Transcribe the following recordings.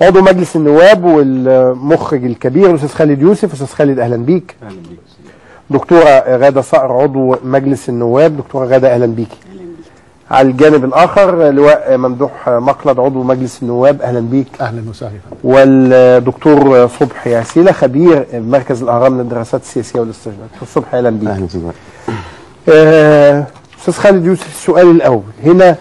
عضو مجلس النواب والمخرج الكبير الاستاذ خالد يوسف استاذ خالد اهلا بيك اهلا بيك دكتوره غاده صقر عضو مجلس النواب دكتوره غاده اهلا بيكي على الجانب الاخر لواء ممدوح مقلد عضو مجلس النواب اهلا بيك اهلا وسهلا والدكتور صبحي عسيله خبير مركز الاهرام للدراسات السياسيه والاستشراق دكتور صبحي اهلا بيك اهلا وسهلا آه، استاذ خالد يوسف السؤال الاول هنا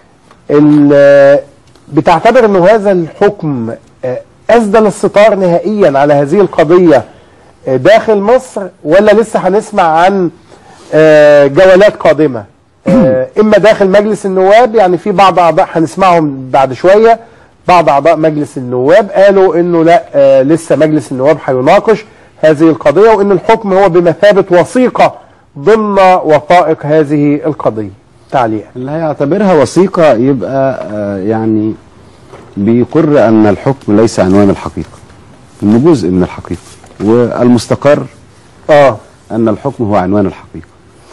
ال- بتعتبر انه هذا الحكم آه، اسدل الستار نهائيا على هذه القضيه آه، داخل مصر ولا لسه هنسمع عن آه، جولات قادمه آه، اما داخل مجلس النواب يعني في بعض اعضاء هنسمعهم بعد شويه بعض اعضاء مجلس النواب قالوا انه لا آه، لسه مجلس النواب هيناقش هذه القضيه وان الحكم هو بمثابه وثيقه ضمن وثائق هذه القضيه تعليق اللي هيعتبرها وثيقة يبقى آه، يعني بيقر أن الحكم ليس عنوان الحقيقة إنه جزء من الحقيقة والمستقر اه أن الحكم هو عنوان الحقيقة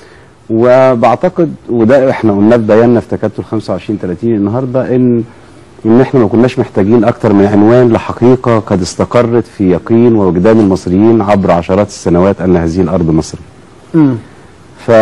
وبعتقد وده احنا قلنا في بياننا في تكتل 25 30 النهارده ان ان احنا ما كناش محتاجين اكتر من عنوان لحقيقه قد استقرت في يقين ووجدان المصريين عبر عشرات السنوات ان هذه الارض مصريه. امم ف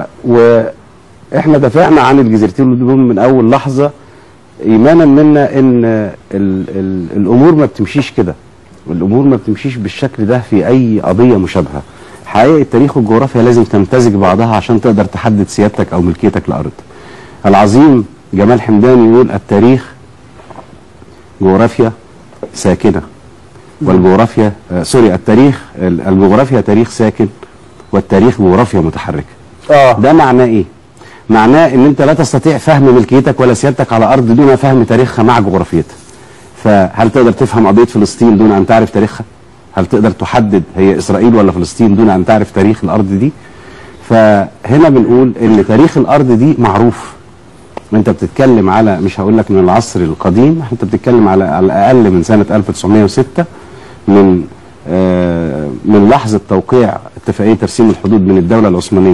واحنا دافعنا عن الجزيرتين دول من اول لحظه ايمانا منا ان ال... ال... الامور ما بتمشيش كده والامور ما بتمشيش بالشكل ده في اي قضيه مشابهه حقيقه التاريخ والجغرافيا لازم تمتزج بعضها عشان تقدر تحدد سيادتك او ملكيتك لارض العظيم جمال حمدان يقول التاريخ جغرافيا ساكنه والجغرافيا آه سوري التاريخ ال- الجغرافيا تاريخ ساكن والتاريخ جغرافيا متحركه اه ده معناه ايه؟ معناه ان انت لا تستطيع فهم ملكيتك ولا سيادتك على ارض دون فهم تاريخها مع جغرافيتها. فهل تقدر تفهم قضيه فلسطين دون ان تعرف تاريخها؟ هل تقدر تحدد هي اسرائيل ولا فلسطين دون ان تعرف تاريخ الارض دي؟ فهنا بنقول ان تاريخ الارض دي معروف. انت بتتكلم على مش هقول لك من العصر القديم، انت بتتكلم على على الاقل من سنه 1906 من آه من لحظه توقيع اتفاقيه ترسيم الحدود بين الدوله العثمانيه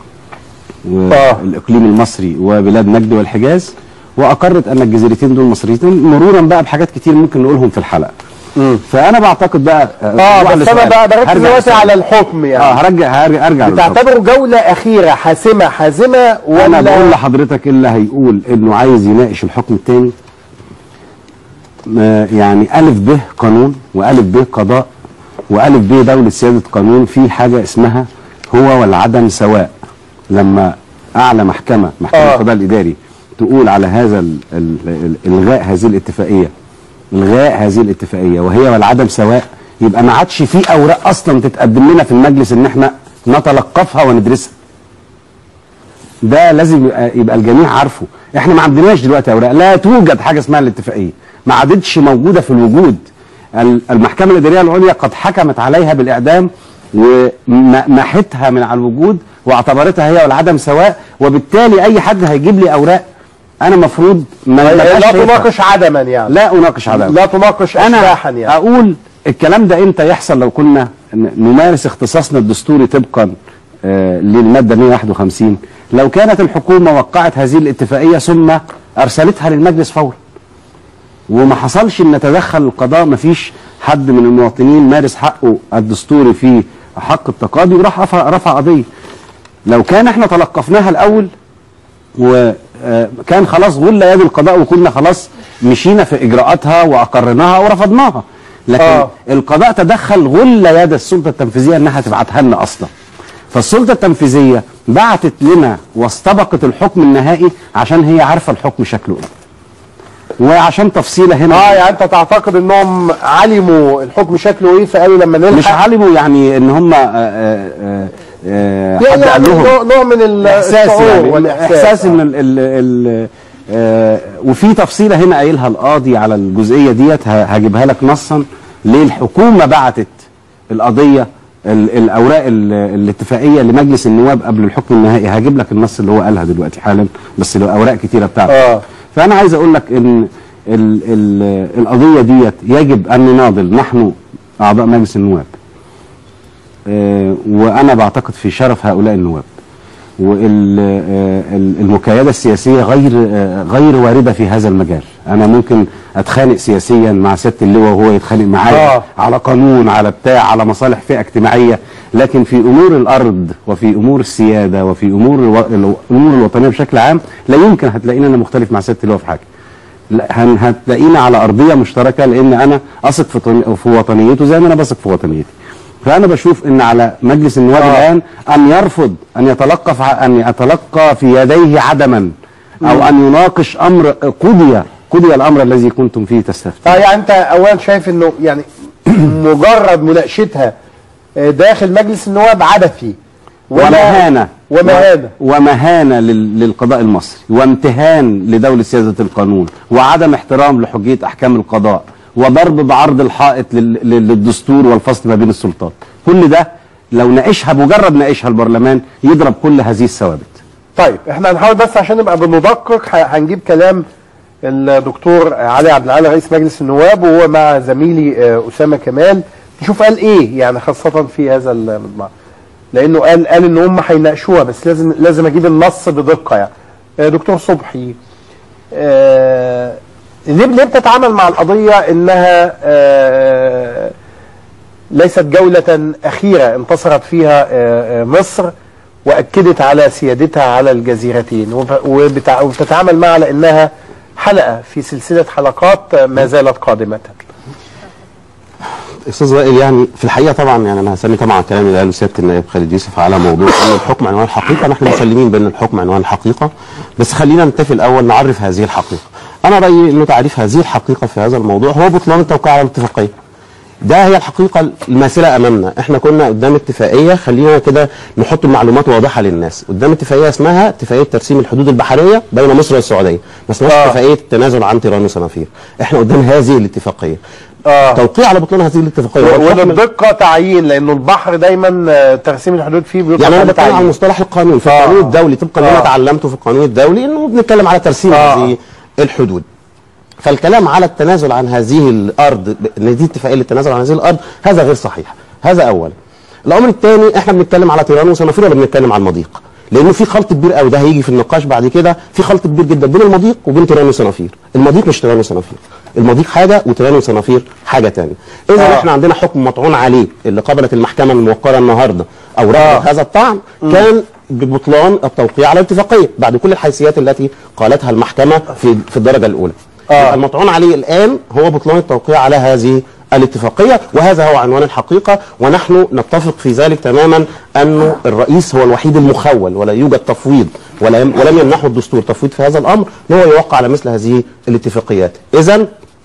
والاقليم المصري وبلاد نجد والحجاز واقرت ان الجزيرتين دول مصريتين مرورا بقى بحاجات كتير ممكن نقولهم في الحلقه. فانا بعتقد بقى اه روح بس انا لسؤالك. بقى بركز هرجع دلوقتي لسؤالك. على الحكم يعني اه هرجع هرجع ارجع للحكم. بتعتبره جوله اخيره حاسمه حازمه ولا انا بقول لحضرتك اللي هيقول انه عايز يناقش الحكم الثاني يعني الف ب قانون والف ب قضاء والف ب دوله سياده قانون في حاجه اسمها هو والعدم سواء لما اعلى محكمه محكمه آه. القضاء الاداري تقول على هذا ال- ال- ال- الغاء هذه الاتفاقيه الغاء هذه الاتفاقيه وهي والعدم سواء يبقى ما عادش في اوراق اصلا تتقدم لنا في المجلس ان احنا نتلقفها وندرسها ده لازم يبقى, يبقى الجميع عارفه احنا ما عندناش دلوقتي اوراق لا توجد حاجه اسمها الاتفاقيه ما عادتش موجوده في الوجود ال- المحكمه الاداريه العليا قد حكمت عليها بالاعدام ومحتها من على الوجود واعتبرتها هي والعدم سواء وبالتالي اي حد هيجيب لي اوراق انا مفروض ما ما لا بقاش شايفها. تناقش عدما يعني لا اناقش عدم لا تناقش انا اشباحا يعني اقول الكلام ده امتى يحصل لو كنا ن- نمارس اختصاصنا الدستوري طبقا آه للماده 151 لو كانت الحكومه وقعت هذه الاتفاقيه ثم ارسلتها للمجلس فورا وما حصلش ان تدخل القضاء ما فيش حد من المواطنين مارس حقه الدستوري في حق التقاضي وراح رفع رفع قضيه لو كان احنا تلقفناها الاول وكان خلاص غل يد القضاء وكنا خلاص مشينا في اجراءاتها واقرناها ورفضناها لكن آه. آه. القضاء تدخل غل يد السلطه التنفيذيه انها تبعتها لنا اصلا فالسلطه التنفيذيه بعتت لنا واستبقت الحكم النهائي عشان هي عارفه الحكم شكله ايه وعشان تفصيله هنا اه يعني انت تعتقد انهم علموا الحكم شكله ايه فقالوا لما نلحق مش علموا يعني ان هم آه، آه، آه، آه، حد يعني قال لهم نوع- نوع من احساس الشعور يعني والاحساس احساس آه. ان ال ال ال آه وفي تفصيله هنا قايلها القاضي على الجزئيه ديت ه- هجيبها لك نصا ليه الحكومه بعتت القضيه ال- الاوراق ال- الاتفاقيه لمجلس النواب قبل الحكم النهائي هجيب لك النص اللي هو قالها دلوقتي حالا بس له اوراق كتيره بتاعته آه. فانا عايز اقول لك ان ال ال القضيه ديت يجب ان نناضل نحن اعضاء مجلس النواب آه، وانا بعتقد في شرف هؤلاء النواب والمكايده السياسيه غير آه، غير وارده في هذا المجال انا ممكن اتخانق سياسيا مع سياده اللواء وهو يتخانق معايا آه. على قانون على بتاع على مصالح فئه اجتماعيه لكن في امور الارض وفي امور السياده وفي امور الو... الامور الوطنيه بشكل عام لا يمكن هتلاقيني انا مختلف مع سياده اللواء في حاجه لا هن هتلاقينا على ارضيه مشتركه لان انا اثق في, طن... في وطنيته زي ما انا بثق في وطنيتي فانا بشوف ان على مجلس النواب آه. الان ان يرفض ان يتلقى في ع- ان يتلقى في يديه عدما او ان يناقش امر قضي قضي الامر الذي كنتم فيه تستفتون اه يعني انت اولا شايف انه يعني مجرد مناقشتها آه، داخل مجلس النواب عبثي ولا- ومهانة ومهانه ومهانة لل- للقضاء المصري وامتهان لدولة سيادة القانون وعدم احترام لحجية أحكام القضاء وضرب بعرض الحائط لل- لل- للدستور والفصل ما بين السلطات كل ده لو ناقشها مجرد ناقشها البرلمان يضرب كل هذه الثوابت طيب احنا هنحاول بس عشان نبقى بندقق ه- هنجيب كلام الدكتور علي عبد العال رئيس مجلس النواب وهو مع زميلي آه، اسامه كمال نشوف قال ايه يعني خاصه في هذا المجمع لانه قال قال ان هم هيناقشوها بس لازم لازم اجيب النص بدقه يعني آه، دكتور صبحي آه، ليه ليه بتتعامل مع القضيه انها آه، ليست جولة أخيرة انتصرت فيها آه، آه، مصر وأكدت على سيادتها على الجزيرتين وب- وبتع- وبتتعامل معها على أنها حلقة في سلسلة حلقات آه، ما زالت قادمة استاذ وائل يعني في الحقيقه طبعا يعني انا هسمي طبعا الكلام اللي قاله سياده النائب خالد يوسف على موضوع ان الحكم عنوان الحقيقه نحن مسلمين بان الحكم عنوان الحقيقه بس خلينا نتفق الاول نعرف هذه الحقيقه انا رايي انه تعريف هذه الحقيقه في هذا الموضوع هو بطلان التوقيع على الاتفاقيه ده هي الحقيقه الماثله امامنا احنا كنا قدام اتفاقيه خلينا كده نحط المعلومات واضحه للناس قدام اتفاقيه اسمها اتفاقيه ترسيم الحدود البحريه بين مصر والسعوديه ما اسمهاش آه. اتفاقيه التنازل عن تيران وصنافير احنا قدام هذه الاتفاقيه آه. توقيع على بطلان هذه الاتفاقيه والحكم- وللدقة تعيين لأنه البحر دايما آه، ترسيم الحدود فيه بيطلق يعني انا عليه بتكلم عن تعيين. مصطلح القانون في آه. القانون الدولي طبقا لما آه. تعلمته في القانون الدولي انه بنتكلم على ترسيم آه. هذه الحدود فالكلام على التنازل عن هذه الارض ب- ان دي اتفاقيه للتنازل عن هذه الارض هذا غير صحيح هذا اولا الامر الثاني احنا بنتكلم على تيران وصنافير ولا بنتكلم على المضيق لانه في خلط كبير قوي ده هيجي في النقاش بعد كده في خلط كبير جدا بين المضيق وبين تيران وصنافير المضيق مش تيران وصنافير المضيق حاجه وتيران وصنافير حاجه ثانيه اذا آه. احنا عندنا حكم مطعون عليه اللي قبلت المحكمه الموقره النهارده او رفضت آه. هذا الطعن كان ببطلان التوقيع على الاتفاقيه بعد كل الحيثيات التي قالتها المحكمه في في الدرجه الاولى آه. يبقى المطعون عليه الان هو بطلان التوقيع على هذه الاتفاقيه وهذا هو عنوان الحقيقه ونحن نتفق في ذلك تماما انه الرئيس هو الوحيد المخول ولا يوجد تفويض ولا يم ولم يمنحه الدستور تفويض في هذا الامر ان هو يوقع على مثل هذه الاتفاقيات اذا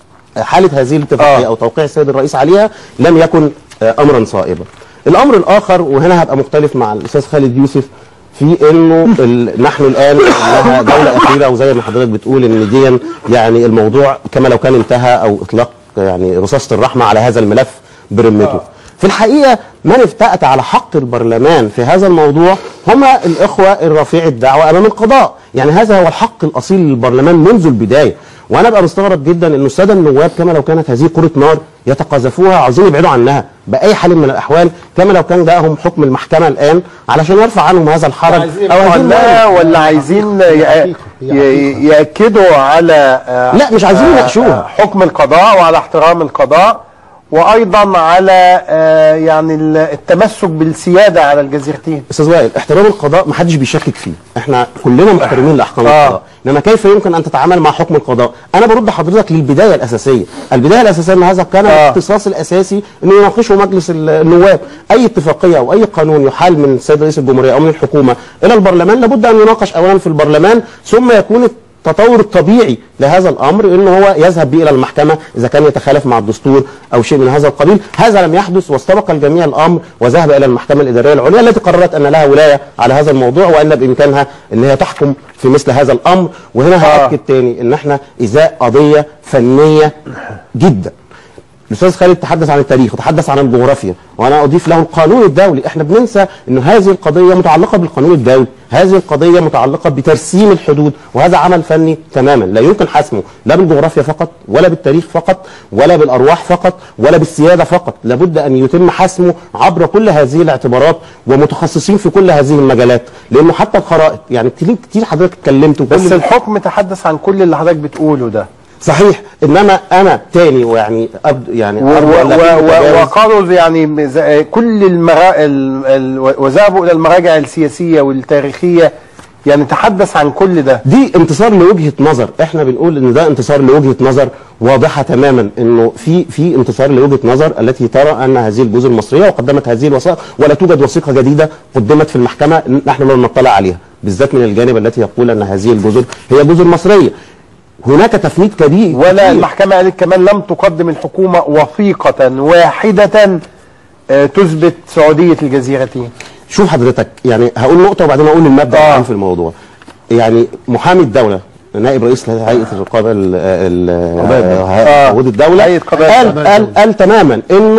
حاله هذه الاتفاقيه آه. او توقيع السيد الرئيس عليها لم يكن آه، امرا صائبا الامر الاخر وهنا هبقى مختلف مع الاستاذ خالد يوسف في انه ال... نحن الان انها دوله اخيره وزي ما حضرتك بتقول ان دي يعني الموضوع كما لو كان انتهى او اطلاق يعني رصاصه الرحمه على هذا الملف برمته في الحقيقه من افتأت على حق البرلمان في هذا الموضوع هم الاخوه الرافعي الدعوه امام القضاء يعني هذا هو الحق الاصيل للبرلمان منذ البدايه وانا بقى مستغرب جدا انه الساده النواب كما لو كانت هذه كره نار يتقاذفوها عاوزين يبعدوا عنها باي حال من الاحوال كما لو كان جاءهم حكم المحكمه الان علشان يرفع عنهم هذا الحرج عايزين او هذه ولا الموارد. ولا عايزين ي- ي- يأكدوا على آه، لا، مش عايزين آه، يناقشوها. آه، حكم القضاء وعلى احترام القضاء وايضا على آه، يعني ال- التمسك بالسياده على الجزيرتين استاذ وائل احترام القضاء ما حدش بيشكك فيه احنا كلنا محترمين لاحكام آه. القضاء انما كيف يمكن ان تتعامل مع حكم القضاء انا برد حضرتك للبدايه الاساسيه البدايه الاساسيه ان هذا كان آه. الاختصاص الاساسي انه يناقشه مجلس ال- النواب اي اتفاقيه او اي قانون يحال من السيد رئيس الجمهوريه او من الحكومه الى البرلمان لابد ان يناقش اولا في البرلمان ثم يكون التطور الطبيعي لهذا الامر ان هو يذهب به الى المحكمه اذا كان يتخالف مع الدستور او شيء من هذا القبيل هذا لم يحدث واستبق الجميع الامر وذهب الى المحكمه الاداريه العليا التي قررت ان لها ولايه على هذا الموضوع وان بامكانها ان هي تحكم في مثل هذا الامر وهنا آه. هاكد تاني ان احنا ازاء قضيه فنيه جدا الاستاذ خالد تحدث عن التاريخ وتحدث عن الجغرافيا وانا اضيف له القانون الدولي احنا بننسى ان هذه القضيه متعلقه بالقانون الدولي هذه القضيه متعلقه بترسيم الحدود وهذا عمل فني تماما لا يمكن حسمه لا بالجغرافيا فقط ولا بالتاريخ فقط ولا بالارواح فقط ولا بالسياده فقط لابد ان يتم حسمه عبر كل هذه الاعتبارات ومتخصصين في كل هذه المجالات لانه حتى الخرائط يعني كتير كتير حضرتك اتكلمت وكل بس الحكم تحدث عن كل اللي حضرتك بتقوله ده صحيح انما انا تاني ويعني أبد يعني و- أرجو و- أن لا يكون و- تجاوز. وقالوا يعني ز- كل المرا... ال... ال... وذهبوا الى المراجع السياسيه والتاريخيه يعني تحدث عن كل ده دي انتصار لوجهه نظر احنا بنقول ان ده انتصار لوجهه نظر واضحه تماما انه في في انتصار لوجهه نظر التي ترى ان هذه الجزر مصريه وقدمت هذه الوثائق ولا توجد وثيقه جديده قدمت في المحكمه نحن لم نطلع عليها بالذات من الجانب التي يقول ان هذه الجزر هي جزر مصريه هناك تفنيد كبير ولا كتير. المحكمه قالت كمان لم تقدم الحكومه وثيقه واحده آه، تثبت سعوديه الجزيرتين شوف حضرتك يعني هقول نقطة وبعدين أقول المبدأ آه. العام في الموضوع يعني محامي الدولة نائب رئيس هيئة الرقابة ال- ال- آه. عقود الدولة هيئة قضايا قال, الدولة. قال, قال تماما إنه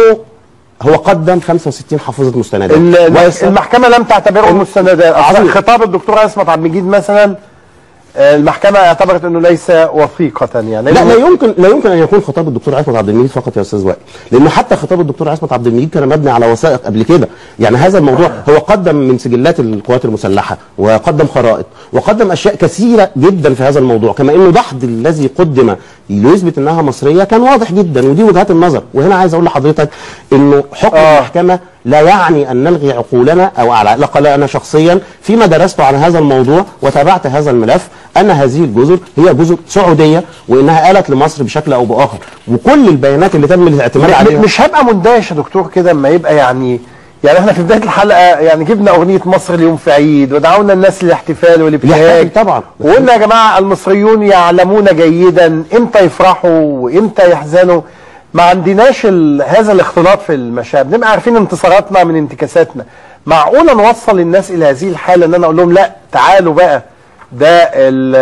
هو قدم 65 حافظة مستندات ال- ويس- المحكمه لم تعتبره مستندات عظيم. أصلاً خطاب الدكتور عصمت عبد المجيد مثلا آه، المحكمه اعتبرت انه ليس وثيقه يعني لا لا يمكن لا يمكن ان يكون خطاب الدكتور عصمت عبد المجيد فقط يا استاذ وائل لانه حتى خطاب الدكتور عصمت عبد المجيد كان مبني على وثائق قبل كده يعني هذا الموضوع هو قدم من سجلات القوات المسلحه وقدم خرائط وقدم اشياء كثيره جدا في هذا الموضوع كما انه دحض الذي قدم ليثبت انها مصريه كان واضح جدا ودي وجهات النظر وهنا عايز اقول لحضرتك انه حكم آه. المحكمه لا يعني ان نلغي عقولنا او على الاقل انا شخصيا فيما درست عن هذا الموضوع وتابعت هذا الملف ان هذه الجزر هي جزر سعوديه وانها آلت لمصر بشكل او باخر وكل البيانات اللي تم الاعتماد عليها م- مش هبقى مندهش يا دكتور كده اما يبقى يعني يعني احنا في بدايه الحلقه يعني جبنا اغنيه مصر اليوم في عيد ودعونا الناس للاحتفال والابتهاج الاحتفال طبعا. وقلنا يا جماعه المصريون يعلمون جيدا امتى يفرحوا وامتى يحزنوا ما عندناش ال... هذا الاختلاط في المشاعر بنبقى عارفين انتصاراتنا من انتكاساتنا معقوله نوصل الناس الى هذه الحاله ان انا اقول لهم لا تعالوا بقى ده ال...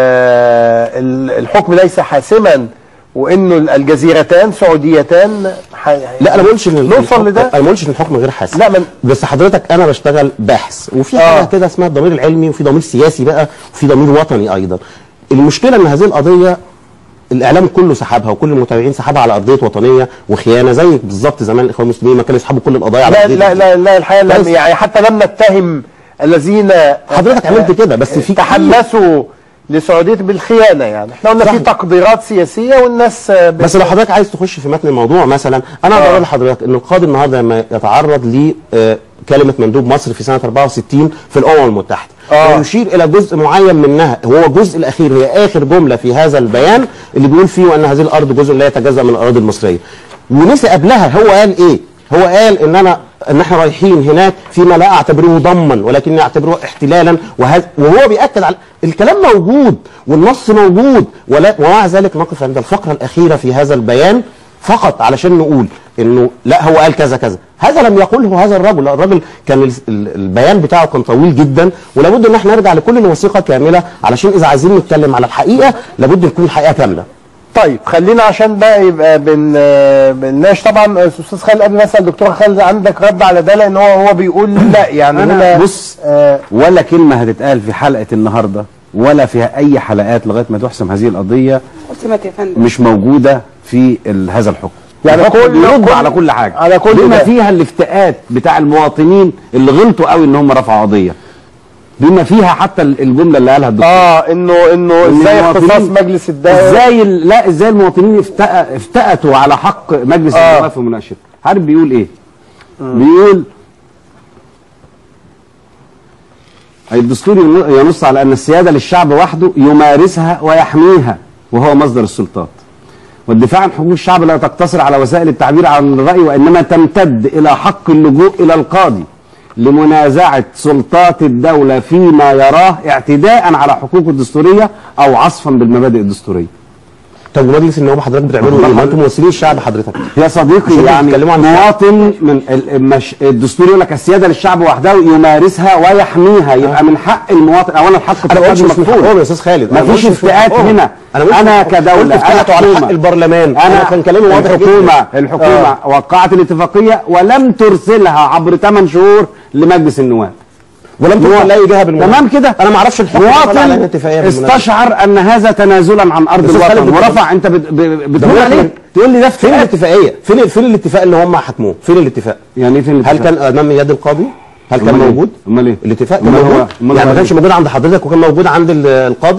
ال... الحكم ليس حاسما وانه الجزيرتان سعوديتان ح... لا انا ما بقولش ان نوصل الحكم- لده انا ما بقولش ان الحكم غير حاسم لا، من- بس حضرتك انا بشتغل باحث وفي آه. حاجه كده اسمها الضمير العلمي وفي ضمير سياسي بقى وفي ضمير وطني ايضا المشكله ان هذه القضيه الاعلام كله سحبها وكل المتابعين سحبها على ارضيه وطنيه وخيانه زي بالظبط زمان الاخوان المسلمين ما كانوا يسحبوا كل القضايا على لا أرضية لا لا, لا الحقيقه لم كويس. يعني حتى لم نتهم الذين حضرتك عملت كده بس في تحمسوا لسعوديه بالخيانه يعني احنا قلنا في صحيح. تقديرات سياسيه والناس آه، بت- بس لو حضرتك عايز تخش في متن الموضوع مثلا انا اقدر اقول لحضرتك ان القاضي النهارده لما يتعرض ل آه، كلمه مندوب مصر في سنه 64 في الامم المتحده آه. ويشير الى جزء معين منها هو الجزء الاخير هي اخر جمله في هذا البيان اللي بيقول فيه ان هذه الارض جزء لا يتجزا من الاراضي المصريه ونسي قبلها هو قال ايه هو قال ان انا ان احنا رايحين هناك فيما لا اعتبره ضما ولكني اعتبره احتلالا وهذا وهو بياكد على الكلام موجود والنص موجود ولا ومع ذلك نقف عند الفقره الاخيره في هذا البيان فقط علشان نقول انه لا هو قال كذا كذا هذا لم يقله هذا الرجل لا الرجل كان ال- ال- البيان بتاعه كان طويل جدا ولابد ان احنا نرجع لكل الوثيقه كامله علشان اذا عايزين نتكلم على الحقيقه لابد تكون الحقيقه كامله طيب خلينا عشان بقى يبقى بن آه، بنناقش طبعا استاذ خالد قبل مثلا دكتور خالد عندك رد على ده لان هو هو بيقول لا يعني انا هنا بص آه ولا كلمه هتتقال في حلقه النهارده ولا فيها اي حلقات لغايه ما تحسم هذه القضيه قسمت يا فندم مش موجوده في ال- هذا الحكم يعني الحكم كل- بيرد كل- على كل حاجه على كل بما ده. فيها الافتئات بتاع المواطنين اللي غلطوا قوي ان هم رفعوا قضيه بما فيها حتى ال- الجمله اللي قالها الدكتور اه انه انه إن ازاي المواطنين- اختصاص مجلس الدائره ازاي ال- لا ازاي المواطنين افتأ افتأتوا على حق مجلس آه. النواب في مناقشته عارف بيقول ايه بيقول الدستور ين- ينص على ان السياده للشعب وحده يمارسها ويحميها وهو مصدر السلطات والدفاع عن حقوق الشعب لا تقتصر على وسائل التعبير عن الرأي وإنما تمتد إلى حق اللجوء إلى القاضي لمنازعة سلطات الدولة فيما يراه اعتداء على حقوقه الدستورية أو عصفا بالمبادئ الدستورية طب ومجلس النواب حضرتك بتعملوا ايه؟ ما انتم ممثلين الشعب حضرتك يا صديقي مش يعني بتتكلموا عن مواطن من ال- مش الدستور يقول لك السياده للشعب وحده يمارسها ويحميها يبقى من حق المواطن اولا الحق انا ما قلتش التقدم مش من مفروض. حقهم يا استاذ خالد ما أنا ما فيش قلتش مش من افتئات حقهم. هنا انا قلت انا كدوله قلت افتئتوا على حق حكومة. البرلمان انا كان كلامي واضح الحكومه جدا الحكومه وقعت الاتفاقيه ولم ترسلها عبر 8 شهور لمجلس النواب ولم تكن لا جهه بالمناسبة. تمام كده انا ما اعرفش الحكم طلع على مواطن الاتفاقيه بالمناسبة. استشعر ان هذا تنازلا عن ارض أستاذ خالد الوطن بتقول- ورفع انت بت- ب- بتقول ده عليه هو- تقول لي ده فين افتئات الاتفاقيه؟ فين فين الاتفاق اللي هم حكموه؟ فين الاتفاق؟ يعني ايه فين هل الاتفاق؟ كان امام يد القاضي؟ هل كان أمال إيه؟ موجود؟ أمال إيه؟ الاتفاق كان أمال هو- موجود؟ أمال يعني هو ما كانش إيه؟ موجود عند حضرتك وكان موجود عند ال- القاضي؟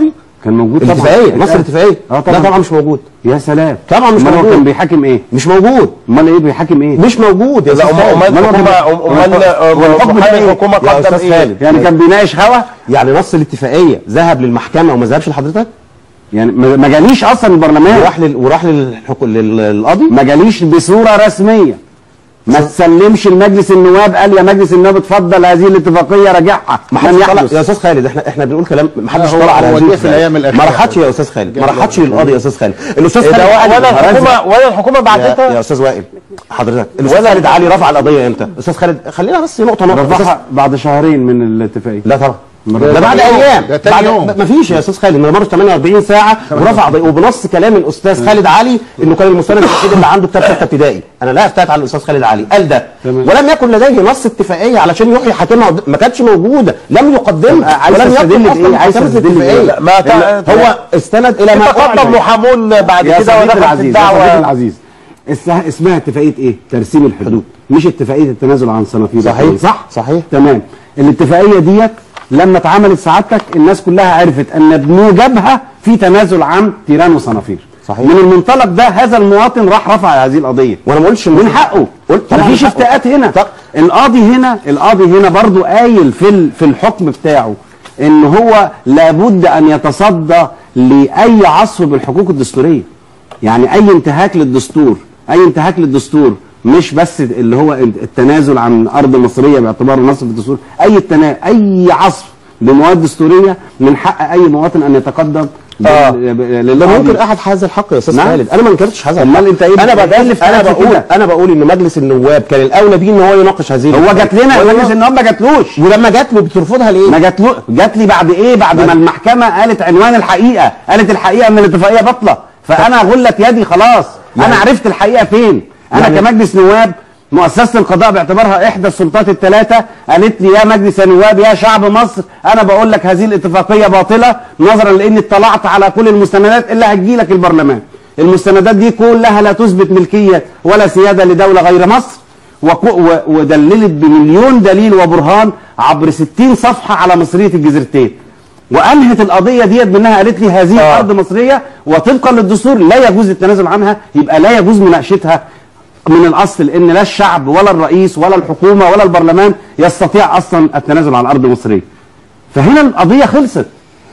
كان موجود طبعا الاتفاقيه نص الاتفاقيه اه طبعا لا طبعا مش موجود يا سلام طبعا مش أمال هو موجود. كان بيحاكم ايه مش موجود امال ايه بيحاكم ايه مش موجود يا لا أستاذ امال خالد. امال الحكومه امال والحكم محامي ده إيه؟ الحكومه يا قدم أستاذ ايه خالد. يعني كان بيناقش هوا يعني نص الاتفاقيه ذهب للمحكمه وما ذهبش لحضرتك يعني ما ما جاليش اصلا البرلمان وراح لل... وراح للحكم للقاضي ما جاليش بصوره رسميه ما تسلمش لمجلس النواب قال يا مجلس النواب اتفضل هذه الاتفاقيه راجعها ما لم حدش طلع يحدث يا استاذ خالد احنا احنا بنقول كلام ما حدش هو- طلع على هو هذه جه في الاتفاقية. الأيام الأخيرة. ما راحتش يا استاذ خالد ما جه راحتش الأيام للقاضي يا استاذ خالد الاستاذ إيه خالد ده علي ولا الحكومه ولا الحكومه يا, بعتتها يا استاذ وائل حضرتك الاستاذ خالد علي رفع القضيه امتى استاذ خالد خلينا بس نقطه نقطه أستاذ- رفعها بعد شهرين من الاتفاقيه لا طبعا مرة- ده بعد تاني يوم. ايام ده تاني بعد يوم. ما فيش يا استاذ خالد ما مرش 48 ساعه ورفع قضيه وبنص كلام الاستاذ خالد علي انه كان المستند الوحيد اللي عنده كتاب سته ابتدائي انا لا افتات على الاستاذ خالد علي قال ده تمام. ولم يكن لديه نص اتفاقيه علشان يحيي حاكمها قد- ما كانتش موجوده لم يقدمها عايز ولم تستدل يكن بإيه؟ اصلا عايز محكمة تستدل بإيه؟ الاتفاقية. لا، ما تع- هو استند الى ما تقدم أعلن. محامون بعد يا كده صديقي ودخل في العزيز يا صديقي الدعوه العزيز اسمها اسمها اتفاقيه ايه؟ ترسيم الحدود مش اتفاقيه التنازل عن صنافير صحيح. الحدود، صح؟ صحيح. تمام الاتفاقيه ديت لما اتعملت سعادتك الناس كلها عرفت ان بموجبها في تنازل عن تيران وصنافير صحيح. من المنطلق ده هذا المواطن راح رفع هذه القضيه وانا ما قلتش إن- من حقه قلت طبعاً مفيش من حقه. افتاءات هنا طب- القاضي هنا القاضي هنا برضو قايل في ال- في الحكم بتاعه ان هو لابد ان يتصدى لاي عصف بالحقوق الدستوريه يعني اي انتهاك للدستور اي انتهاك للدستور مش بس اللي هو التنازل عن ارض مصريه باعتباره نص في الدستور اي التنا... اي عصف بمواد دستوريه من حق اي مواطن ان يتقدم آه. لل- ده للقاضي. ممكن احد هذا الحق يا استاذ نعم. خالد انا ما انكرتش هذا أمال الحق. أنت إيه انا بتألف بقول انا حاجة بقول كده؟ انا بقول ان مجلس النواب كان الاولى بيه ان هو يناقش هذه هو الاتفاقية. جات لنا ولا- مجلس النواب ما جاتلوش ولما جات له بترفضها ليه؟ ما جات له جات لي بعد ايه بعد ما المحكمه قالت عنوان الحقيقه قالت الحقيقه ان الاتفاقيه باطله فانا غلت يدي خلاص انا يعني- عرفت الحقيقه فين انا يعني- كمجلس نواب مؤسسه القضاء باعتبارها احدى السلطات الثلاثه قالت لي يا مجلس النواب يا شعب مصر انا بقول لك هذه الاتفاقيه باطله نظرا لاني اطلعت على كل المستندات اللي هتجي لك البرلمان المستندات دي كلها لا تثبت ملكيه ولا سياده لدوله غير مصر وكو- و- ودللت بمليون دليل وبرهان عبر 60 صفحة على مصرية الجزيرتين وأنهت القضية ديت بأنها قالت لي هذه آه. أرض مصرية وطبقا للدستور لا يجوز التنازل عنها يبقى لا يجوز مناقشتها من الأصل لأن لا الشعب ولا الرئيس ولا الحكومة ولا البرلمان يستطيع أصلا التنازل عن أرض مصرية فهنا القضية خلصت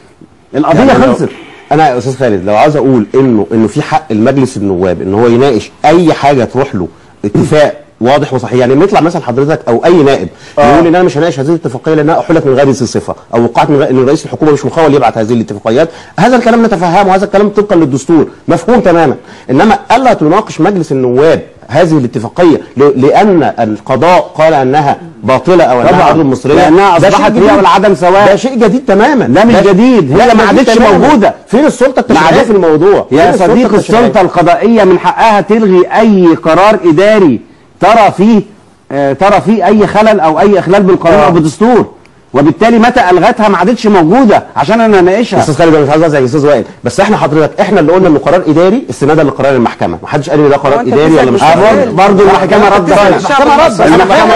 القضية يعني لو- خلصت انا يا استاذ خالد لو عاوز اقول انه انه في حق المجلس النواب ان هو يناقش اي حاجه تروح له اتفاق واضح وصحيح يعني لما يطلع مثلا حضرتك او اي نائب آه. يقول ان انا مش هناقش هذه الاتفاقيه لانها احلت من غير ذي صفه او وقعت من غير ان رئيس الحكومه مش مخول يبعت هذه الاتفاقيات هذا الكلام نتفهمه هذا الكلام طبقا للدستور مفهوم تماما انما الا تناقش مجلس النواب هذه الاتفاقيه ل- لان القضاء قال انها باطله او انها طبعاً. ارض مصريه لأنها ده شيء أصبحت هي جديد. والعدم سواء. ده شيء جديد تماما ده مش جديد. هي لا، ما جديد عادتش تماماً. موجودة. فين السلطه ما التشريعيه عادت- في الموضوع يا فين صديق التشريعية؟ السلطة القضائية من حقها تلغي أي قرار إداري ترى فيه آه، ترى فيه أي خلل أو أي إخلال بالقانون آه. أو بالدستور وبالتالي متى ألغتها ما عادتش موجودة عشان أنا أناقشها استاذ خالد انا مش عايز ازعج استاذ وائل بس احنا حضرتك احنا اللي قلنا انه قرار اداري استنادا لقرار المحكمه ما حدش قال لي ده قرار هو أنت اداري ولا بتسأل مش آه، قرار برضه- برضه المحكمة ردت المحكمه ردت المحكمة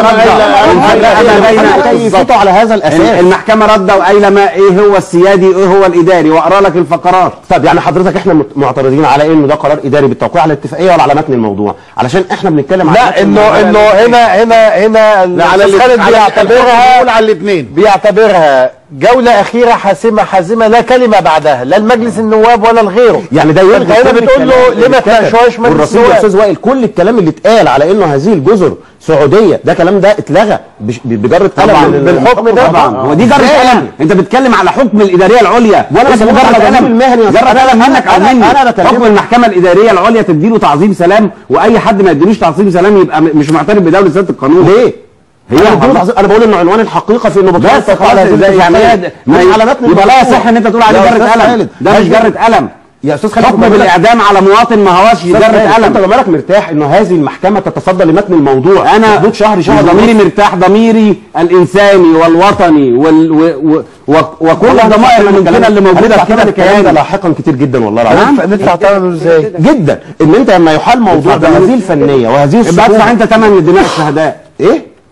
ردت الفرق يفوتوا على هذا الاساس المحكمة ردة وقايلة ما إيه هو السيادي وإيه هو الإداري وأقرأ لك الفقرات طب يعني حضرتك احنا مت- معترضين على انه ده قرار اداري بالتوقيع على الاتفاقيه ولا على متن الموضوع علشان احنا بنتكلم على لا متن انه الموضوع. انه هنا هنا هنا لا على الأستاذ خالد على بيعتبرها بيعتبرها على الاثنين بيعتبرها جولة أخيرة حاسمة حازمة لا كلمة بعدها لا المجلس النواب ولا لغيره يعني ده يلغي انت هنا كل بتقول له الكلام ليه ما اللي اتكتب. تناقشوهاش مجلس والرصيد يا النواب استاذ وائل كل الكلام اللي اتقال على انه هذه الجزر سعوديه ده كلام ده اتلغى بش- بجره قلم طبعا من ال- بالحكم ده طبعا طبعا. هو دي جرة إزاي قلم يعني؟ انت بتتكلم على حكم الاداريه العليا وأنا اسمه بكلمك على جرة التعليم قلم المهني يا أستاذ. جرة أنا- قلم منك أنا- او مني أنا بكلمك. حكم المحكمه الاداريه العليا تديله تعظيم سلام واي حد ما يديلوش تعظيم سلام يبقى م- مش معترف بدوله سياده القانون ليه؟ هي انا, بقول حضرتك- انا بقول انه عنوان الحقيقه في انه بس بطل خلاص ازاي يعني هي- ما مش ي- على متن يبقى لا الموضوع. يصح ان انت تقول عليه يا جرة أستاذ قلم خالد، ده مش هذه- جرة قلم يا استاذ خالد حكم خد بالك- بالاعدام على مواطن ما هوش أستاذ جرة خالد، انت قلم ضميرك مرتاح انه هذه المحكمه تتصدى لمتن الموضوع انا حدود شهر شهر ضميري مرتاح ضميري الانساني والوطني وال و و و وكل الضمائر الممكنه اللي موجوده في كده الكلام ده الكيان لاحقا كتير جدا والله العظيم ندفع- ندفع ثمنه ازاي؟ جدا ان انت لما يحال موضوع ندفع بهذه ثمنه. الفنيه وهذه يبقى ادفع الصعوبه انت ثمن دماء الشهداء ايه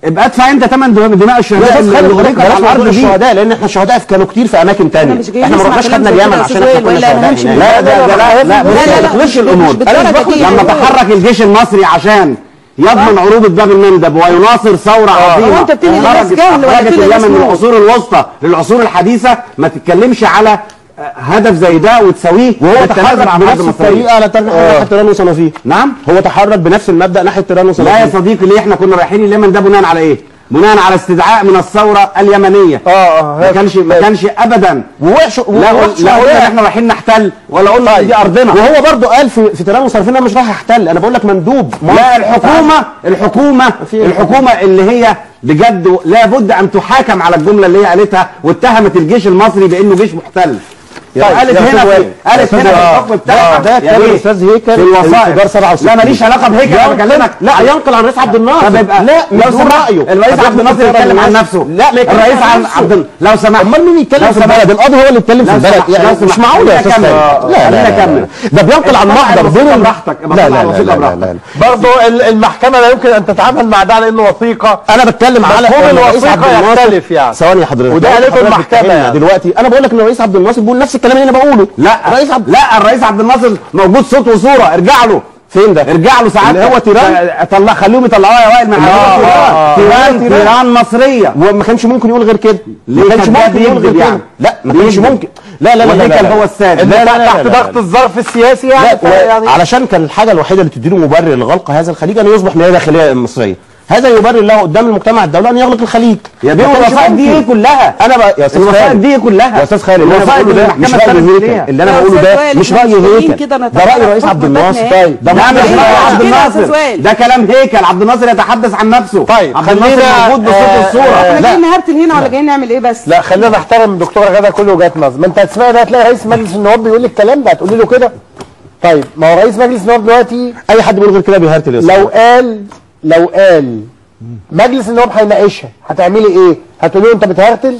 ابقى ادفع انت ثمن دماء الشهداء لا اللي خلي غرقت بالك على الارض دي الشهداء لان احنا الشهداء كانوا كتير في اماكن تانية مش جايين احنا ما نسمع رحناش كلام خدنا زي اليمن كده عشان يا احنا كنا ولا أنا شهداء همشي هناك. لا ده ده لا لا بص لا، لا، تخلصش مش- الامور مش بالدرجة دي. لما تحرك الجيش المصري عشان يضمن عروبة باب المندب ويناصر ثورة عظيمة هو أنت بتنقل الناس خرجت جهل ولا أخرجت بتنقل الناس اليمن من نور؟ العصور الوسطى للعصور الحديثة ما تتكلمش على آه، هدف زي ده وتساويه وهو بالتنازل تحرك عن بنفس الأرض المصرية. الطريقه على تر- ناحيه تيران وصنافير نعم هو تحرك بنفس المبدا ناحيه تيران لا يا وصنافير صديقي ليه احنا كنا رايحين اليمن ده بناء على ايه؟ بناء على استدعاء من الثورة اليمنية اه اه ما كانش ما كانش ابدا ووحش لا ووحش لا قلنا شهداء. احنا رايحين نحتل ولا قلنا دي ارضنا وهو برضه قال في في تيران وصنافير انا مش رايح احتل انا بقول لك مندوب لا الحكومة الحكومة في- الحكومة اللي هي بجد لابد ان تحاكم على الجملة اللي هي قالتها واتهمت الجيش المصري بانه جيش محتل طيب، قالت يا هنا أستاذ في وائل. يا قالت أستاذ هنا في وائل. الحكم بتاعها ده يا كلام بيه، الأستاذ هيكل في الوثائق انفجار 67. لا ماليش علاقة بهيكل انا بكلمك لا ينقل عن رئيس عبد الناصر طب يبقى لا لو بدون سمحت رايه الرئيس طب عبد الناصر يتكلم يتكلم عن عن نفسه لا ما يتكلمش الرئيس عن عن نفسه. عبد لو سمحت امال مين يتكلم لو في سمحت. البلد القاضي هو اللي يتكلم في لو البلد سمحت. يعني لو مش سمحت. معقول يا خلينا استاذ أكمل. خالد. لا خلينا لا لا أكمل. ده بينقل عن ابقى محضر الوثيقة دون براحتك. ابقى لا طلع لا لا الوثيقة لا براحتك. لا لا برضه ال- المحكمة لا يمكن أن تتعامل مع ده لأنه وثيقة انا بتكلم على مفهوم إن الرئيس الوثيقة عبد الناصر- يختلف يعني. ثواني يا حضرتك وده قالته حضرتك المحكمة بتتكلم يعني. دلوقتي انا بقول لك ان الرئيس عبد الناصر بيقول نفس الكلام اللي انا بقوله لا الرئيس عبد لا الرئيس عبد الناصر موجود صوت وصوره ارجع له فين ده؟ ارجع له ساعات اللي هو تيران؟ طلع خليهم يطلعوها يا وائل من آه، على آه، تيران تيران. تيران مصريه وما كانش ممكن يقول غير كده ليه ما كانش كان ممكن ده يقول غير بيكذب كده يعني؟ لا ما كانش بيكذب. ممكن لا لا لا لا والهيكل لا. هو السادس اللي لا، لا، لا، تحت لا، لا. ضغط الظرف السياسي يعني لا و- يعني علشان كان الحاجه الوحيده اللي تديله مبرر لغلق هذا الخليج ان يصبح مياه داخليه مصريه هذا يبرر له قدام المجتمع الدولي ان يغلق الخليج يا بيه ما كانش الوثائق دي ممكن. ايه كلها انا بقى يا استاذ الوثائق خالد دي كلها يا استاذ خالد اللي انا الوثائق بقوله اللي ده مش المحكمة راي اتكلمت هيكل فيها. اللي انا يا بقوله أستاذ ده وائل، مش إحنا راي مش جايين هيكل كده ده نتعرف راي رئيس حكم عبد الناصر بتاعتنا إيه؟ ده لا معنى مش إيه رأي بقى عبد كده يا الناصر أستاذ وائل؟ ده كلام هيكل عبد الناصر يتحدث عن نفسه طيب، عبد الناصر خلينا، موجود بصوت آه، الصوره احنا لا. جايين نهرتل هنا ولا جايين نعمل ايه بس؟ لا خلينا نحترم الدكتوره غاده كل وجهات نظر ما انت هتسمعي ده هتلاقي رئيس مجلس النواب بيقول لك الكلام ده هتقولي له كده طيب ما هو رئيس مجلس النواب دلوقتي اي حد بيقول غير كده بيهرتل يا أستاذ. لو قال لو قال مجلس النواب هيناقشها هتعملي ايه؟ هتقولي له انت بتهرتل؟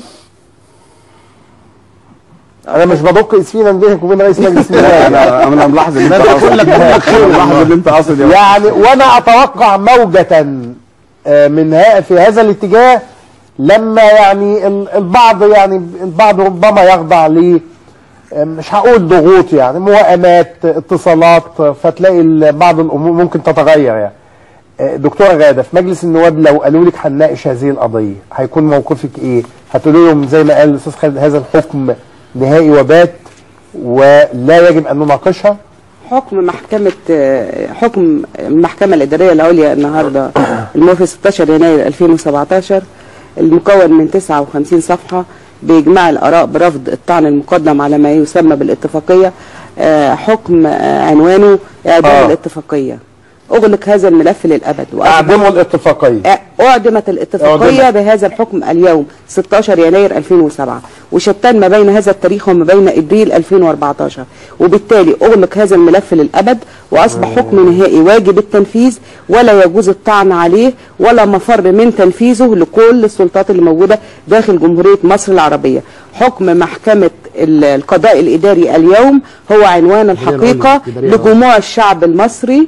انا مش بدق اسفينا بينك وبين رئيس مجلس النواب انا انا ملاحظ ان انت قاصد ملاحظ ان انت قاصد يا يعني وانا اتوقع موجة آه، من ها في هذا الاتجاه لما يعني ال- البعض يعني البعض ربما يخضع ل آه، مش هقول ضغوط يعني موائمات اتصالات آه، فتلاقي ال- بعض الامور ممكن تتغير يعني آه، دكتوره غاده في مجلس النواب لو قالوا لك هنناقش هذه القضيه هيكون موقفك ايه؟ هتقولوا لهم زي ما قال الاستاذ خالد هذا الحكم نهائي وبات ولا يجب ان نناقشها؟ حكم محكمة آه، حكم المحكمة الإدارية العليا النهاردة الموافق 16 يناير 2017 المكون من 59 صفحة بإجماع الآراء برفض الطعن المقدم على ما يسمى بالاتفاقية آه، حكم آه، عنوانه إعدام آه. الاتفاقية أغلق هذا الملف للأبد وأصبح اعدموا الاتفاقيه أعدمت الاتفاقية أعدمت. بهذا الحكم اليوم 16 يناير 2007 وشتان ما بين هذا التاريخ وما بين إبريل 2014 وبالتالي أغلق هذا الملف للأبد وأصبح حكم نهائي واجب التنفيذ ولا يجوز الطعن عليه ولا مفر من تنفيذه لكل السلطات اللي موجودة داخل جمهورية مصر العربية حكم محكمة ال- القضاء الإداري اليوم هو عنوان الحقيقة لجموع الشعب المصري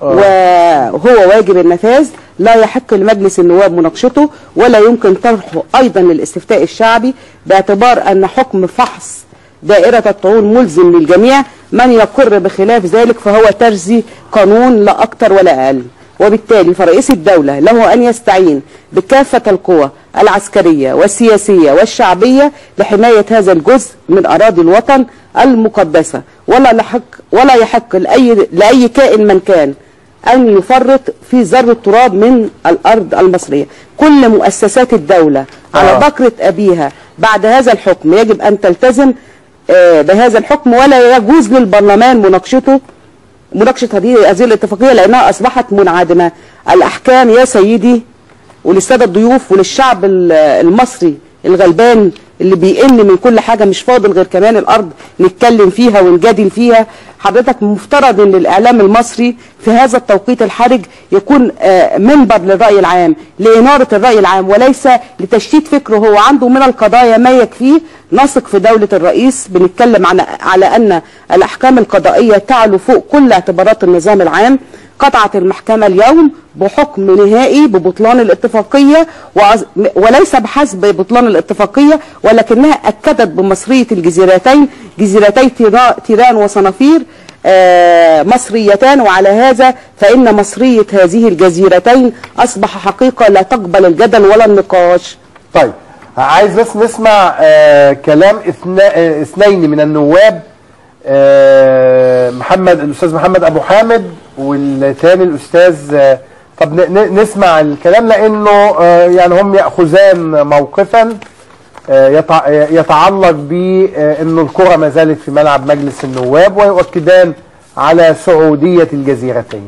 وهو واجب النفاذ لا يحق لمجلس النواب مناقشته ولا يمكن طرحه ايضا للاستفتاء الشعبي باعتبار ان حكم فحص دائرة الطعون ملزم للجميع من يقر بخلاف ذلك فهو ترزي قانون لا اكثر ولا اقل وبالتالي فرئيس الدولة له أن يستعين بكافة القوى العسكرية والسياسية والشعبية لحماية هذا الجزء من أراضي الوطن المقدسة ولا لحق ولا يحق لأي لأي كائن من كان أن يفرط في ذر تراب من الأرض المصرية كل مؤسسات الدولة على آه. بكرة أبيها بعد هذا الحكم يجب أن تلتزم آه، بهذا الحكم ولا يجوز للبرلمان مناقشته مناقشة هذه هذه الاتفاقية لأنها أصبحت منعدمة الأحكام يا سيدي وللسادة الضيوف وللشعب ال- المصري الغلبان اللي بيئن من كل حاجة مش فاضل غير كمان الأرض نتكلم فيها ونجادل فيها حضرتك مفترض ان الإعلام المصري في هذا التوقيت الحرج يكون آه، منبر للرأي العام لإنارة الرأي العام وليس لتشتيت فكره هو عنده من القضايا ما يكفيه نثق في دولة الرئيس بنتكلم عن على أن الأحكام القضائية تعلو فوق كل اعتبارات النظام العام قطعت المحكمة اليوم بحكم نهائي ببطلان الاتفاقية وأز- وليس بحسب بطلان الاتفاقية ولكنها أكدت بمصرية الجزيرتين جزيرتي تيرا- تيران وصنافير آه، مصريتان وعلى هذا فإن مصرية هذه الجزيرتين أصبح حقيقة لا تقبل الجدل ولا النقاش طيب عايز بس نسمع آه كلام اثنا- آه، اثنين من النواب آه محمد الاستاذ محمد ابو حامد والثاني الاستاذ آه طب ن- ن- نسمع الكلام لانه آه يعني هم ياخذان موقفا آه يتع- يتعلق بانه الكره ما زالت في ملعب مجلس النواب ويؤكدان على سعوديه الجزيرتين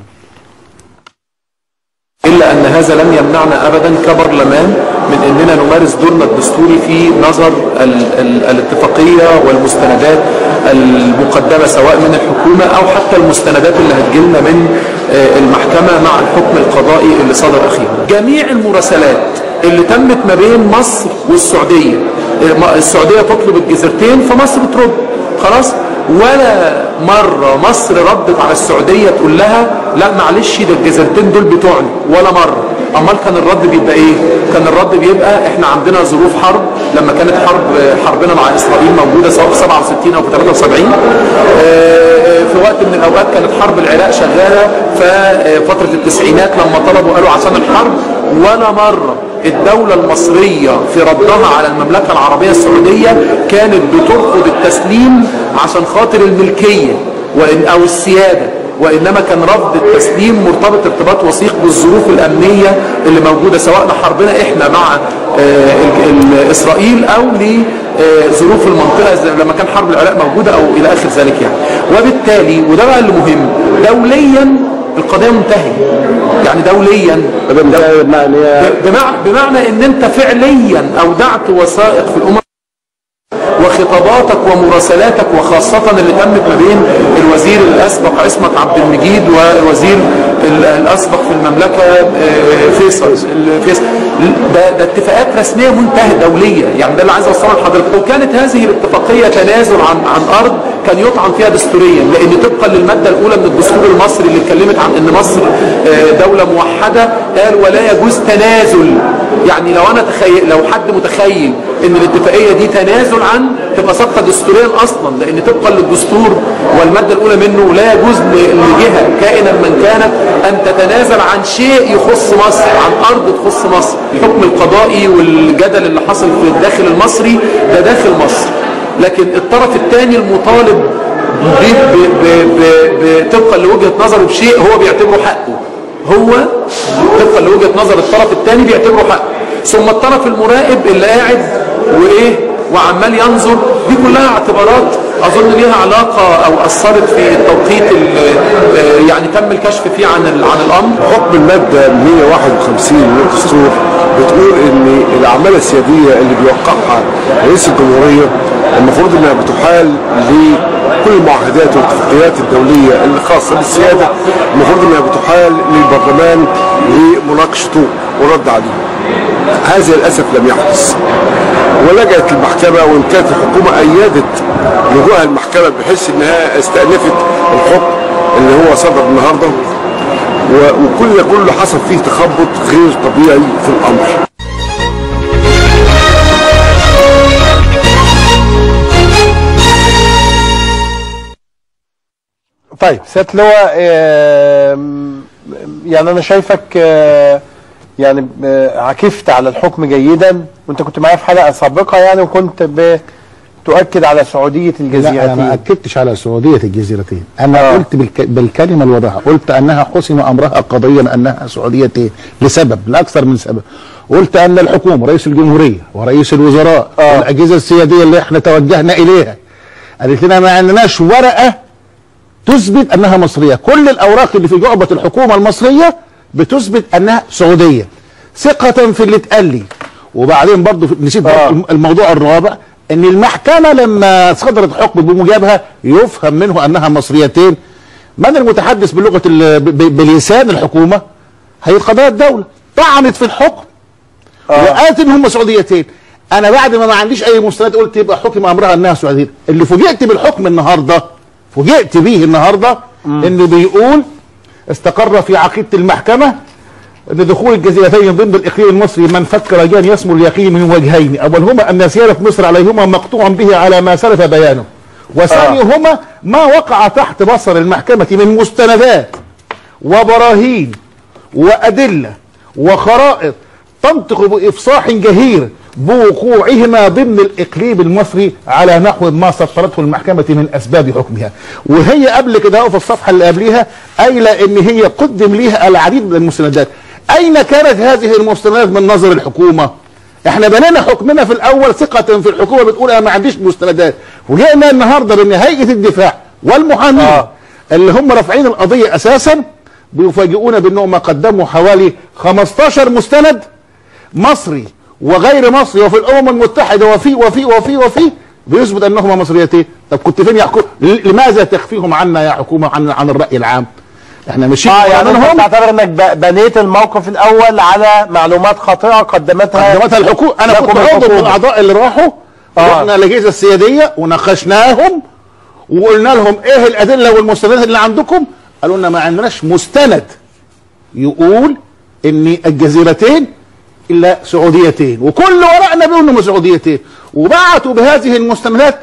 إلا أن هذا لم يمنعنا أبدا كبرلمان من أننا نمارس دورنا الدستوري في نظر ال ال الاتفاقية والمستندات المقدمة سواء من الحكومة أو حتى المستندات اللي هتجيلنا من آه، المحكمة مع الحكم القضائي اللي صدر أخيرا جميع المراسلات اللي تمت ما بين مصر والسعودية آه، ما- السعودية تطلب الجزيرتين فمصر ترد خلاص ولا مرة مصر ردت على السعودية تقول لها لا معلش ده الجزيرتين دول بتوعنا ولا مرة امال كان الرد بيبقى ايه كان الرد بيبقى احنا عندنا ظروف حرب لما كانت حرب حربنا مع اسرائيل موجوده سواء في 67 او في 73 آه، في وقت من الاوقات كانت حرب العراق شغاله ففتره التسعينات لما طلبوا قالوا عشان الحرب ولا مره الدولة المصرية في ردها على المملكة العربية السعودية كانت بترفض التسليم عشان خاطر الملكية وإن أو السيادة وإنما كان رفض التسليم مرتبط ارتباط وثيق بالظروف الأمنية اللي موجودة سواء لحربنا إحنا مع آه، ال- ال- إسرائيل أو لظروف المنطقة زي لما كان حرب العراق موجودة أو إلى آخر ذلك يعني وبالتالي وده بقى اللي مهم دوليا القضية منتهية يعني دوليا بمعنى, بمعنى ان انت فعليا اودعت وثائق في الامم وخطاباتك ومراسلاتك وخاصة اللي تمت ما بين الوزير الأسبق عصمت عبد المجيد والوزير ال- الأسبق في المملكة آه، فيصل فيصل ده, ده اتفاقات رسمية منتهية دولية يعني ده اللي عايز أوصله لحضرتك وكانت هذه الاتفاقية تنازل عن عن أرض كان يطعن فيها دستوريا لأن طبقا للمادة الأولى من الدستور المصري اللي اتكلمت عن أن مصر آه، دولة موحدة قال ولا يجوز تنازل يعني لو أنا تخيل لو حد متخيل ان الاتفاقيه دي تنازل عن تبقى ساقطه دستوريا اصلا لان طبقا للدستور والماده الاولى منه لا يجوز ل- لجهه كائنا من كانت ان تتنازل عن شيء يخص مصر عن ارض تخص مصر الحكم القضائي والجدل اللي حصل في الداخل المصري ده داخل مصر لكن الطرف الثاني المطالب ب- ب- ب- ب- طبقا لوجهه نظره بشيء هو بيعتبره حقه هو طبقا لوجهه نظر الطرف الثاني بيعتبره حقه ثم الطرف المراقب اللي قاعد وايه وعمال ينظر دي كلها اعتبارات اظن ليها علاقه او اثرت في التوقيت ال- آه، يعني تم الكشف فيه عن ال- عن الامر حكم المادة 151 من الدستور بتقول ان الاعمال السيادية اللي بيوقعها رئيس الجمهورية المفروض انها بتحال لكل المعاهدات والاتفاقيات الدولية اللي خاصة بالسيادة المفروض انها بتحال للبرلمان لمناقشته ورد عليه هذا للاسف لم يحدث ولجأت المحكمة وإن كانت الحكومة أيدت لجوءها المحكمة بحيث إنها استأنفت الحكم اللي هو صدر النهارده و- وكل ده كله حصل فيه تخبط غير طبيعي في الأمر طيب سيادة اللواء آم، يعني انا شايفك آه، يعني آه، عكفت على الحكم جيدا وانت كنت معايا في حلقه سابقه يعني وكنت بتؤكد على سعوديه لا انا ما الجزيرتين اكدتش على سعوديه الجزيرتين انا آه. آه. قلت بالك... بالكلمه الواضحه قلت انها حسم امرها قضيا انها سعوديتين لسبب لاكثر من سبب قلت ان الحكومه رئيس الجمهوريه ورئيس الوزراء آه. آه. والاجهزه السياديه اللي احنا توجهنا اليها قالت لنا ما عندناش ورقه تثبت انها مصريه كل الاوراق اللي في جعبه الحكومه المصريه بتثبت انها سعوديه ثقه في اللي اتقال لي وبعدين برضه نسيت آه. برضه الموضوع الرابع ان المحكمه لما صدرت حكم بموجبها يفهم منه انها مصريتين من المتحدث بلغه ال- ب- ب- بلسان الحكومه هي قضايا الدوله طعنت في الحكم آه. وقالت ان هم سعوديتين انا بعد ما ما عنديش اي مستند قلت يبقى حكم امرها انها سعوديه اللي فوجئت بالحكم النهارده فوجئت بيه النهارده انه بيقول استقر في عقيده المحكمه ان دخول الجزيرتين ضمن الاقليم المصري من فك رجان يسمو اليقين من وجهين اولهما ان سياده مصر عليهما مقطوع به على ما سلف بيانه وثانيهما ما وقع تحت بصر المحكمه من مستندات وبراهين وادله وخرائط تنطق بافصاح جهير بوقوعهما ضمن الاقليم المصري على نحو ما سطرته المحكمه من اسباب حكمها وهي قبل كده أهو في الصفحه اللي قبليها قايله ان هي قدم ليها العديد من المستندات اين كانت هذه المستندات من نظر الحكومه احنا بنينا حكمنا في الاول ثقه في الحكومه بتقول انا ما عنديش مستندات وجئنا النهارده بان هيئه الدفاع والمحامين آه. اللي هم رافعين القضيه اساسا بيفاجئونا بانهم قدموا حوالي 15 مستند مصري وغير مصري وفي الامم المتحده وفي وفي وفي وفي بيثبت انهما مصريتين طب كنت فين يا حكومه لماذا تخفيهم عنا يا حكومه عن عن الراي العام احنا ماشيين اه يعني انت منهم تعتبر انك ب- بنيت الموقف الاول على معلومات خاطئه قدمتها قدمتها الحكومه انا لكم كنت عضو من الحكومة. الاعضاء اللي راحوا آه. رحنا الاجهزه السياديه وناقشناهم وقلنا لهم ايه الادله والمستندات اللي عندكم قالوا لنا ما عندناش مستند يقول ان الجزيرتين الا سعوديتين وكل ورقنا بيقول انهم سعوديتين وبعتوا بهذه المستندات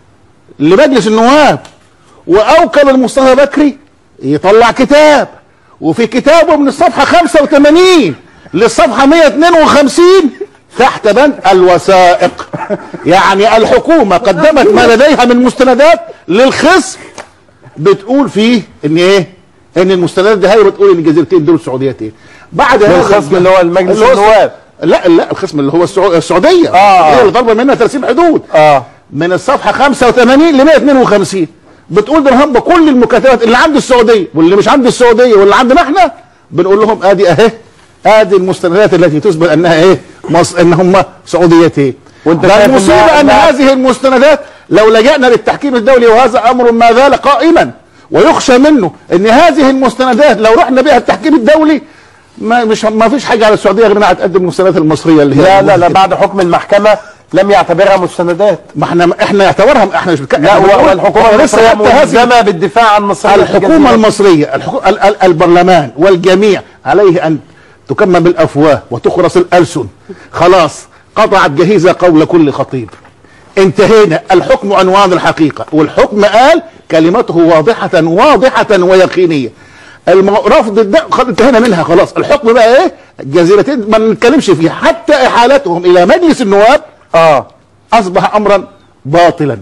لمجلس النواب واوكل المصطفى بكري يطلع كتاب وفي كتابه من الصفحه 85 للصفحه 152 تحت بند الوثائق يعني الحكومه قدمت ما لديها من مستندات للخصم بتقول فيه ان ايه ان المستندات دي هي بتقول ان الجزيرتين دول سعوديتين بعد هذا الخصم اللي هو المجلس اللي هو النواب. لا لا الخصم اللي هو السعو- السعوديه آه. هي اللي طالبه منها ترسيم حدود اه من الصفحه 85 ل 152 بتقول ده هم كل المكاتبات اللي عند السعوديه واللي مش عند السعوديه واللي عندنا احنا بنقول لهم ادي اهي ادي المستندات التي تثبت انها ايه مصر ان هم سعوديتين وانت ده شايف إنها- المصيبه ان إنها- هذه المستندات لو لجأنا للتحكيم الدولي وهذا امر ما زال قائما ويخشى منه ان هذه المستندات لو رحنا بها التحكيم الدولي ما مش ما فيش حاجه على السعوديه غير انها هتقدم المستندات المصريه اللي هي لا لا لا موجودة. بعد حكم المحكمة لم يعتبرها مستندات ما احنا احنا نعتبرها احنا مش بنتكلم لا إحنا بنقول- والحكومة إحنا المصرية حتى هذه ملزمة بالدفاع عن مصرية الحكومة المصرية الحكو... ال... ال... البرلمان والجميع عليه أن تكمم الأفواه وتخرس الألسن خلاص قطعت جهيزة قول كل خطيب انتهينا الحكم عنوان الحقيقة والحكم قال كلمته واضحة واضحة ويقينية الم... رفض الد... خل- انتهينا منها خلاص الحكم بقى ايه الجزيرتين ما نتكلمش فيها حتى احالتهم الى مجلس النواب اه اصبح امرا باطلا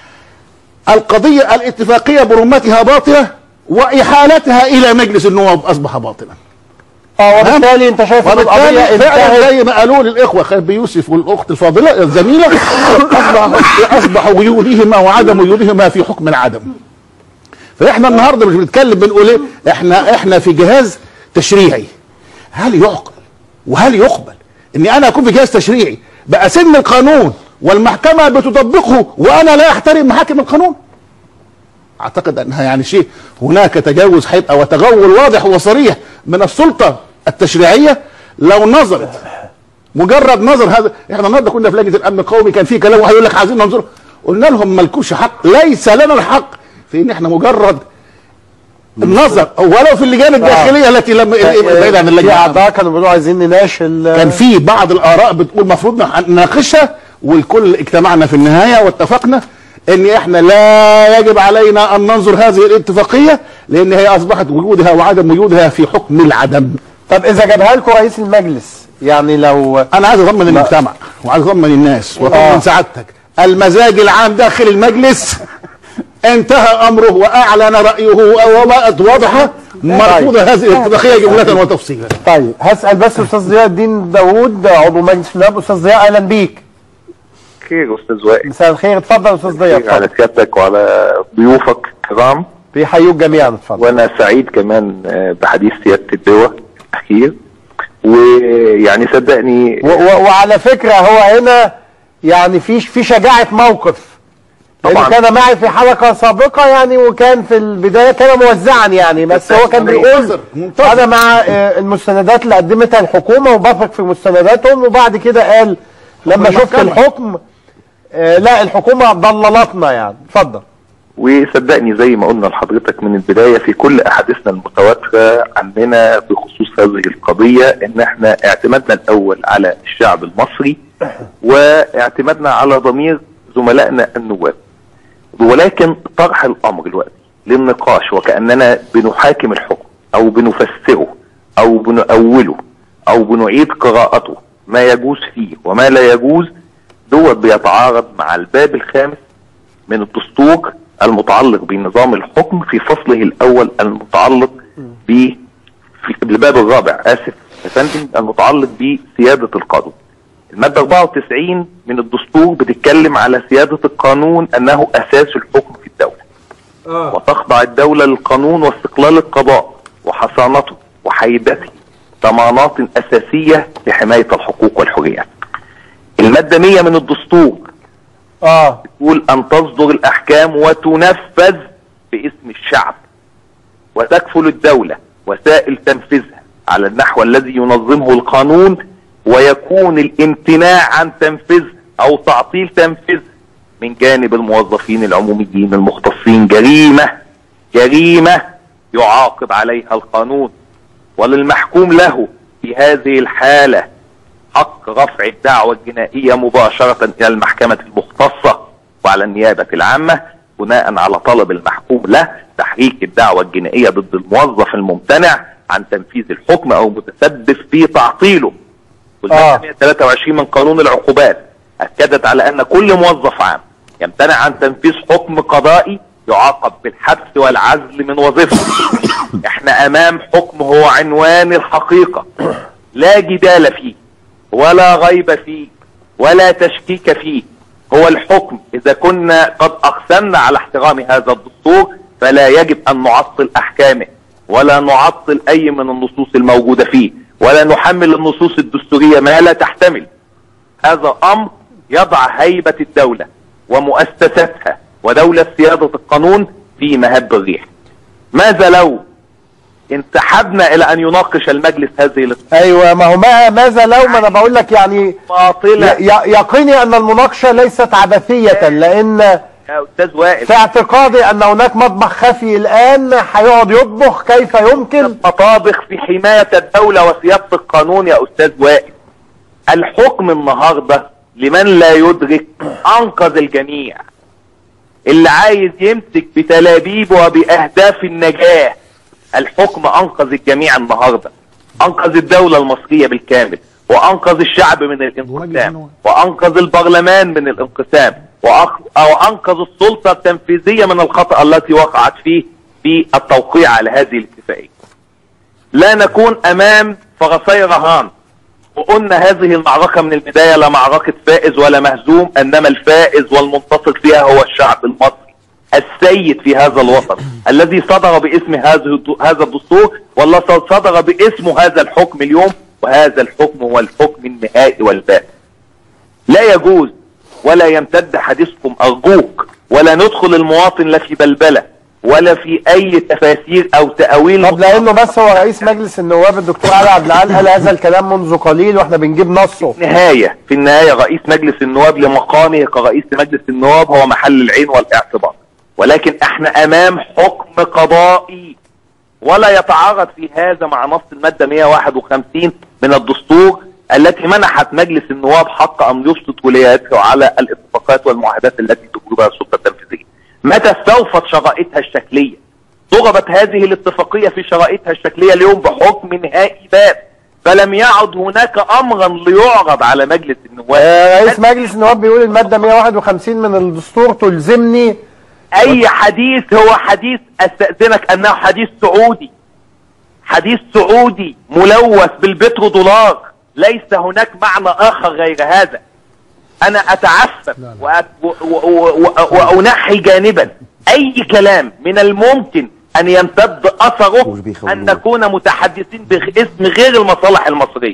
القضية الاتفاقية برمتها باطلة وإحالتها إلى مجلس النواب أصبح باطلا اه وبالتالي انت شايف ان القضية وبالتالي فعلا انتهت زي ما قالوا للإخوة خالد يوسف والأخت الفاضلة الزميلة أصبح أصبح وجودهما وعدم وجودهما في حكم العدم فإحنا النهاردة مش بنتكلم بنقول إيه إحنا إحنا في جهاز تشريعي هل يعقل وهل يقبل إني أنا أكون في جهاز تشريعي بقى سن القانون والمحكمة بتطبقه وأنا لا أحترم محاكم القانون اعتقد انها يعني شيء هناك تجاوز هيبقى وتغول واضح وصريح من السلطه التشريعيه لو نظرت مجرد نظر هذا احنا النهارده كنا في لجنه الامن القومي كان في كلام وهيقول لك عايزين ننظر قلنا لهم مالكوش حق ليس لنا الحق في ان احنا مجرد النظر ولو في اللجان الداخليه التي لم بعيد عن في اللجنه اعضاء كانوا بيقولوا عايزين نناقش ال- كان في بعض الاراء بتقول المفروض نناقشها والكل اجتمعنا في النهايه واتفقنا ان احنا لا يجب علينا ان ننظر هذه الاتفاقيه لان هي اصبحت وجودها وعدم وجودها في حكم العدم طب اذا جابها لكم رئيس المجلس يعني لو انا عايز اطمن المجتمع وعايز اطمن الناس واطمن آه. سعادتك المزاج العام داخل المجلس انتهى امره واعلن رايه وبقت واضحه مرفوضه هذه الاتفاقيه جمله وتفصيلا طيب هسال بس استاذ ضياء الدين داوود عضو مجلس النواب استاذ ضياء اهلا بيك خير استاذ وائل مساء الخير اتفضل استاذ ضياء خير على اتفضل سيادتك وعلى ضيوفك الكرام بيحيوك جميعا اتفضل وانا سعيد كمان آه، بحديث سياده اللواء الاخير ويعني صدقني و- و- وعلى فكره هو هنا يعني في في شجاعه موقف لانه طبعاً. كان معي في حلقه سابقه يعني وكان في البدايه كان موزعا يعني بس هو كان بيقول منتظر- منتظر. انا مع آه، المستندات اللي قدمتها الحكومه وبثق في مستنداتهم وبعد كده قال لما شفت المحكمة. الحكم آه، لا الحكومه ضللتنا يعني اتفضل وصدقني زي ما قلنا لحضرتك من البدايه في كل احاديثنا المتواتره عننا بخصوص هذه القضيه ان احنا اعتمدنا الاول على الشعب المصري واعتمدنا على ضمير زملائنا النواب ولكن طرح الامر دلوقتي للنقاش وكاننا بنحاكم الحكم او بنفسره او بنؤوله او بنعيد قراءته ما يجوز فيه وما لا يجوز دوت بيتعارض مع الباب الخامس من الدستور المتعلق بنظام الحكم في فصله الاول المتعلق ب في الباب الرابع اسف يا فندم المتعلق بسياده القانون. الماده 94 من الدستور بتتكلم على سياده القانون انه اساس الحكم في الدوله. وتخضع الدوله للقانون واستقلال القضاء وحصانته وحيدته ضمانات اساسيه لحمايه الحقوق والحريات. الماده 100 من الدستور اه تقول ان تصدر الاحكام وتنفذ باسم الشعب وتكفل الدولة وسائل تنفيذها على النحو الذي ينظمه القانون ويكون الامتناع عن تنفيذها او تعطيل تنفيذها من جانب الموظفين العموميين المختصين جريمة جريمة يعاقب عليها القانون وللمحكوم له في هذه الحالة حق رفع الدعوة الجنائية مباشرة إلى المحكمة المختصة وعلى النيابة العامة بناء على طلب المحكوم له تحريك الدعوة الجنائية ضد الموظف الممتنع عن تنفيذ الحكم أو متسبب في تعطيله والمادة آه. 123 من قانون العقوبات أكدت على أن كل موظف عام يمتنع عن تنفيذ حكم قضائي يعاقب بالحبس والعزل من وظيفته احنا امام حكم هو عنوان الحقيقة لا جدال فيه ولا غيب فيه ولا تشكيك فيه هو الحكم اذا كنا قد اقسمنا على احترام هذا الدستور فلا يجب ان نعطل احكامه ولا نعطل اي من النصوص الموجودة فيه ولا نحمل النصوص الدستورية ما لا تحتمل هذا امر يضع هيبة الدولة ومؤسساتها ودولة سيادة القانون في مهب الريح ماذا لو انسحبنا الى ان يناقش المجلس هذه الاقتراحات ايوه ما هو ما ماذا لو ما انا بقول لك يعني باطلة ي- ي- يقيني ان المناقشه ليست عبثيه لان يا استاذ وائل في اعتقادي ان هناك مطبخ خفي الان هيقعد يطبخ كيف يمكن مطابخ في حماية الدولة وسيادة القانون يا استاذ وائل الحكم النهاردة لمن لا يدرك انقذ الجميع اللي عايز يمسك بتلابيب وباهداف النجاة الحكم انقذ الجميع النهاردة انقذ الدولة المصرية بالكامل وانقذ الشعب من الانقسام وانقذ البرلمان من الانقسام وأخ- وانقذ السلطة التنفيذية من الخطأ التي وقعت فيه في التوقيع على هذه الاتفاقية لا نكون امام فرسي رهان وقلنا هذه المعركة من البداية لا معركة فائز ولا مهزوم انما الفائز والمنتصر فيها هو الشعب المصري السيد في هذا الوطن الذي صدر باسم هذا هذا الدستور والذي صدر باسم هذا الحكم اليوم وهذا الحكم هو الحكم النهائي والباقي لا يجوز ولا يمتد حديثكم ارجوك ولا ندخل المواطن لا في بلبله ولا في اي تفاسير او تاويل طب لانه بس هو رئيس مجلس النواب الدكتور علي عبد العال قال هذا الكلام منذ قليل واحنا بنجيب نصه النهاية في النهاية رئيس مجلس النواب لمقامه كرئيس مجلس النواب هو محل العين والاعتبار ولكن احنا امام حكم قضائي ولا يتعارض في هذا مع نص المادة 151 من الدستور التي منحت مجلس النواب حق ان يبسط ولاياته على الاتفاقات والمعاهدات التي تجري بها السلطة التنفيذية متى استوفت شرائطها الشكلية ضربت هذه الاتفاقية في شرائطها الشكلية اليوم بحكم نهائي باب فلم يعد هناك امرا ليعرض على مجلس النواب آه، رئيس مجلس النواب بيقول الماده 151 من الدستور تلزمني اي حديث هو حديث استأذنك انه حديث سعودي حديث سعودي ملوث بالبترو دولار ليس هناك معنى اخر غير هذا انا اتعفف وأت- و- و- و- وانحي جانبا اي كلام من الممكن ان يمتد اثره ان نكون متحدثين باسم غير المصالح المصرية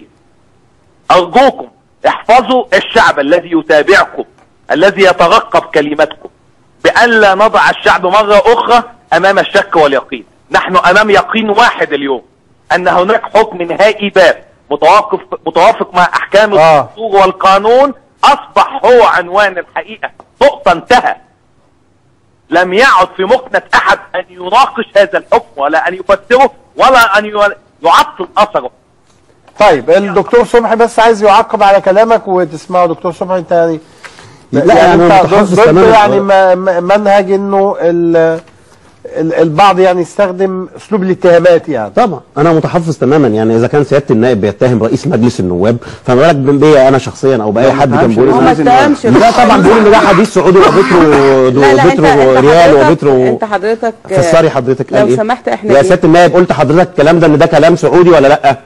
ارجوكم احفظوا الشعب الذي يتابعكم الذي يترقب كلماتكم بأن لا نضع الشعب مرة أخرى أمام الشك واليقين نحن أمام يقين واحد اليوم أن هناك حكم نهائي باب متوافق متوافق مع أحكام آه. الدستور والقانون أصبح هو عنوان الحقيقة نقطة انتهى لم يعد في مكنة احد ان يناقش هذا الحكم ولا ان يفسره ولا ان ي- يعطل اثره طيب الدكتور صبحي بس عايز يعقب على كلامك وتسمعه دكتور صبحي انت يعني لا، يعني أنا انت متحفظ ضد تماماً. يعني م- م- منهج انه ال- ال- البعض يعني يستخدم اسلوب الاتهامات يعني طبعا انا متحفظ تماما يعني اذا كان سياده النائب بيتهم رئيس مجلس النواب فما بالك بيا انا شخصيا او باي حد كان بيقول هو ما إن- اتهمش لا طبعا بيقول ان ده حديث سعودي وبترو لا لا انت وبترو انت ريال حضرتك وبترو انت حضرتك فسري حضرتك قال لو ايه سمحت احنا يا ايه؟ سياده النائب قلت حضرتك الكلام ده ان ده كلام سعودي ولا لا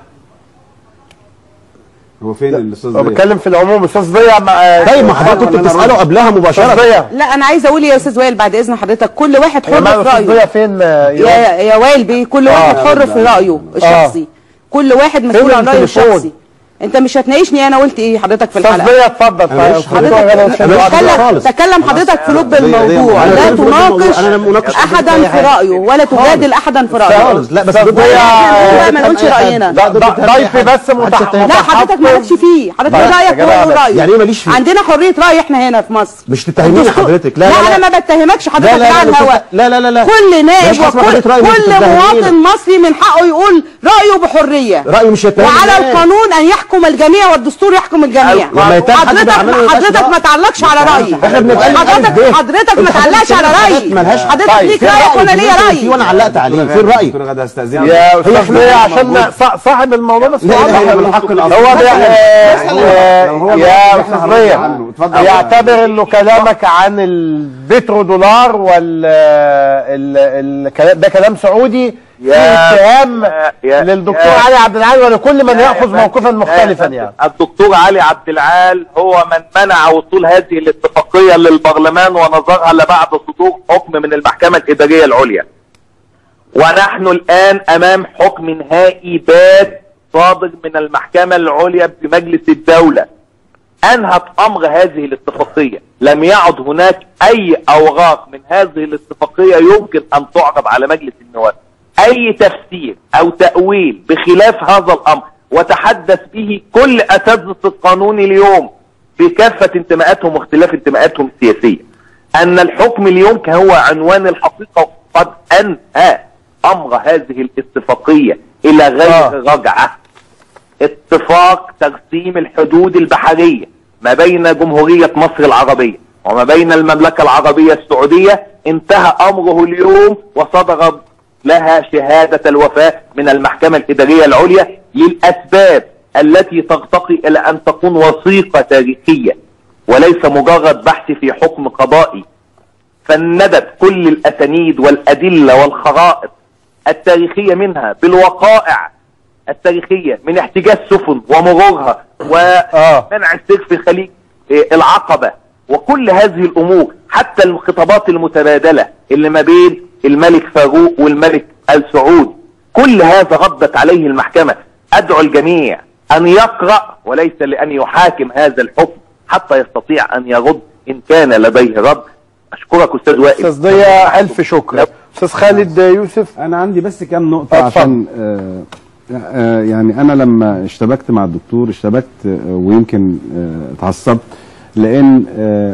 هو فين الاستاذ هو بيتكلم في العموم استاذ ضياء مع طيب ما حضرتك كنت بتساله قبلها استاذ مباشره ضياء لا انا عايزه اقول يا استاذ وائل بعد اذن حضرتك كل واحد يا حر جماعه في الاستاذ رايه ضياء فين آه، يا يا وائل بيه كل واحد حر في رايه الشخصي كل واحد مسؤول عن رايه التليفون؟ الشخصي انت مش هتناقشني انا قلت ايه حضرتك في استاذ الحلقه ضياء اتفضل مش حضرتك حضرتك- أنا مش تكلم خالص. تكلم حضرتك في لب دي- دي- الموضوع أنا لا بتكلم في لب الموضوع. تناقش أنا لم أناقش حضرتك في احدا أي في حاجة. رايه ولا تجادل احدا في رايه خالص لا بس أستاذ ضد- ضياء لا، ما نقولش أي حد. رأينا. لا ضد أي ضيفي حد. بس متح- لا حضرتك مالكش فيه حضرتك بس يا رايك جماعة هو بس. رايه يعني ايه ماليش فيه؟ عندنا حريه راي احنا هنا في مصر مش تتهميني الدستور- حضرتك لا لا, لا انا لا ما بتهمكش لا حضرتك لا على لا الهواء لا لا لا لا كل نائب مش هسمع حضرتك رأيي، مش وكل تتهميني. مواطن مصري من حقه يقول رايه بحريه رأيه مش يتهم وعلى الناس. القانون ان يحكم الجميع والدستور يحكم الجميع لما يتم حد حضرتك بيعمله يبقاش حضرتك رأي. ما تعلقش على رايي احنا بنتكلم عن حضرتك البيت. حضرتك ما انت تعلقش على حضرتك رايي ملهاش حضرتك طيب، ليك في رايك رأي وانا في ليا البيت رايي وانا علقت عليه في الرأي دكتور غدا هستأذنك يا استاذ إحنا ضياء عشان موجود. صا- صاحب الموضوع بس لا، لا، واضح. هو بالحق الأصيل. هو بي- آه، آه، لو هو يا بالحق استاذ إحنا ضياء عنه. اتفضل. يعتبر انه كلامك عن البترو دولار وال ال- الكلام ده كلام سعودي في يا- اتهام يا- يا- للدكتور يا- علي عبد العال ولكل من لا يا ياخذ فندم، موقفا لا يا مختلفا فندم. يعني الدكتور علي عبد العال هو من منع وصول هذه الاتفاقية للبرلمان ونظرها لبعد صدور حكم من المحكمة الإدارية العليا ونحن الآن أمام حكم نهائي بات صادر من المحكمة العليا بمجلس الدولة أنهت أمر هذه الاتفاقية لم يعد هناك أي أوراق من هذه الاتفاقية يمكن أن تعرض على مجلس النواب أي تفسير أو تأويل بخلاف هذا الأمر وتحدث به كل أساتذة القانون اليوم بكافة انتماءاتهم واختلاف انتماءاتهم السياسية أن الحكم اليوم هو عنوان الحقيقة قد أنهى أمر هذه الاتفاقية إلى غير آه. رجعة اتفاق تقسيم الحدود البحرية ما بين جمهورية مصر العربية وما بين المملكة العربية السعودية انتهى أمره اليوم وصدر لها شهادة الوفاة من المحكمة الإدارية العليا للأسباب التي ترتقي إلى أن تكون وثيقة تاريخية وليس مجرد بحث في حكم قضائي فندت كل الأسانيد والأدلة والخرائط التاريخية منها بالوقائع التاريخية من احتجاز سفن ومرورها ومنع السير في خليج إيه، العقبة وكل هذه الأمور حتى الخطابات المتبادلة اللي ما بين الملك فاروق والملك آل سعود كل هذا ردت عليه المحكمة أدعو الجميع أن يقرأ وليس لأن يحاكم هذا الحكم حتى يستطيع أن يرد إن كان لديه رد أشكرك أستاذ وائل استاذ ضياء الف شكر استاذ خالد يوسف انا عندي بس كام نقطه اتفضل. عشان آه آه يعني انا لما اشتبكت مع الدكتور اشتبكت آه ويمكن آه اتعصبت لان آه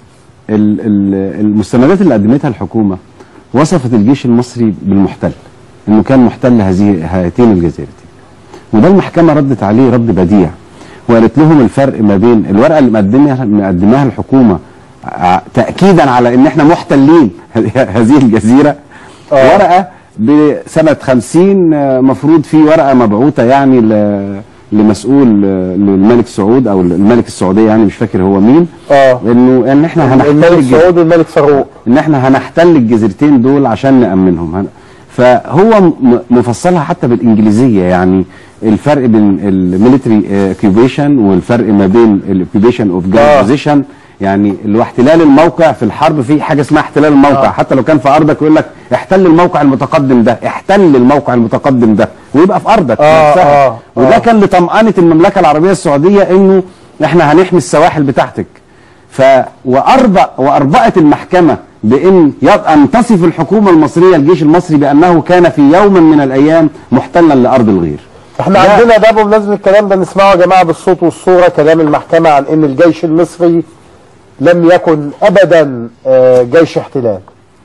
ال- ال- المستندات اللي قدمتها الحكومه وصفت الجيش المصري بالمحتل انه كان محتل هذه هاتين الجزيرتين وده المحكمه ردت عليه رد بديع وقالت لهم الفرق ما بين الورقه اللي مقدمها مقدماها الحكومه ع- تاكيدا على ان احنا محتلين هذه الجزيره آه. ورقه بسنه 50 آه، مفروض في ورقه مبعوثه يعني ل- لمسؤول آه، للملك سعود او الملك السعوديه يعني مش فاكر هو مين اه انه ان احنا هنحتل الملك الجزيرة. سعود والملك فاروق ان احنا هنحتل الجزيرتين دول عشان نأمنهم هن- فهو م- مفصلها حتى بالانجليزيه يعني الفرق بين الميليتري اوكيبيشن والفرق ما بين الاوكيبيشن اوف آه. جارد بوزيشن يعني اللي هو احتلال الموقع في الحرب في حاجه اسمها احتلال الموقع آه. حتى لو كان في ارضك يقول لك احتل الموقع المتقدم ده احتل الموقع المتقدم ده ويبقى في ارضك آه، نفسها. آه، وده آه. كان لطمأنة المملكه العربيه السعوديه انه احنا هنحمي السواحل بتاعتك ف واربع واربأت المحكمه بان يض- ان تصف الحكومه المصريه الجيش المصري بانه كان في يوم من الايام محتلا لارض الغير احنا ده- عندنا ده بمناسبه الكلام ده نسمعه يا جماعه بالصوت والصوره كلام المحكمه عن ان الجيش المصري لم يكن ابدا آه، جيش احتلال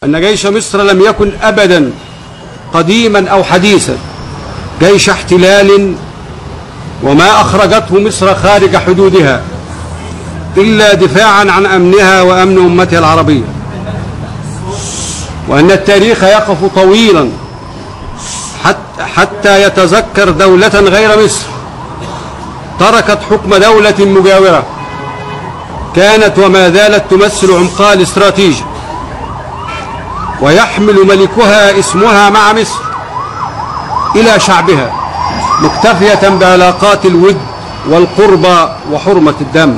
أن جيش مصر لم يكن أبدا قديما أو حديثا جيش احتلال وما أخرجته مصر خارج حدودها إلا دفاعا عن أمنها وأمن أمتها العربية وأن التاريخ يقف طويلا حتى, حتى يتذكر دولة غير مصر تركت حكم دولة مجاورة كانت وما زالت تمثل عمقها الاستراتيجي ويحمل ملكها اسمها مع مصر إلى شعبها مكتفية بعلاقات الود والقربى وحرمة الدم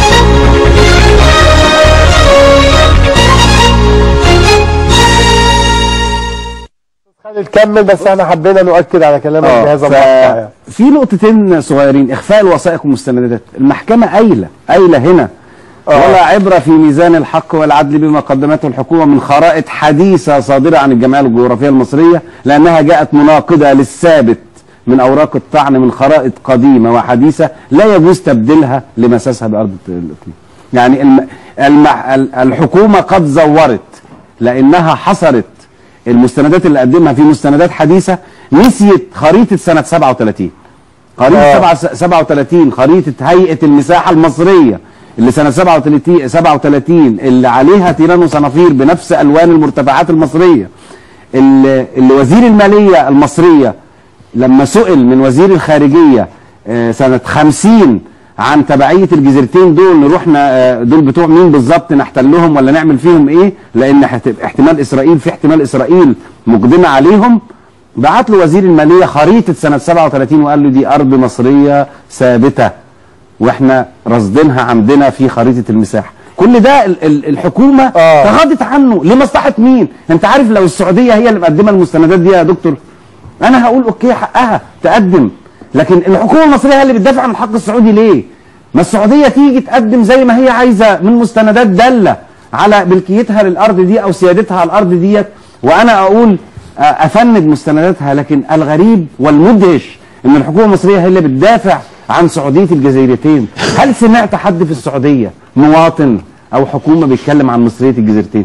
خالد كمل بس احنا حبينا نؤكد على كلامك آه، بهذا ف- المقطع يعني. في نقطتين صغيرين اخفاء الوثائق والمستندات المحكمه قايله قايله هنا ولا عبره في ميزان الحق والعدل بما قدمته الحكومه من خرائط حديثه صادره عن الجمعيه الجغرافيه المصريه لانها جاءت مناقضه للثابت من اوراق الطعن من خرائط قديمه وحديثه لا يجوز تبديلها لمساسها بارض الاقليم. يعني الم... الم... ال- الحكومه قد زورت لانها حصرت المستندات اللي قدمها في مستندات حديثه نسيت خريطه سنه 37 خريطه آه. سبعة 37 خريطه هيئه المساحه المصريه اللي سنه 37 37 اللي عليها تيران وصنافير بنفس الوان المرتفعات المصريه اللي, اللي وزير الماليه المصريه لما سئل من وزير الخارجيه آه، سنه 50 عن تبعيه الجزيرتين دول نروح ن- آه، دول بتوع مين بالظبط نحتلهم ولا نعمل فيهم ايه لان احت- احتمال اسرائيل في احتمال اسرائيل مقدمه عليهم بعت له وزير الماليه خريطه سنه 37 وقال له دي ارض مصريه ثابته واحنا راصدينها عندنا في خريطه المساحه كل ده ال- ال- الحكومه آه. تغاضت عنه لمصلحه مين انت عارف لو السعوديه هي اللي مقدمه المستندات دي يا دكتور انا هقول اوكي حقها تقدم لكن الحكومه المصريه هي اللي بتدافع عن الحق السعودي ليه ما السعوديه تيجي تقدم زي ما هي عايزه من مستندات داله على ملكيتها للارض دي او سيادتها على الارض ديت وانا اقول آه، افند مستنداتها لكن الغريب والمدهش ان الحكومه المصريه هي اللي بتدافع عن سعوديه الجزيرتين هل سمعت حد في السعوديه مواطن او حكومه بيتكلم عن مصريه الجزيرتين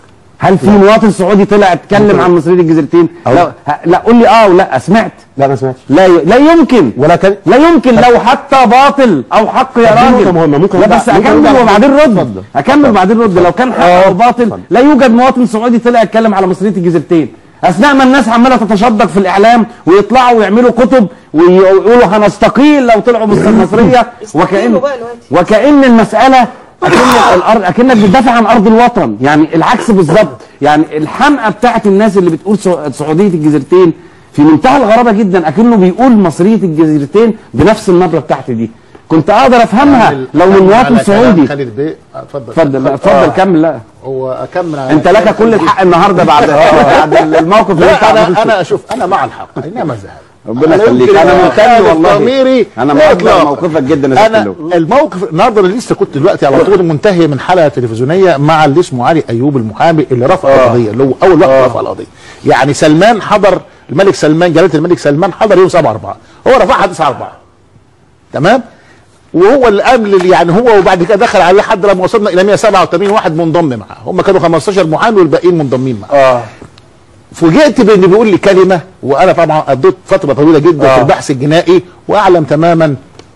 هل في مواطن سعودي طلع اتكلم عن مصريه الجزيرتين لا ه- لا قول لي اه ولا سمعت لا ما سمعتش لا ي... لا يمكن ولا كان لا يمكن لو حتى باطل او حق يا طب دي راجل نقطة مهمة، ممكن لا أرجع- بس ممكن اكمل أرجع- وبعدين رد اتفضل. اكمل وبعدين رد لو كان حق او باطل لا يوجد مواطن سعودي طلع يتكلم على مصريه الجزيرتين اثناء ما الناس عماله تتشدق في الاعلام ويطلعوا ويعملوا كتب ويقولوا هنستقيل لو طلعوا مصر مصريه وكأن بقى دلوقتي. وكأن المسألة أكن الأرض أكنك بتدافع عن أرض الوطن يعني العكس بالظبط يعني الحمقى بتاعت الناس اللي بتقول سع- سعودية الجزيرتين في منتهى الغرابة جدا أكنه بيقول مصرية الجزيرتين بنفس النبرة بتاعت دي كنت أقدر أفهمها لو من مواطن على كلام سعودي خالد بيه اتفضل اتفضل لا اتفضل كمل لا هو اكمل على أنت كلام لك كل خالد بيه. الحق النهارده بعد بعد الموقف اللي أنت لا عملته. انا انا اشوف انا مع الحق انما ذهب ربنا أنا يخليك يمكن انا أبقى ممتن خالف والله ضميري انا مقدر إطلاقاً. موقفك جدا يا ست انا اللواء. الموقف النهارده أنا لسه كنت دلوقتي على طول منتهي من حلقه تلفزيونيه مع اللي اسمه علي ايوب المحامي اللي رفع القضيه اللي هو اول وقت رفع القضيه يعني سلمان حضر الملك سلمان جلاله الملك سلمان حضر يوم 7 4 هو رفعها 9 4 تمام وهو اللي قبل يعني هو وبعد كده دخل عليه لحد لما وصلنا الى 187 واحد منضم معاه هم كانوا 15 محامي والباقيين منضمين معاه اه فوجئت بان بيقول لي كلمه وانا طبعا قضيت فتره طويله جدا آه. في البحث الجنائي واعلم تماما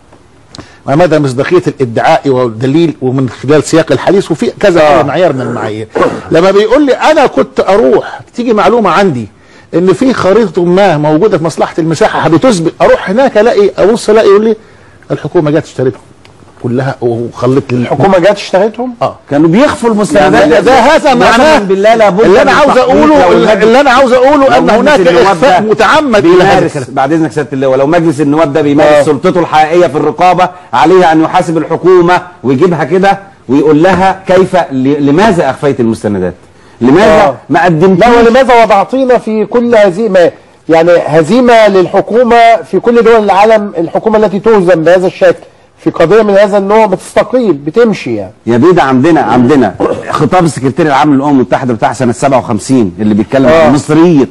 ما مدى مصداقيه الادعاء والدليل ومن خلال سياق الحديث وفي كذا آه. آه. معيار من المعايير لما بيقول لي انا كنت اروح تيجي معلومه عندي ان في خريطه ما موجوده في مصلحه المساحه بتثبت اروح هناك الاقي ابص الاقي يقول لي الحكومه جت اشتريتهم كلها وخلت لي الحكومه جت اشتريتهم اه كانوا بيخفوا المستندات يعني ده, ده هذا معناه بالله لابد اللي انا من عاوز تحقيق اقوله لو اللي, المجلس- اللي انا عاوز اقوله ان لو هناك مجلس النواب اخفاء ده متعمد الى هذا بيمارس الكلام بعد اذنك سياده اللواء لو مجلس النواب ده بيمارس آه. سلطته الحقيقيه في الرقابه عليه ان يحاسب الحكومه ويجيبها كده ويقول لها كيف ل- لماذا اخفيت المستندات؟ لماذا آه. ما قدمتيش لا ولماذا وضعتينا في كل هزيمه يعني هزيمه للحكومه في كل دول العالم الحكومه التي تهزم بهذا الشكل في قضيه من هذا النوع بتستقيل بتمشي يعني يا بيه ده عندنا عندنا خطاب السكرتير العام للامم المتحده بتاع سنه 57 اللي بيتكلم آه. عن مصريه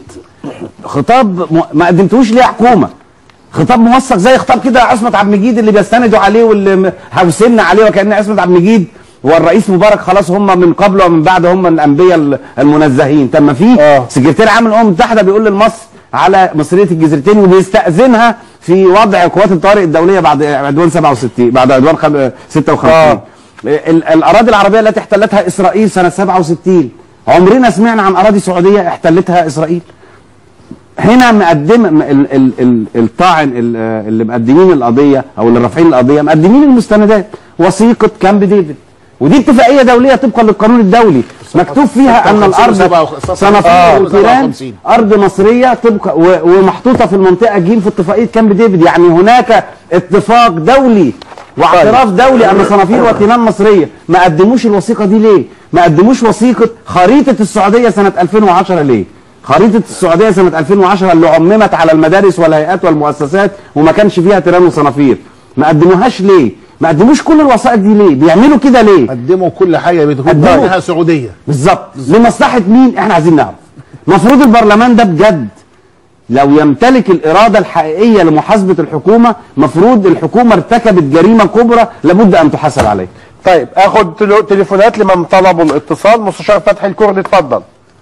خطاب م... ما قدمتوش ليه حكومه خطاب موثق زي خطاب كده عصمت عبد المجيد اللي بيستندوا عليه واللي م- هوسنا عليه وكان عصمت عبد المجيد هو الرئيس مبارك خلاص هم من قبل ومن بعد هم الانبياء ال- المنزهين طب ما في آه. سكرتير عام الامم المتحده بيقول لمصر على مصريه الجزيرتين وبيستاذنها في وضع قوات الطوارئ الدوليه بعد عدوان 67 بعد عدوان خم- 56 آه. ال- الاراضي العربيه التي احتلتها اسرائيل سنه 67 عمرنا سمعنا عن اراضي سعوديه احتلتها اسرائيل هنا مقدم م- ال- ال- ال- الطاعن ال- اللي مقدمين القضيه او اللي رافعين القضيه مقدمين المستندات وثيقه كامب ديفيد ودي اتفاقيه دوليه طبقا للقانون الدولي مكتوب فيها ان 56 الارض وسبعة- صنافير آه، والتيران 57. ارض مصريه طبقا و- ومحطوطه في المنطقه ج في اتفاقيه كامب ديفيد يعني هناك اتفاق دولي واعتراف دولي ان صنافير وتيران مصريه ما قدموش الوثيقه دي ليه؟ ما قدموش وثيقه خريطه السعوديه سنه 2010 ليه؟ خريطه السعوديه سنه 2010 اللي عممت على المدارس والهيئات والمؤسسات وما كانش فيها تيران وصنافير ما قدموهاش ليه؟ ما قدموش كل الوثائق دي ليه؟ بيعملوا كده ليه؟ قدموا كل حاجه بتقول قدموا. انها سعوديه بالظبط لمصلحه مين احنا عايزين نعرف المفروض البرلمان ده بجد لو يمتلك الاراده الحقيقيه لمحاسبه الحكومه مفروض الحكومه ارتكبت جريمه كبرى لابد ان تحاسب عليها طيب اخد تلو- تليفونات لمن طلبوا الاتصال مستشار فتحي الكردي اتفضل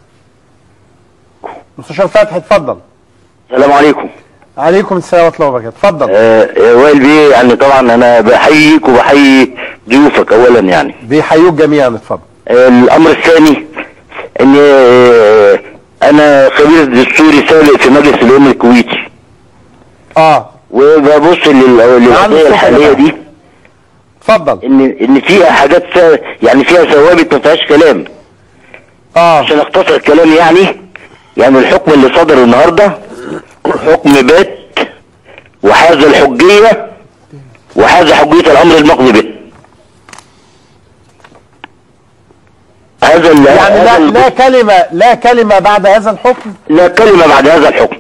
مستشار فتحي اتفضل السلام عليكم عليكم السلام ورحمه الله وبركاته اتفضل آه آه، وائل بيه يعني طبعا انا بحييك وبحيي ضيوفك اولا يعني بيحيوك جميعا اتفضل آه الامر الثاني ان آه انا خبير دستوري سابق في مجلس الامم الكويتي اه وببص لل- للقضيه الصوت يا الحاليه جماعة. دي اتفضل ان ان فيها حاجات سا- يعني فيها ثوابت ما فيهاش كلام اه عشان اختصر الكلام يعني يعني الحكم اللي صدر النهارده حكم بات وحاز الحجيه وحاز حجيه الامر المقضي به هذا ال- يعني هذا لا ال- لا كلمه لا كلمه بعد هذا الحكم لا كلمة بعد هذا الحكم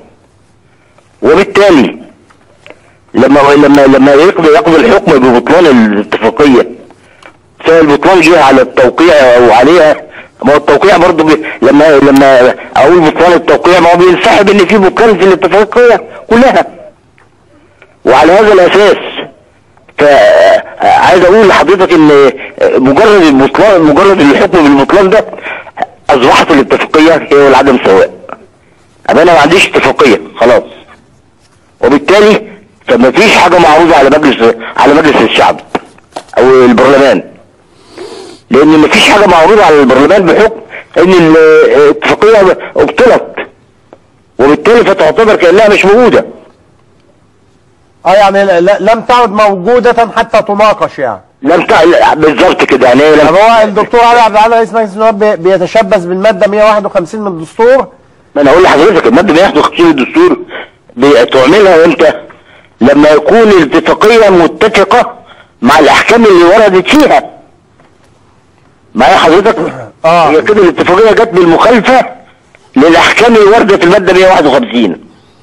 وبالتالي لما لما لما يقضي يقضي الحكم ببطلان الاتفاقية سواء البطلان جه على التوقيع او عليها ما هو التوقيع برضه بي لما لما اقول بطلان التوقيع ما هو بينسحب ان في بطلان في الاتفاقية كلها وعلى هذا الاساس ف- عايز اقول لحضرتك ان مجرد البطلان مجرد الحكم بالبطلان ده اصبحت الاتفاقية هي والعدم سواء أما انا ما عنديش اتفاقيه خلاص وبالتالي فما فيش حاجه معروضه على مجلس على مجلس الشعب او البرلمان لان ما فيش حاجه معروضه على البرلمان بحكم ان ال- الاتفاقيه ابطلت وبالتالي فتعتبر كانها مش موجوده اه يعني لا- لا- لم تعد موجوده حتى تناقش يعني لم تع... لا، بالظبط كده يعني هي طب لم... هو الدكتور علي عبد العال رئيس مجلس النواب بي- بيتشبث بالماده 151 من الدستور ما انا اقول لحضرتك الماده 151 الدستور بتعملها امتى؟ لما يكون الاتفاقيه متفقه مع الاحكام اللي وردت فيها معايا حضرتك؟ آه. هي كده الاتفاقيه جت بالمخالفه للاحكام اللي وردت في الماده 151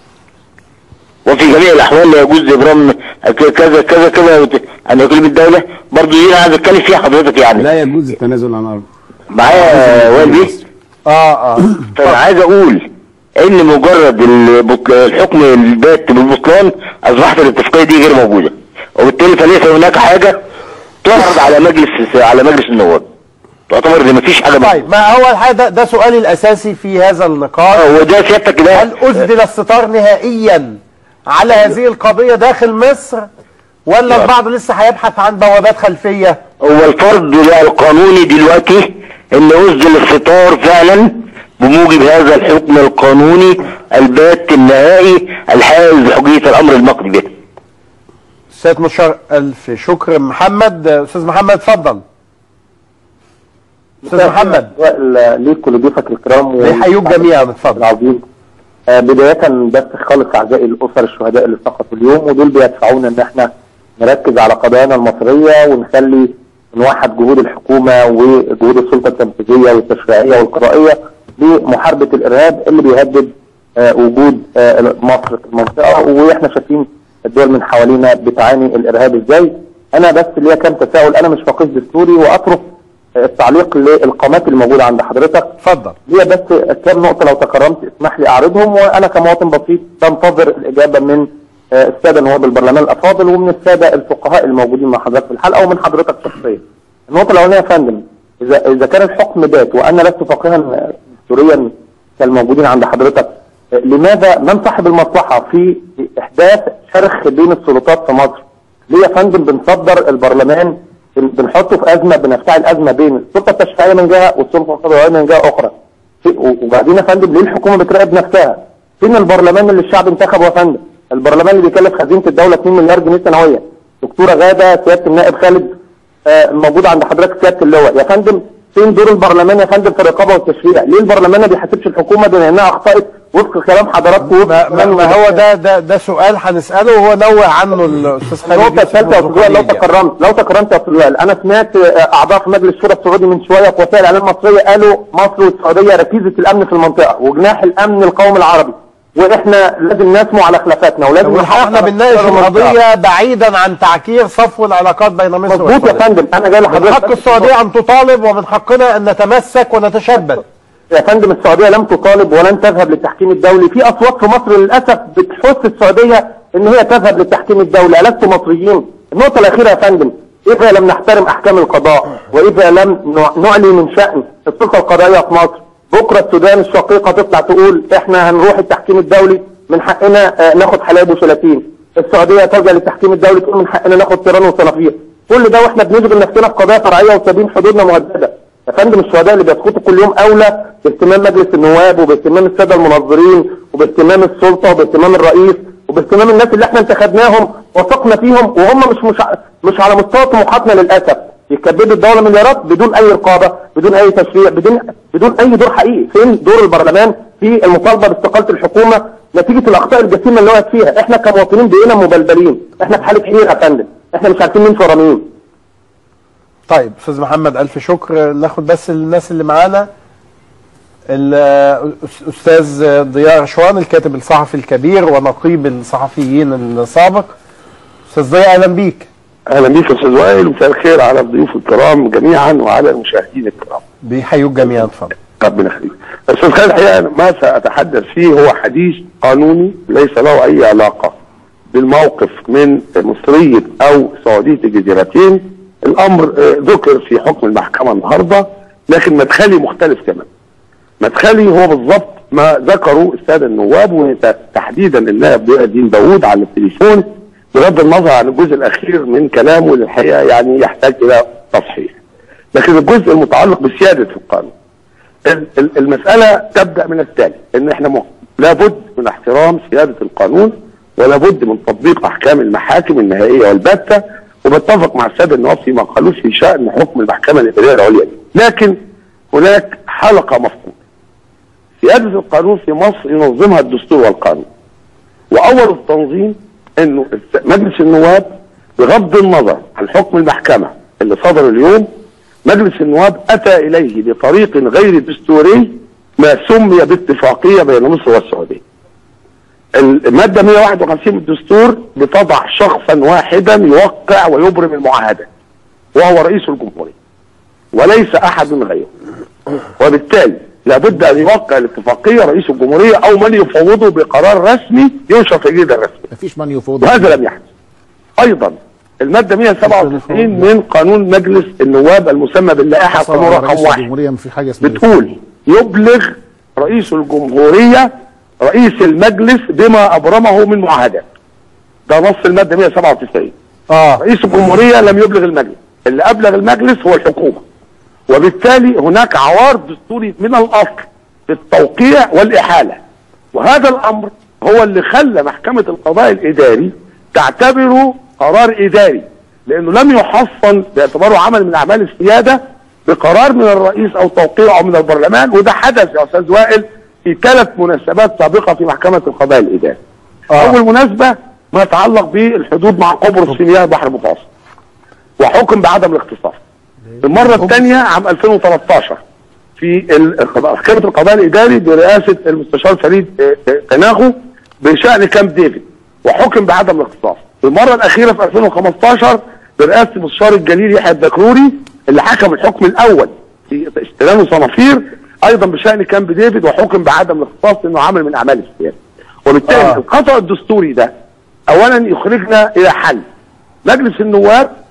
وفي جميع الاحوال لا يجوز ابرام ك- كذا كذا كذا وت- ان يقلب الدوله برضه دي انا عايز اتكلم فيها حضرتك يعني لا يجوز التنازل عن ارض معايا وائل بيه؟ اه اه فانا عايز اقول ان مجرد البطل- الحكم البات بالبطلان اصبحت الاتفاقيه دي غير موجوده وبالتالي فليس هناك حاجه تعرض على مجلس على مجلس النواب تعتبر ان مفيش حاجه طيب ما هو الحقيقه ده, ده سؤالي الاساسي في هذا النقاش هو ده سيادتك ده هل أسدل الستار نهائيا على هذه القضية داخل مصر ولا البعض لسه هيبحث عن بوابات خلفية هو الفرض بقى القانوني دلوقتي ان اسدل الستار فعلا بموجب هذا الحكم القانوني البات النهائي الحائز بحجيه الامر المقضي به سيد مشار ألف شكر محمد أستاذ محمد اتفضل أستاذ محمد ليك ولضيوفك الكرام بيحيوك جميعا اتفضل العظيم آه، بداية بس خالص أعزائي الأسر الشهداء اللي سقطوا اليوم ودول بيدفعونا إن إحنا نركز على قضايانا المصرية ونخلي نوحد جهود الحكومة وجهود السلطة التنفيذية والتشريعية والقضائية لمحاربة الإرهاب اللي بيهدد آه، وجود آه، مصر في المنطقة وإحنا شايفين الدول من حوالينا بتعاني الإرهاب إزاي أنا بس ليا كام تساؤل أنا مش فقيه دستوري وأترك آه، التعليق للقامات الموجودة عند حضرتك اتفضل ليا بس كام نقطة لو تكرمت اسمح لي أعرضهم وأنا كمواطن بسيط بنتظر الإجابة من آه، السادة نواب البرلمان الأفاضل ومن السادة الفقهاء الموجودين مع حضرتك في الحلقة ومن حضرتك شخصيا. النقطه الاولانيه يا فندم اذا اذا كان الحكم بات وانا لست فقيها دستوريا كالموجودين عند حضرتك لماذا من صاحب المصلحه في احداث شرخ بين السلطات في مصر؟ ليه يا فندم بنصدر البرلمان بن- بنحطه في ازمه بنفتعل ازمه بين السلطه التشريعيه من جهه والسلطه القضائيه من جهه اخرى. في- و- وبعدين يا فندم ليه الحكومه بتراقب نفسها؟ فين البرلمان اللي الشعب انتخبه يا فندم؟ البرلمان اللي بيكلف خزينه الدوله 2 مليار جنيه سنويا. دكتوره غاده سياده النائب خالد آه، موجود عند حضرتك سياده اللواء يا فندم فين دور البرلمان يا فندم في الرقابه والتشريع؟ ليه البرلمان ما بيحاسبش الحكومه بما انها اخطات وفق كلام حضراتكم وفق ما, ما, كلام ما هو ده ده ده سؤال هنساله وهو نوه عنه الاستاذ خالد النقطة يوسف الثالثة يا منذ أستاذ وائل، لو قليل يعني. تكرمت لو تكرمت يا أستاذ وائل، أنا سمعت آه، أعضاء في مجلس الشورى السعودي من شوية في وسائل الإعلام المصرية قالوا مصر والسعودية ركيزة الأمن في المنطقة وجناح الأمن القومي العربي وإحنا لازم نسمو على خلافاتنا ولازم والحقيقة احنا نحافظ بنناقش على المنطقة. القضية بعيدا عن تعكير صفو العلاقات بين مصر مظبوط يا والسعودية فندم أنا جاي من لحضرتك حق السعودية أن تطالب ومن حقنا أن نتمسك ونتشبث يا فندم السعودية لم تطالب ولن تذهب للتحكيم الدولي في أصوات في مصر للأسف بتحث السعودية إن هي تذهب للتحكيم الدولي ألستم مصريين النقطة الأخيرة يا فندم إذا لم نحترم أحكام القضاء وإذا لم نع- نعلي من شأن السلطة القضائية في مصر بكرة السودان الشقيقة تطلع تقول إحنا هنروح التحكيم الدولي من حقنا آه، ناخد حلايب وشلاتين السعودية تلجأ للتحكيم الدولي تقول من حقنا ناخد تيران وصنافير كل ده واحنا بنشغل نفسنا في قضايا فرعية وسابين حدودنا مهددة يا فندم الشهداء اللي بيسقطوا كل يوم اولى باهتمام مجلس النواب وباهتمام الساده المنظرين وباهتمام السلطه وباهتمام الرئيس وباهتمام الناس اللي احنا انتخبناهم وثقنا فيهم وهم مش مش ع- مش على مستوى طموحاتنا للاسف يكبدوا الدوله مليارات بدون اي رقابه بدون اي تشريع بدون بدون اي دور حقيقي فين دور البرلمان في المطالبه باستقاله الحكومه نتيجه الاخطاء الجسيمه اللي وقعت فيها احنا كمواطنين بقينا مبلبلين احنا في حاله حيره يا فندم احنا مش عارفين مين في ورا مين طيب استاذ محمد الف شكر ناخد بس الناس اللي معانا الاستاذ ضياء رشوان الكاتب الصحفي الكبير ونقيب الصحفيين السابق استاذ ضياء اهلا بيك اهلا بيك يا استاذ وائل ومساء الخير على الضيوف الكرام جميعا وعلى المشاهدين الكرام بيحيوك جميعا اتفضل ربنا يخليك استاذ خالد الحقيقه أنا ما ساتحدث فيه هو حديث قانوني ليس له اي علاقه بالموقف من مصريه او سعوديه الجزيرتين الامر آه، ذكر في حكم المحكمه النهارده لكن مدخلي مختلف كمان مدخلي هو بالضبط ما ذكروا الساده النواب وتحديدا النائب ضياء الدين داوود على التليفون بغض النظر عن الجزء الاخير من كلامه اللي الحقيقه يعني يحتاج الى تصحيح. لكن الجزء المتعلق بسياده القانون. ال- ال- المساله تبدا من التالي ان احنا م- لابد من احترام سياده القانون ولابد من تطبيق احكام المحاكم النهائيه والباته وبتفق مع الساده النواب فيما قالوه في شان حكم المحكمه الاداريه العليا دي. لكن هناك حلقه مفقوده. سياده القانون في مصر ينظمها الدستور والقانون. واول التنظيم انه الس- مجلس النواب بغض النظر عن حكم المحكمه اللي صدر اليوم مجلس النواب اتى اليه بطريق غير دستوري ما سمي باتفاقيه بين مصر والسعوديه. الماده 151 من الدستور بتضع شخصا واحدا يوقع ويبرم المعاهده وهو رئيس الجمهوريه وليس احد غيره. وبالتالي لابد ان يوقع الاتفاقيه رئيس الجمهوريه او من يفوضه بقرار رسمي ينشر في الجريده الرسمي مفيش من يفوض وهذا لم يحدث ايضا الماده 197 من قانون مجلس النواب المسمى باللائحه حصل قانون على رقم رئيس واحد الجمهورية ما في حاجة اسمها بتقول يبلغ رئيس الجمهوريه رئيس المجلس بما ابرمه من معاهدات ده نص الماده 197 اه رئيس الجمهوريه لم يبلغ المجلس اللي ابلغ المجلس هو الحكومه وبالتالي هناك عوار دستوري من الاصل في التوقيع والاحاله وهذا الامر هو اللي خلى محكمه القضاء الاداري تعتبره قرار اداري لانه لم يحصن باعتباره عمل من اعمال السياده بقرار من الرئيس او توقيعه من البرلمان وده حدث يا استاذ وائل في ثلاث مناسبات سابقه في محكمه القضاء الاداري. آه. اول مناسبه ما يتعلق بالحدود مع قبرص في مياه البحر المتوسط وحكم بعدم الاختصاص. المره الثانيه عام 2013 في ال- محكمه القضاء الاداري برئاسه المستشار فريد آه، آه، قناغو بشان كامب ديفيد وحكم بعدم الاختصاص. المره الاخيره في 2015 برئاسه المستشار الجليل يحيى الدكروري اللي حكم الحكم الاول في استلام صنافير ايضا بشان كامب ديفيد وحكم بعدم الاختصاص لانه عمل من اعمال السياسه. وبالتالي آه. الخطا الدستوري ده اولا يخرجنا الى حل مجلس النواب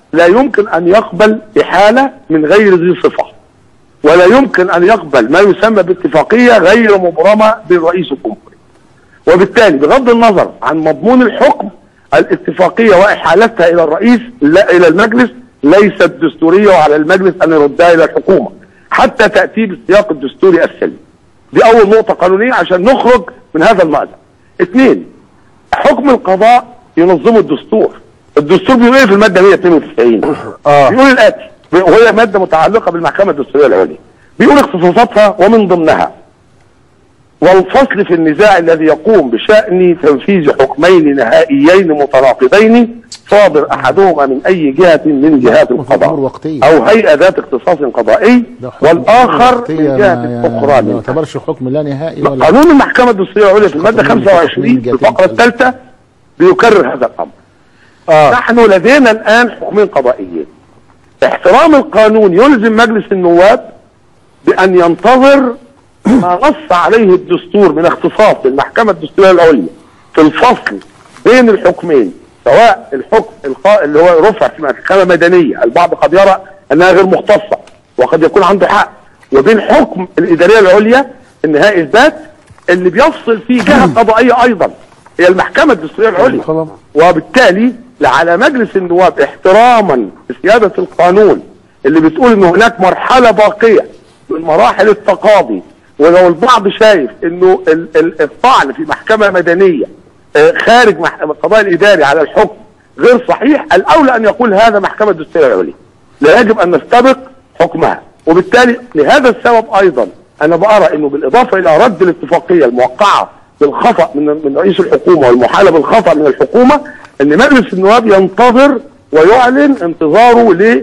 لا يمكن ان يقبل احاله من غير ذي صفه ولا يمكن ان يقبل ما يسمى باتفاقيه غير مبرمه بالرئيس الجمهوري وبالتالي بغض النظر عن مضمون الحكم الاتفاقيه واحالتها الى الرئيس لا الى المجلس ليست دستوريه وعلى المجلس ان يردها الى الحكومه حتى تاتي بالسياق الدستوري السليم دي اول نقطه قانونيه عشان نخرج من هذا المأزق اثنين حكم القضاء ينظمه الدستور الدستور بيقول ايه في الماده 192 آه. بيقول الاتي وهي ماده متعلقه بالمحكمه الدستوريه العليا بيقول اختصاصاتها ومن ضمنها والفصل في النزاع الذي يقوم بشأن تنفيذ حكمين نهائيين متناقضين صادر احدهما من اي جهة من جهات القضاء او هيئة ذات اختصاص قضائي والاخر من جهة اخرى ما منها يعتبرش حكم لا نهائي ولا قانون المحكمة الدستورية العليا في المادة 25 في الفقرة الثالثة بيكرر هذا الامر آه. نحن لدينا الان حكمين قضائيين احترام القانون يلزم مجلس النواب بان ينتظر ما نص عليه الدستور من اختصاص المحكمة الدستورية العليا في الفصل بين الحكمين سواء الحكم القا... اللي هو رفع في محكمة مدنية البعض قد يرى انها غير مختصة وقد يكون عنده حق وبين حكم الادارية العليا النهائي اثبات اللي بيفصل فيه جهة قضائية ايضا هي المحكمة الدستورية العليا وبالتالي على مجلس النواب احتراما لسيادة القانون اللي بتقول ان هناك مرحلة باقية من مراحل التقاضي ولو البعض شايف انه ال- ال- الطعن في محكمة مدنية آه، خارج مح- القضاء الاداري على الحكم غير صحيح الاولى ان يقول هذا محكمة الدستورية العليا لا يجب ان نستبق حكمها وبالتالي لهذا السبب ايضا انا بارى انه بالاضافة الى رد الاتفاقية الموقعة بالخطأ من من رئيس الحكومة والمحالة بالخطأ من الحكومة ان مجلس النواب ينتظر ويعلن انتظاره ل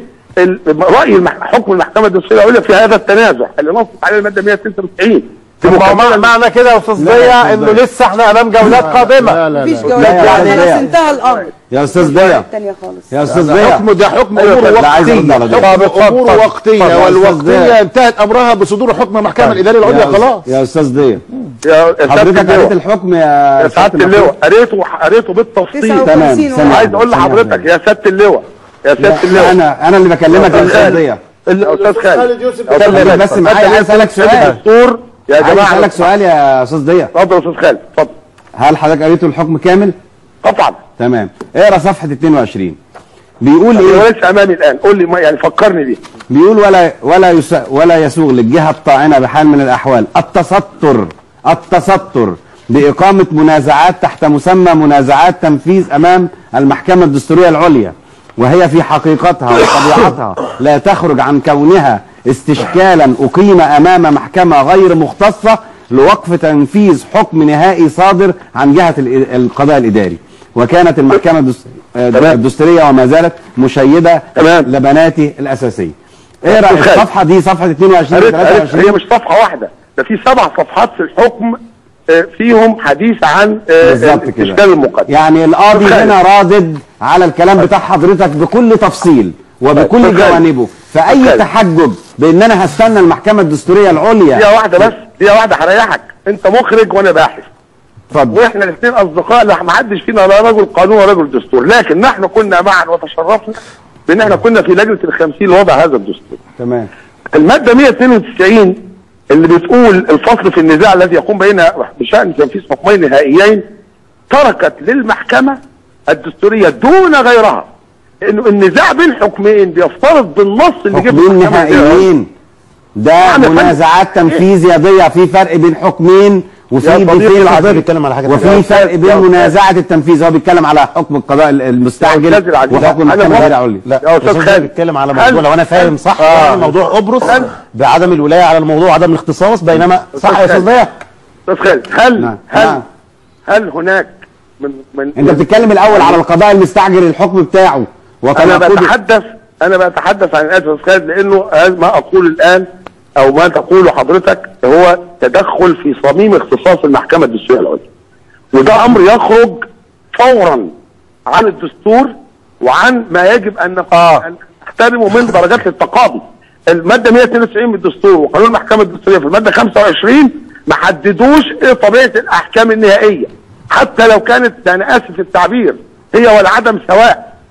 رأي المح... حكم المحكمة الدستورية العليا في هذا التنازع اللي نصت عليه المادة 196 طب ما هو معنى- معنى كده يا استاذ ضياء انه لسه احنا امام جولات قادمه لا لا مفيش لا جولات لا، يعني لا، خلاص لا. انتهى الامر يا استاذ ضياء الثانيه خالص يا استاذ ضياء حكم ده حكم امور لا، عايز أرد على ده. وقتيه حكم امور اتفضل. وقتيه اتفضل. والوقتيه انتهت امرها بصدور حكم المحكمه الاداريه العليا يا- خلاص يا استاذ ضياء يا حضرتك سعادة قريت اللواء الحكم يا يا سعادة اللواء قريته قريته بالتفصيل 59 تمام، عايز اقول لحضرتك يا سيادة اللواء يا سيادة اللواء انا انا اللي بكلمك يا استاذ ضياء يا استاذ خالد يوسف يا أستاذ خلي خالد. بس معايا عايز اسالك سؤال الدستور يا عايز جماعة اسالك سؤال يا استاذ ضياء اتفضل يا استاذ خالد اتفضل هل حضرتك قريت الحكم كامل طبعا تمام اقرا صفحه 22 بيقول ايه هو لسه امامي الان قول لي ما يعني فكرني بيه بيقول ولا ولا يس ولا يسوغ للجهه الطاعنه بحال من الاحوال التستر التستر باقامه منازعات تحت مسمى منازعات تنفيذ امام المحكمه الدستوريه العليا وهي في حقيقتها وطبيعتها لا تخرج عن كونها استشكالا اقيم امام محكمه غير مختصه لوقف تنفيذ حكم نهائي صادر عن جهه ال- القضاء الاداري وكانت المحكمه الدس- آه، الدستوريه وما زالت مشيده تمام. لبناته الاساسيه اقرا أستاذ خالد. الصفحه دي صفحه 22 قريت قريت هي 23 مش صفحة واحدة ده في سبع صفحات في الحكم آه، فيهم حديث عن آه، بالظبط الاستشكال كده المقدم يعني القاضي أستاذ خالد. هنا رادد على الكلام بتاع حضرتك بكل تفصيل وبكل أستاذ خالد. جوانبه فاي أستاذ خالد. تحجج بان انا هستنى المحكمه الدستوريه العليا دقيقة واحدة بس دقيقة واحدة هريحك انت مخرج وانا باحث اتفضل واحنا الاثنين اصدقاء لا ما حدش فينا لا رجل قانون ولا رجل دستور لكن نحن كنا معا وتشرفنا بان احنا كنا في لجنة الخمسين لوضع هذا الدستور تمام المادة 192 اللي بتقول الفصل في النزاع الذي يقوم بين بشأن تنفيذ حكمين نهائيين تركت للمحكمة الدستورية دون غيرها انه النزاع بين حكمين بيفترض بالنص اللي جه في حكمين المحكمة الإدارية. نهائيين ده يعني فن- منازعات تنفيذ يديه في فرق بين حكمين وفي يا صديقي بين العزيز حضرتك بيتكلم على حاجة وفي تانية. فرق يا بين أستاذ. منازعه التنفيذ هو بيتكلم على حكم القضاء يا المستعجل أستاذ العزيز. وحكم أنا المحكمه موافق. الاداريه العليا لا يا أستاذ أستاذ خالد. بيتكلم على هل- موضوع لو انا فاهم صح آه. يعني موضوع قبرص هل- بعدم الولايه على الموضوع عدم الاختصاص بينما صح يا استاذ ضياء استاذ خالد هل نعم. هل نعم. هل هناك من من انت بتتكلم الاول على القضاء المستعجل الحكم بتاعه انا وتناقضه بتحدث انا بتحدث عن اسف استاذ خالد لانه هذا ما اقول الان او ما تقوله حضرتك هو تدخل في صميم اختصاص المحكمه الدستوريه العليا وده امر يخرج فورا عن الدستور وعن ما يجب ان أن نحترمه من درجات التقاضي الماده 192 من الدستور وقانون المحكمه الدستوريه في الماده 25 ما حددوش ايه طبيعه الاحكام النهائيه حتى لو كانت انا اسف في التعبير هي والعدم سواء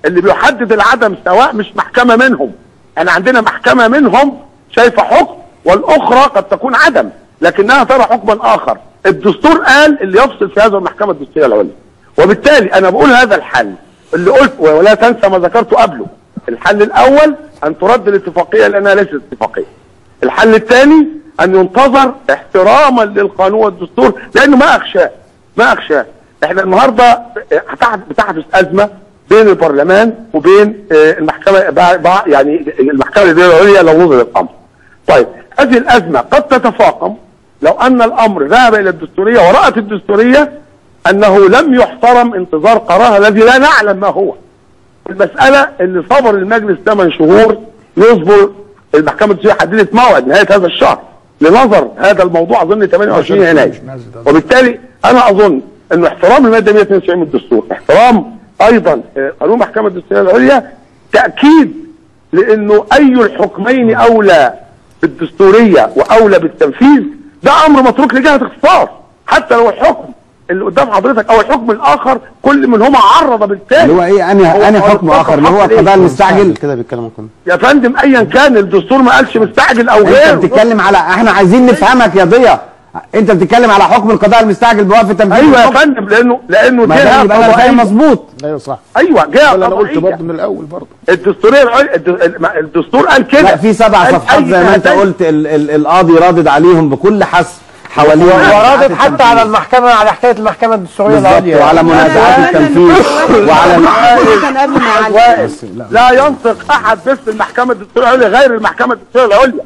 اللي بيحدد العدم سواء مش محكمه منهم احنا عندنا محكمه منهم شايفه حكم والاخرى قد تكون عدم لكنها ترى حكما اخر الدستور قال اللي يفصل في هذا المحكمه الدستوريه العليا وبالتالي انا بقول هذا الحل اللي قلت ولا تنسى ما ذكرته قبله الحل الاول ان ترد الاتفاقيه لانها ليست اتفاقيه الحل الثاني ان ينتظر احتراما للقانون والدستور لانه ما اخشاه ما اخشاه احنا النهارده هتحدث بتحدث ازمه بين البرلمان وبين آه، المحكمه بع- بع- يعني المحكمه الاداريه العليا لو نظر الامر. طيب هذه الازمه قد تتفاقم لو ان الامر ذهب الى الدستوريه ورات الدستوريه انه لم يحترم انتظار قرارها الذي لا نعلم ما هو. المساله اللي صبر المجلس 8 شهور يصبر المحكمه الدستوريه حددت موعد نهايه هذا الشهر لنظر هذا الموضوع اظن 28 يناير وبالتالي انا اظن انه احترام الماده 192 من الدستور احترام ايضا آه، قانون المحكمه الدستوريه العليا تاكيد لانه اي الحكمين اولى بالدستوريه واولى بالتنفيذ ده امر متروك لجهه اختصاص حتى لو الحكم اللي قدام حضرتك او الحكم الاخر كل منهما عرض بالتالي اللي هو ايه انهي انهي حكم اخر اللي هو القضاء المستعجل كده بيتكلموا كله يا فندم ايا كان الدستور ما قالش مستعجل او انت غيره بتتكلم على احنا عايزين نفهمك يا ضياء انت بتتكلم على حكم القضاء المستعجل بوقف تنفيذ ايوه يا الحكم. فندم لانه لانه ما ده جهه يبقى انا فاهم قضائيه مظبوط ايوه صح ايوه جهه اللي انا قلت قضائيه برضه من الاول برضه الدستوريه العليا الد- الدستور قال كده لا في سبع قال صفحات أي زي ما انت جهتين. قلت ال ال القاضي رادد عليهم بكل حسب حوالين ورادت حتى على المحكمه على حكايه المحكمه الدستوريه بالظبط العليا وعلى منازعات التنفيذ وعلى كان قبل ما يعلق واقف لا ينطق احد باسم المحكمه الدستوريه العليا غير المحكمه الدستوريه العليا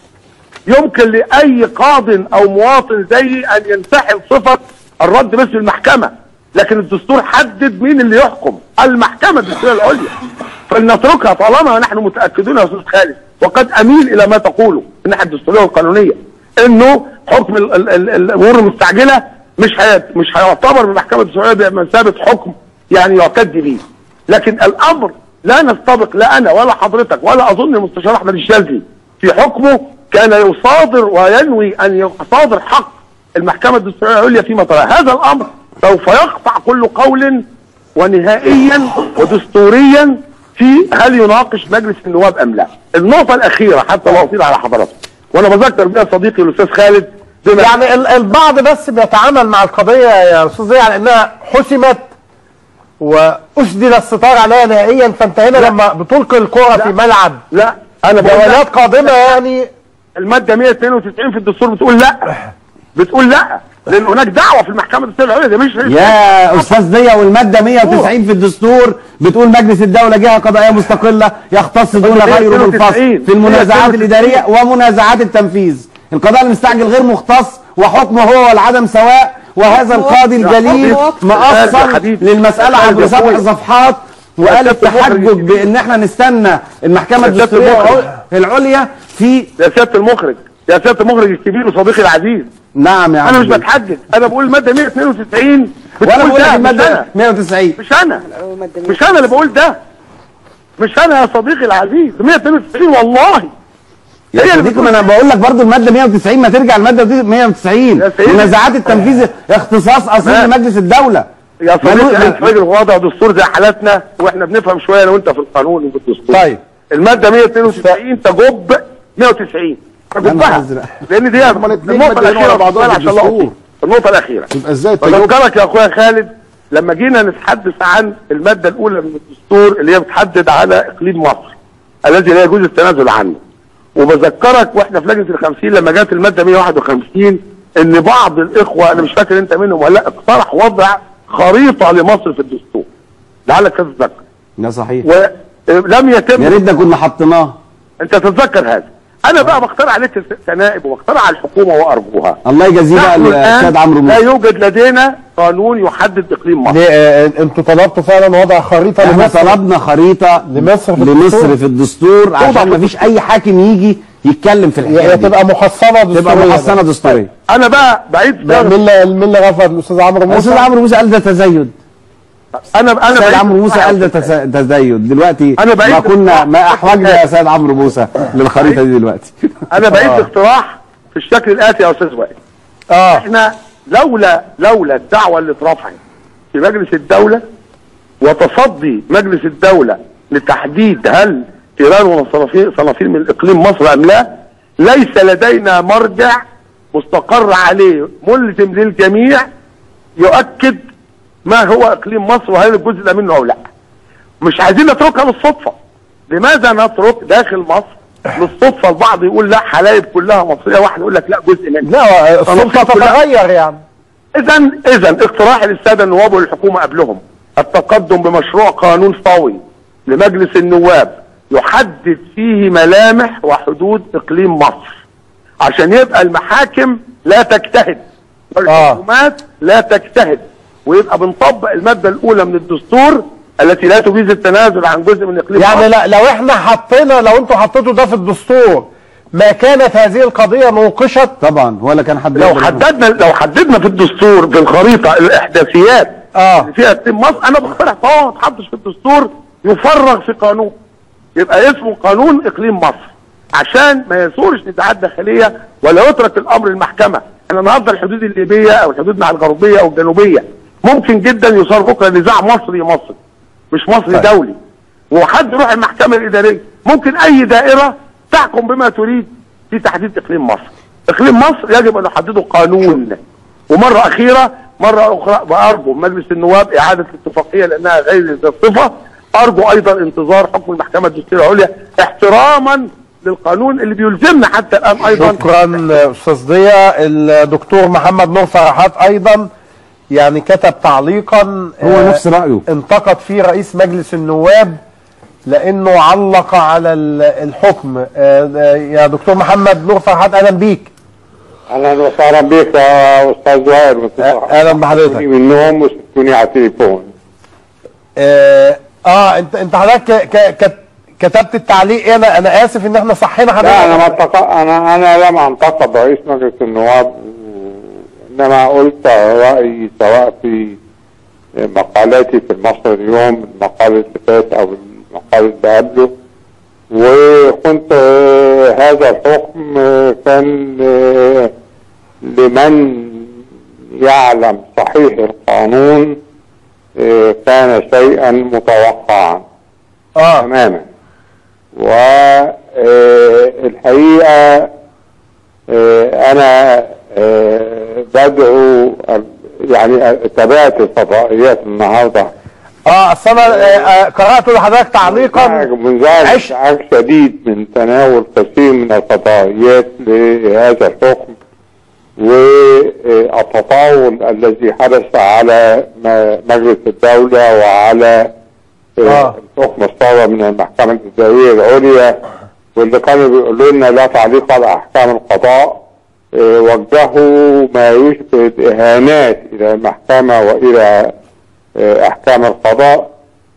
يمكن لاي قاض او مواطن زيي ان ينتحل صفه الرد باسم المحكمه لكن الدستور حدد مين اللي يحكم المحكمه الدستوريه العليا فلنتركها طالما نحن متاكدون يا استاذ خالد وقد اميل الى ما تقوله من الناحيه الدستوريه والقانونيه انه حكم ال- ال- ال- الامور المستعجله مش هي مش هيعتبر بالمحكمه الدستوريه بمثابه حكم يعني يعتد به لكن الامر لا نستبق لا انا ولا حضرتك ولا اظن المستشار احمد الشاذلي في حكمه كان يصادر وينوي ان يصادر حق المحكمه الدستوريه العليا فيما ترى هذا الامر سوف يقطع كل قول ونهائيا ودستوريا في هل يناقش مجلس النواب ام لا النقطه الاخيره حتى لا اطيل على حضراتكم وانا بذكر بها صديقي الاستاذ خالد بما يعني ال- البعض بس بيتعامل مع القضيه يا استاذ ضياء على انها حسمت واسدل الستار عليها نهائيا فانت هنا لما بتلقي الكره في ملعب لا انا بقول لا. جولات قادمه يعني الماده 192 في الدستور بتقول لا بتقول لا لان هناك دعوه في المحكمه الدستوريه العليا ده مش يا استاذ ضياء والماده 190 في الدستور بتقول مجلس الدوله جهه قضائيه مستقله يختص دون غيره بالفصل في المنازعات الاداريه ومنازعات التنفيذ القضاء المستعجل غير مختص وحكمه هو والعدم سواء وهذا القاضي الجليل مأصل للمساله عبر سبع صفحات وقال التحجج بان احنا نستنى المحكمه الدستوريه العليا في يا سياده المخرج يا سياده المخرج الكبير وصديقي العزيز نعم يا عم انا مش بتحجج انا بقول الماده 192 وانا بقول لك ده، مش الماده أنا. 190 مش انا مش انا اللي بقول ده مش انا يا صديقي العزيز 192 والله يا هي اللي صديقي ما انا بقول لك برضه الماده 190 ما ترجع الماده 190 سيدي. منازعات التنفيذ اختصاص اصيل ما- لمجلس الدوله يا ملوش- صديقي انت راجل واضع دستور زي حالاتنا واحنا بنفهم شويه انا وانت في القانون وفي الدستور طيب الماده 192 تجب 190 تجبها أزرق. لان دي الاتنين النقطه مادين الاخيره ورا بعضهم عشان في لا الدستور. أطيل. النقطه الاخيره يبقى ازاي التجربه بذكرك يا اخويا خالد لما جينا نتحدث عن الماده الاولى من الدستور اللي هي بتحدد على اقليم مصر الذي لا يجوز التنازل عنه وبذكرك واحنا في لجنه الخمسين لما جت الماده 151 ان بعض الاخوه انا مش فاكر انت منهم ولا لا اقترح وضع خريطه لمصر في الدستور لعلك تتذكر ده صحيح ولم يتم يا ريتنا كنا حطيناه انت تتذكر هذا انا بقى بقترح عليك كنائب وبقترح على الحكومه وارجوها الله يجازيه بقى نحن الاستاذ الآن عمرو لا موسى يوجد لدينا قانون يحدد اقليم مصر ليه آه، انتوا طلبتوا فعلا وضع خريطه احنا لمصر طلبنا خريطه لمصر في لمصر الدستور. في الدستور عشان ما فيش اي حاكم يجي يتكلم في الحكايه هي دي تبقى محصنه دستوريه تبقى محصنه دستوريه انا بقى بعيد ده مين اللي مين اللي رفض الاستاذ عمرو موسى الاستاذ عمرو موسى قال ده تزايد انا انا سيد بعيد عمرو موسى قال ده الاقتراح. تز- تزايد دلوقتي أنا بعيد ما كنا ما الاقتراح. احوجنا يا سيد عمرو موسى للخريطه دي دلوقتي انا بعيد الاقتراح في الشكل الاتي يا استاذ وائل اه احنا لولا لولا الدعوه اللي اترفعت في مجلس الدوله وتصدي مجلس الدولة لتحديد هل تيران وصنافير صنافير من اقليم مصر ام لا ليس لدينا مرجع مستقر عليه ملزم للجميع يؤكد ما هو اقليم مصر وهل الجزء ده منه او لا مش عايزين نتركها للصدفة لماذا نترك داخل مصر للصدفة البعض يقول لا حلايب كلها مصرية واحد يقول لك لا جزء منها لا السلطه تتغير يعني اذا اذا اقتراح للساده النواب والحكومه قبلهم التقدم بمشروع قانون فوري لمجلس النواب يحدد فيه ملامح وحدود اقليم مصر عشان يبقى المحاكم لا تجتهد والحكومات لا تجتهد ويبقى بنطبق الماده الاولى من الدستور التي لا تجيز التنازل عن جزء من اقليم يعني مصر لا لو احنا حطينا لو انتوا حطيتوا ده في الدستور ما كانت هذه القضيه مناقشه طبعا ولا كان حد لو يقدر- حددنا لو حددنا في الدستور بالخريطه الاحداثيات اه اللي فيها اقليم مصر انا بقترح طبعا ما تحطش في الدستور يفرغ في قانون يبقى اسمه قانون اقليم مصر عشان ما يثورش نزاعات داخليه ولا يترك الامر للمحكمه احنا النهارده الحدود الليبيه او الحدود مع الغربيه او الجنوبيه ممكن جدا يصار بكره نزاع مصري مصري مش مصري طيب. دولي وحد يروح المحكمه الاداريه ممكن اي دائره تحكم بما تريد في تحديد اقليم مصر اقليم مصر يجب ان نحدده قانون ومره اخيره مره اخرى بارجو من مجلس النواب اعاده الاتفاقيه لانها غير ذات صفه ارجو ايضا انتظار حكم المحكمه الدستوريه العليا احتراما للقانون اللي بيلزمنا حتى الان ايضا شكرا استاذ ضياء الدكتور محمد نور فرحات ايضا يعني كتب تعليقا هو آه، نفس رأيه. انتقد فيه رئيس مجلس النواب لانه علق على ال- الحكم آه، آه، يا دكتور محمد نور فرحات اهلا بيك اهلا وسهلا بك يا استاذ وائل اهلا بحضرتك منهم وسبتوني على التليفون اه, آه انت انت حضرتك ك- ك- كت- كتبت التعليق إيه؟ انا انا اسف ان احنا صحينا حضرتك لا انا ما انتق... انا انا لم انتقد رئيس مجلس النواب انما قلت رايي سواء في مقالاتي في المصري اليوم المقال اللي فات او المقال اللي قبله وكنت آه، هذا الحكم آه، كان آه، لمن يعلم صحيح القانون آه، كان شيئا متوقعا اه تماما والحقيقة أنا آه، بدعو ال- يعني تابعت الفضائيات النهارده اه اصل انا آه، آه، قرات لحضرتك تعليقا منزعج انزعاج شديد من تناول كثير من الفضائيات لهذا الحكم والتطاول الذي حدث على م- مجلس الدولة وعلى آه. الحكم الصادر من المحكمة الجزائرية العليا واللي كانوا بيقولوا لنا لا تعليق على أحكام القضاء آه، وجهوا ما يشبه الإهانات إلى المحكمة وإلى آه، أحكام القضاء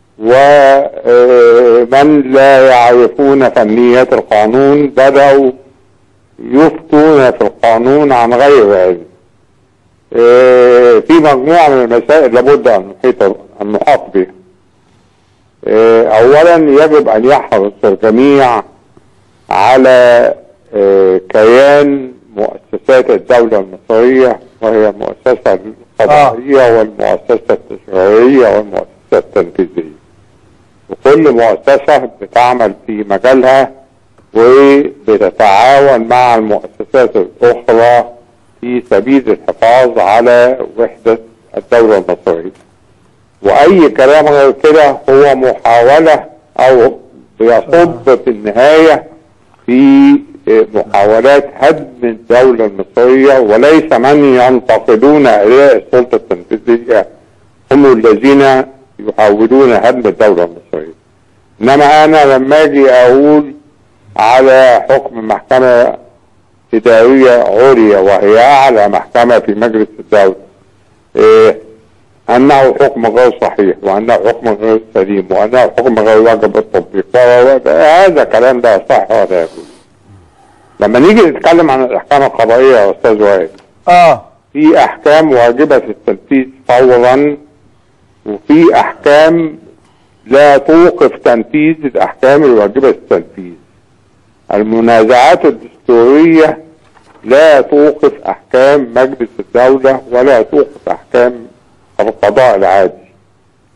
ومن لا يعرفون فنيات القانون بدأوا يفتون في القانون عن غير علم آه، في مجموعة من المسائل لابد أن نحيط أن نحاط بها آه، أولا يجب أن يحرص الجميع على آه، كيان مؤسسات الدولة المصرية وهي المؤسسة القضائية والمؤسسة التشريعية والمؤسسة التنفيذية وكل مؤسسة بتعمل في مجالها وبتتعاون مع المؤسسات الأخرى في سبيل الحفاظ على وحدة الدولة المصرية وأي كلام غير كده هو محاولة أو بيصب في النهاية في محاولات هدم الدولة المصرية وليس من ينتقدون أداء السلطة التنفيذية هم الذين يحاولون هدم الدولة المصرية إنما أنا لما أجي أقول على حكم محكمة إدارية عليا وهي أعلى محكمة في مجلس الدولة إيه أنه حكم غير صحيح وأنه حكم غير سليم وأنه حكم غير واجب التطبيق هذا كلام لا صح ولا يجوز لما نيجي نتكلم عن الأحكام القضائية يا أستاذ وائل اه في أحكام واجبة التنفيذ فورا وفي أحكام لا توقف تنفيذ الأحكام الواجبة التنفيذ المنازعات الدستورية لا توقف أحكام مجلس الدولة ولا توقف أحكام القضاء العادي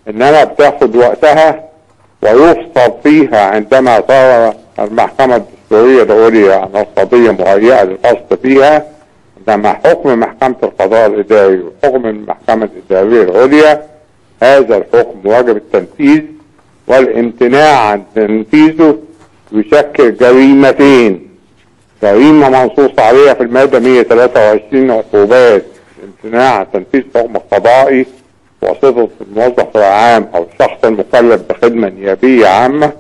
انما بتاخد وقتها ويفصل فيها عندما ترى المحكمة الدستورية العليا أن القضية مهيئة للفصل فيها انما حكم محكمة القضاء الإداري وحكم المحكمة الإدارية العليا هذا الحكم واجب التنفيذ والامتناع عن تنفيذه يشكل جريمتين جريمة منصوص عليها في المادة 123 عقوبات امتناع عن تنفيذ حكم قضائي وصفة الموظف العام أو الشخص المكلف بخدمة نيابية عامة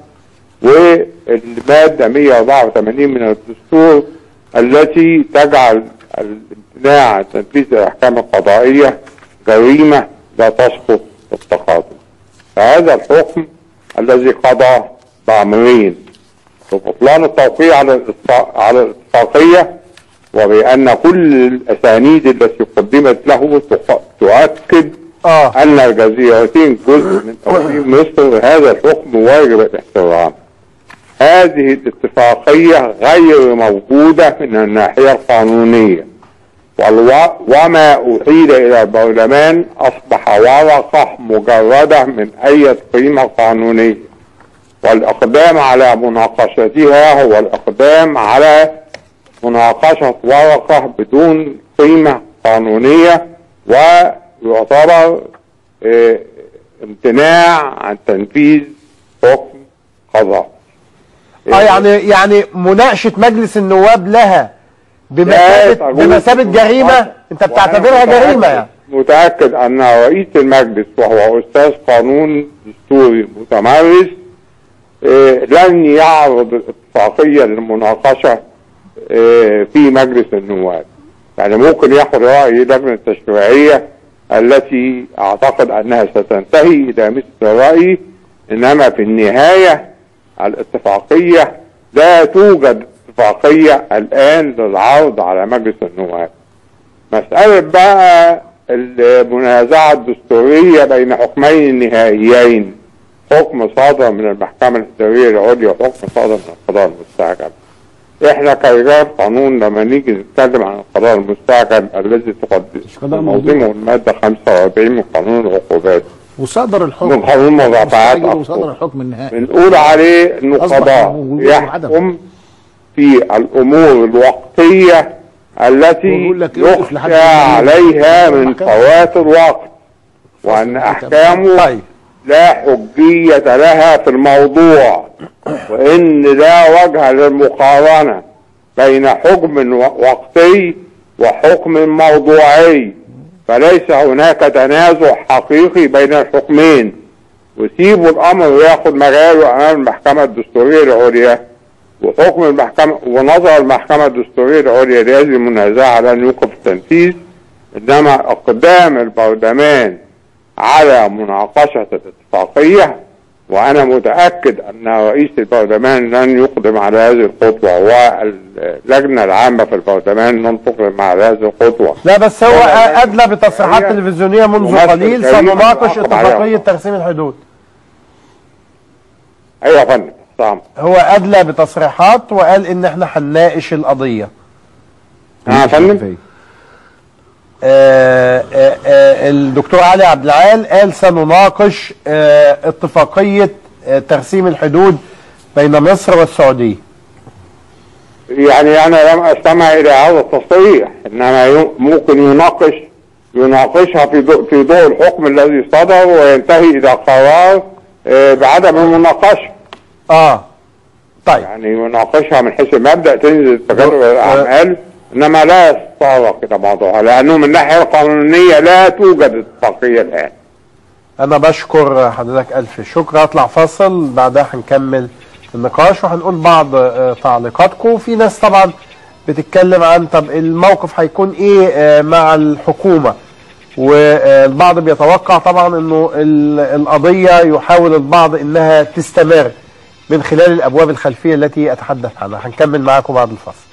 والمادة 184 من الدستور التي تجعل الامتناع عن تنفيذ الأحكام القضائية جريمة لا تسقط بالتقاضي فهذا الحكم الذي قضى بأمرين ببطلان التوقيع على الاتفاق- على الاتفاقية وبأن كل الأسانيد التي قدمت له تق- تؤكد آه. أن الجزيرتين جزء من تقسيم مصر هذا الحكم واجب الاحترام هذه الاتفاقية غير موجودة من الناحية القانونية والو... وما أحيل إلى البرلمان أصبح ورقة مجردة من أي قيمة قانونية والإقدام على مناقشتها هو الإقدام على مناقشة ورقة بدون قيمة قانونية ويعتبر آه، امتناع عن تنفيذ حكم قضاء اه يعني يعني مناقشه مجلس النواب لها لا بمثابه تجوز بمثابه جريمه انت بتعتبرها وأنا جريمه متأكد- يعني متأكد أن رئيس المجلس وهو أستاذ قانون دستوري متمرس آه، لن يعرض الاتفاقية للمناقشة آه، في مجلس النواب يعني ممكن ياخد رأي لجنة التشريعية التي أعتقد أنها ستنتهي إلى مثل الرأي إنما في النهاية الاتفاقية لا توجد اتفاقية الآن للعرض على مجلس النواب مسألة بقى المنازعة الدستورية بين حكمين نهائيين حكم صادر من المحكمة الإدارية العليا وحكم صادر من القضاء المستعجل احنا كرجال قانون لما نيجي نتكلم عن القضاء المستعجل الذي تقدمه المادة 45 من قانون العقوبات وصدر الحكم من قانون المرافعات مستعجل وصدر الحكم النهائي بنقول عليه انه أصبح قضاء موجود يحكم في الامور الوقتيه التي يوقف لحد يخشى ما عليها من المحكمة. فوات الوقت وان احكامه لا حجيه لها في الموضوع وان لا وجه للمقارنه بين حكم وقتي وحكم موضوعي فليس هناك تنازع حقيقي بين الحكمين وسيبوا الامر ياخد مجاله امام المحكمه الدستوريه العليا وحكم المحكمه ونظر المحكمه الدستوريه العليا لهذه المنازعه لن يوقف التنفيذ انما اقدام البرلمان على مناقشه الاتفاقيه وانا متاكد ان رئيس البرلمان لن يقدم على هذه الخطوه واللجنه العامه في البرلمان لن تقدم على هذه الخطوه لا بس هو ادلى بتصريحات تلفزيونيه منذ ممثل قليل جريمة سنناقش وعقب عليها. اتفاقيه ترسيم الحدود ايوه يا فندم سام هو ادلى بتصريحات وقال ان احنا هنناقش القضيه يا فندم آه، آه، آه، الدكتور علي عبد العال قال سنناقش آه، اتفاقيه آه، ترسيم الحدود بين مصر والسعوديه يعني انا لم استمع الى هذا التصريح انما ي- ممكن يناقش يناقشها في ضوء في ضوء الحكم الذي صدر وينتهي الى قرار آه، بعدم المناقشه اه طيب يعني يناقشها من حيث المبدا تنزل تجرب الاعمال انما لا يتطرق الى موضوعها لانه من الناحيه القانونيه لا توجد اتفاقيه الان انا بشكر حضرتك الف شكر هطلع فاصل بعدها هنكمل النقاش وهنقول بعض آه، تعليقاتكم في ناس طبعا بتتكلم عن طب الموقف هيكون ايه آه، مع الحكومه والبعض بيتوقع طبعا انه ال- القضيه يحاول البعض انها تستمر من خلال الابواب الخلفيه التي اتحدث عنها هنكمل معاكم بعد الفاصل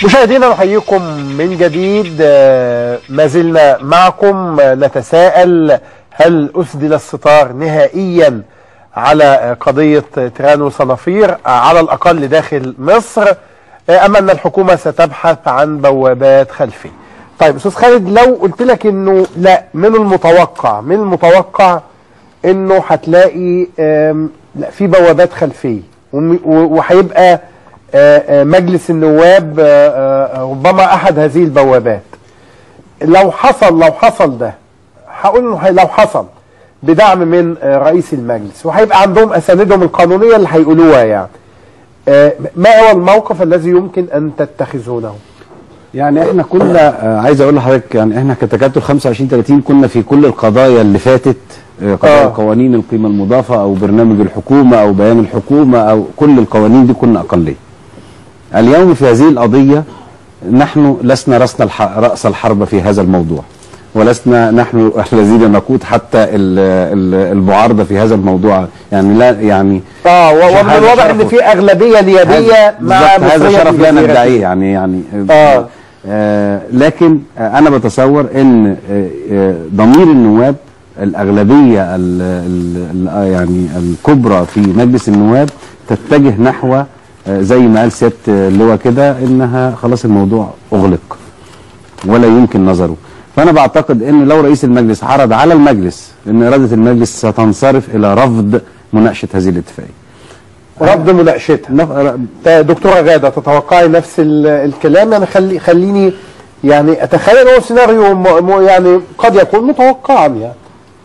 مشاهدينا نحييكم من جديد آه، ما زلنا معكم آه، نتساءل هل أسدل الستار نهائيا على آه، قضية آه، تيران وصنافير آه، على الأقل داخل مصر آه، أم أن الحكومة ستبحث عن بوابات خلفية طيب أستاذ خالد لو قلت لك أنه لا من المتوقع من المتوقع أنه هتلاقي آم، لا في بوابات خلفية وم- و- وهيبقى آه، آه، مجلس النواب آه، آه، ربما احد هذه البوابات لو حصل لو حصل ده هقول انه هي- لو حصل بدعم من آه، رئيس المجلس وهيبقى عندهم اساندهم القانونيه اللي هيقولوها يعني آه، ما هو الموقف الذي يمكن ان تتخذونه؟ يعني احنا كنا آه، عايز اقول لحضرتك يعني احنا كتكتل 25 30 كنا في كل القضايا اللي فاتت آه، قضايا آه. قوانين القيمه المضافه او برنامج الحكومه او بيان الحكومه او كل القوانين دي كنا اقليه. اليوم في هذه القضيه نحن لسنا رأسنا الح... راس الحرب في هذا الموضوع ولسنا نحن الذين نقود حتى ال- ال- المعارضه في هذا الموضوع يعني لا يعني اه و- ومن هذا الواضح شرف- ان في اغلبيه نيابيه هذا- مع بالظبط، هذا مصرية شرف لا الجزيرة. ندعيه يعني يعني آه. آه لكن آه انا بتصور ان آه آه ضمير النواب الاغلبيه ال ال ال آه يعني الكبرى في مجلس النواب تتجه نحو آه زي ما قال سياده اللواء كده انها خلاص الموضوع اغلق ولا يمكن نظره فانا بعتقد ان لو رئيس المجلس عرض على المجلس ان اراده المجلس ستنصرف الى رفض مناقشه هذه الاتفاقيه رفض مناقشتها دكتوره غاده تتوقعي نفس ال- الكلام يعني خلي خليني يعني اتخيل هو سيناريو م- م- يعني قد يكون متوقعا يعني